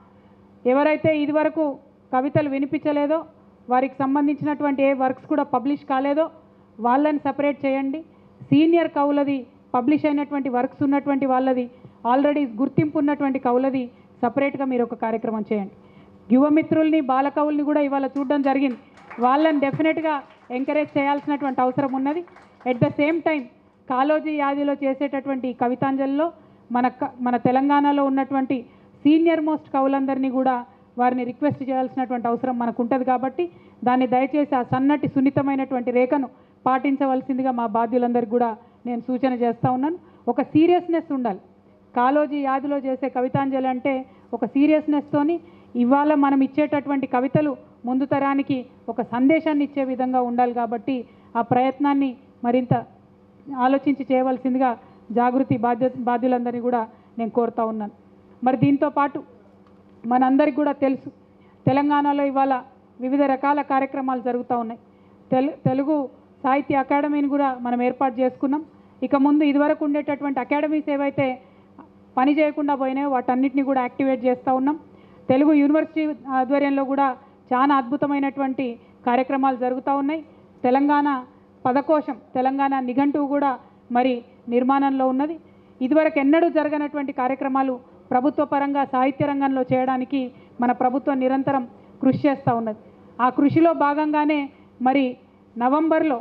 ఎవరైతే ఇదివరకు కవితలు వినిపించలేదో వారికి సంబంధించినటువంటి ఏ వర్క్స్ కూడా పబ్లిష్ కాలేదో వాళ్ళని సపరేట్ చేయండి సీనియర్ కవులది పబ్లిష్ అయినటువంటి వర్క్స్ ఉన్నటువంటి వాళ్ళది ఆల్రెడీ గుర్తింపు ఉన్నటువంటి కవులది సపరేట్గా మీరు ఒక కార్యక్రమం చేయండి యువమిత్రుల్ని బాలకవుల్ని కూడా ఇవాళ చూడడం జరిగింది వాళ్ళని డెఫినెట్గా ఎంకరేజ్ చేయాల్సినటువంటి అవసరం ఉన్నది at the same time Kaloji యాదిలో చేసేటటువంటి ఈ కవితాంజలిలో మన క- మన తెలంగాణలో ఉన్నటువంటి సీనియర్ మోస్ట్ కవులందరినీ కూడా వారిని రిక్వెస్ట్ చేయాల్సినటువంటి అవసరం మనకు ఉంటుంది కాబట్టి దాన్ని దయచేసి ఆ సన్నటి సున్నితమైనటువంటి రేఖను పాటించవలసిందిగా మా బాధ్యులందరికీ కూడా నేను సూచన చేస్తూ ఉన్నాను ఒక సీరియస్నెస్ ఉండాలి కాలోజీ యాదిలో చేసే కవితాంజలి అంటే ఒక సీరియస్నెస్తోని ఇవాళ మనం ఇచ్చేటటువంటి కవితలు ముందు తరానికి ఒక సందేశాన్ని ఇచ్చే విధంగా ఉండాలి కాబట్టి ఆ ప్రయత్నాన్ని మరింత ఆలోచించి చేయవలసిందిగా జాగృతి బాధ్య బాధ్యులందరినీ కూడా నేను కోరుతా ఉన్నాను మరి దీంతో పాటు మనందరికి కూడా తెలుసు తెలంగాణలో ఇవాళ వివిధ రకాల కార్యక్రమాలు జరుగుతూ ఉన్నాయి తెలు తెలుగు సాహిత్య అకాడమీని కూడా మనం ఏర్పాటు చేసుకున్నాం ఇక ముందు ఇదివరకు ఉండేటటువంటి అకాడమీస్ ఏవైతే పని చేయకుండా పోయినాయో వాటన్నిటిని కూడా యాక్టివేట్ చేస్తూ ఉన్నాం తెలుగు యూనివర్సిటీ ఆధ్వర్యంలో కూడా చాలా అద్భుతమైనటువంటి కార్యక్రమాలు జరుగుతూ ఉన్నాయి తెలంగాణ పదకోశం తెలంగాణ నిఘంటువు కూడా మరి నిర్మాణంలో ఉన్నది ఇదివరకు ఎన్నడూ జరగనటువంటి కార్యక్రమాలు ప్రభుత్వ పరంగా సాహిత్య రంగంలో చేయడానికి మన ప్రభుత్వం నిరంతరం కృషి చేస్తూ ఉన్నది ఆ కృషిలో భాగంగానే మరి నవంబర్లో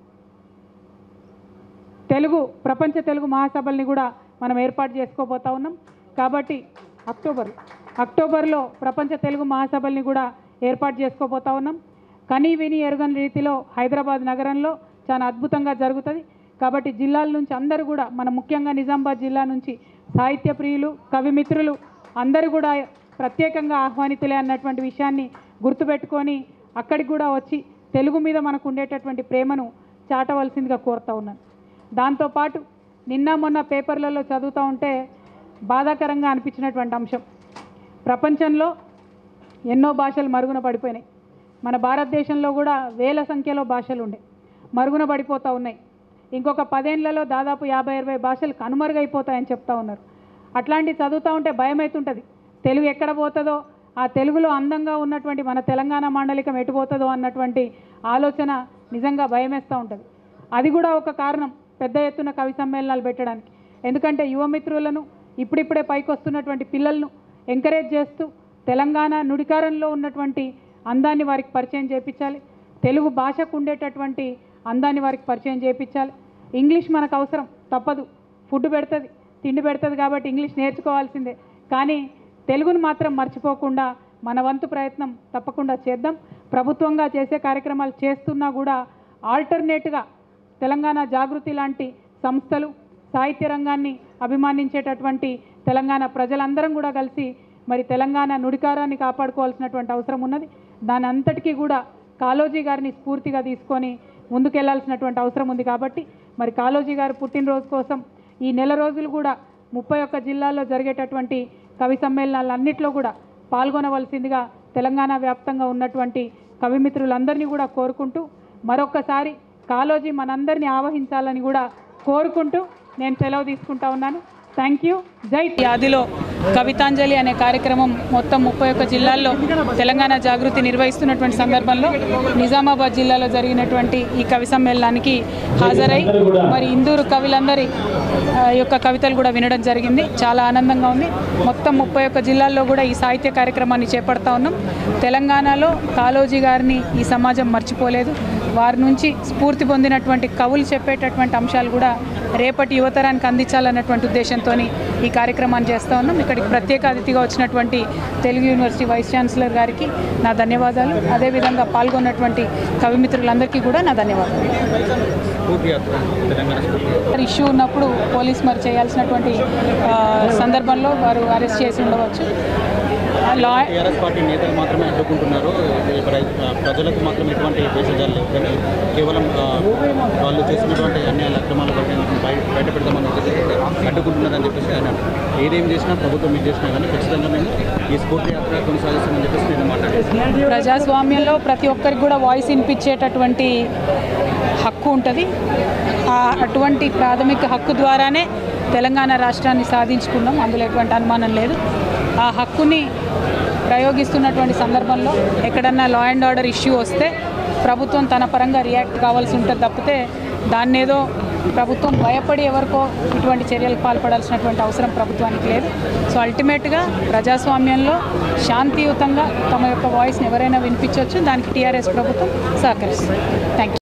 తెలుగు ప్రపంచ తెలుగు మహాసభల్ని కూడా మనం ఏర్పాటు చేసుకోబోతా ఉన్నాం కాబట్టి అక్టోబర్ అక్టోబర్లో ప్రపంచ తెలుగు మహాసభల్ని కూడా ఏర్పాటు చేసుకోబోతా ఉన్నాం కనీ విని ఎరుగని రీతిలో హైదరాబాద్ నగరంలో చాలా అద్భుతంగా జరుగుతుంది కాబట్టి జిల్లాల నుంచి అందరూ కూడా మన ముఖ్యంగా నిజామాబాద్ జిల్లా నుంచి సాహిత్య ప్రియులు కవిమిత్రులు అందరూ కూడా ప్రత్యేకంగా ఆహ్వానితులే అన్నటువంటి విషయాన్ని గుర్తుపెట్టుకొని అక్కడికి కూడా వచ్చి తెలుగు మీద మనకు ఉండేటటువంటి ప్రేమను చాటవలసిందిగా కోరుతా ఉన్నాను దాంతోపాటు నిన్న మొన్న పేపర్లలో చదువుతూ ఉంటే బాధాకరంగా అనిపించినటువంటి అంశం ప్రపంచంలో ఎన్నో భాషలు మరుగున పడిపోయినాయి మన భారతదేశంలో కూడా వేల సంఖ్యలో భాషలు ఉండే మరుగున పడిపోతూ ఉన్నాయి ఇంకొక పదేళ్లలో దాదాపు యాభై అరవై భాషలు కనుమరుగైపోతాయని చెప్తా ఉన్నారు అట్లాంటి చదువుతూ ఉంటే భయం అవుతుంటుంది తెలుగు ఎక్కడ పోతుందో ఆ తెలుగులో అందంగా ఉన్నటువంటి మన తెలంగాణ మాండలికం ఎటుపోతుందో అన్నటువంటి ఆలోచన నిజంగా భయమేస్తూ ఉంటుంది అది కూడా ఒక కారణం పెద్ద ఎత్తున కవి సమ్మేళనాలు పెట్టడానికి ఎందుకంటే యువమిత్రులను ఇప్పుడిప్పుడే పైకి వస్తున్నటువంటి పిల్లలను ఎంకరేజ్ చేస్తూ తెలంగాణ నుడికారంలో ఉన్నటువంటి అందాన్ని వారికి పరిచయం చేయించాలి తెలుగు భాషకు ఉండేటటువంటి అందాన్ని వారికి పరిచయం చేయించాలి ఇంగ్లీష్ మనకు అవసరం తప్పదు ఫుడ్ పెడుతుంది తిండి పెడుతుంది కాబట్టి ఇంగ్లీష్ నేర్చుకోవాల్సిందే కానీ తెలుగును మాత్రం మర్చిపోకుండా మన వంతు ప్రయత్నం తప్పకుండా చేద్దాం ప్రభుత్వంగా చేసే కార్యక్రమాలు చేస్తున్నా కూడా ఆల్టర్నేట్గా తెలంగాణ జాగృతి లాంటి సంస్థలు సాహిత్య రంగాన్ని అభిమానించేటటువంటి తెలంగాణ ప్రజలందరం కూడా కలిసి మరి తెలంగాణ నుడికారాన్ని కాపాడుకోవాల్సినటువంటి అవసరం ఉన్నది దాని అంతటికీ కూడా కాలోజీ గారిని స్ఫూర్తిగా తీసుకొని ముందుకెళ్లాల్సినటువంటి అవసరం ఉంది కాబట్టి మరి కాలోజీ గారి పుట్టినరోజు కోసం ఈ నెల రోజులు కూడా ముప్పై ఒక్క జిల్లాల్లో జరిగేటటువంటి కవి సమ్మేళనాలన్నింటిలో కూడా పాల్గొనవలసిందిగా తెలంగాణ వ్యాప్తంగా ఉన్నటువంటి కవిమిత్రులందరినీ కూడా కోరుకుంటూ మరొక్కసారి కాలోజీ మనందరినీ ఆవహించాలని కూడా కోరుకుంటూ నేను సెలవు తీసుకుంటా ఉన్నాను థ్యాంక్ యూ జై ఆదిలో కవితాంజలి అనే కార్యక్రమం మొత్తం ముప్పై ఒక్క జిల్లాల్లో తెలంగాణ జాగృతి నిర్వహిస్తున్నటువంటి సందర్భంలో నిజామాబాద్ జిల్లాలో జరిగినటువంటి ఈ కవి సమ్మేళనానికి హాజరై మరి ఇందూరు కవులందరి ఆ, యొక్క కవితలు కూడా వినడం జరిగింది చాలా ఆనందంగా ఉంది మొత్తం ముప్పై ఒక్క జిల్లాల్లో కూడా ఈ సాహిత్య కార్యక్రమాన్ని చేపడతా ఉన్నాం తెలంగాణలో కాళోజీ గారిని ఈ సమాజం మర్చిపోలేదు వారి నుంచి స్ఫూర్తి పొందినటువంటి కవులు చెప్పేటటువంటి అంశాలు కూడా రేపటి యువతరానికి అందించాలన్నటువంటి ఉద్దేశంతో ఈ కార్యక్రమాన్ని చేస్తూ ఉన్నాం ఇక్కడికి ప్రత్యేక అతిథిగా వచ్చినటువంటి తెలుగు యూనివర్సిటీ వైస్ ఛాన్సలర్ గారికి నా ధన్యవాదాలు అదేవిధంగా పాల్గొన్నటువంటి కవిమిత్రులందరికీ కూడా నా ధన్యవాదాలు ఇష్యూ ఉన్నప్పుడు పోలీస్ మరి చేయాల్సినటువంటి ఆ, సందర్భంలో వారు అరెస్ట్ చేసి ఉండవచ్చు ఆ లా టీఆర్ఎస్ పార్టీ నేతలు మాత్రమే అడ్డుకుంటున్నారు ఇది ప్ర- ప్రజలకు మాత్రం ఎటువంటి భేషజాలు లేవు కానీ కేవలం ఆ, వాళ్ళు చేసినటువంటి అన్యాయ అక్రమాలు బట్టి బయ- బయట పెడతామని చెప్పేసి అడ్డుకుంటున్నారని చెప్పేసి ఆయన అన్నారు. ఏదేం చేసినా ప్రభుత్వం ఏం చేసినా కానీ ఖచ్చితంగా మేము ఈ స్ఫూర్తి యాత్ర కొనసాగిస్తామని చెప్పేసి నేను మాట్లాడాను ప్రజాస్వామ్యంలో ప్రతి ఒక్కరికి కూడా వాయిస్ వినిపించేటటువంటి హక్కు ఉంటుంది ఆ అటువంటి ప్రాథమిక హక్కు ద్వారానే తెలంగాణ రాష్ట్రాన్ని సాధించుకున్నాం అందులో ఎటువంటి అనుమానం లేదు ఆ హక్కుని ప్రయోగిస్తున్నటువంటి సందర్భంలో ఎక్కడన్నా లా అండ్ ఆర్డర్ ఇష్యూ వస్తే ప్రభుత్వం తన పరంగా రియాక్ట్ కావాల్సి ఉంటుంది తప్పితే దాన్నేదో ప్రభుత్వం భయపడి ఎవరికో ఇటువంటి చర్యలకు పాల్పడాల్సినటువంటి అవసరం ప్రభుత్వానికి లేదు సో అల్టిమేట్గా ప్రజాస్వామ్యంలో శాంతియుతంగా తమ యొక్క వాయిస్ని ఎవరైనా వినిపించవచ్చు దానికి టీఆర్ఎస్ ప్రభుత్వం సహకరిస్తుంది థ్యాంక్ యూ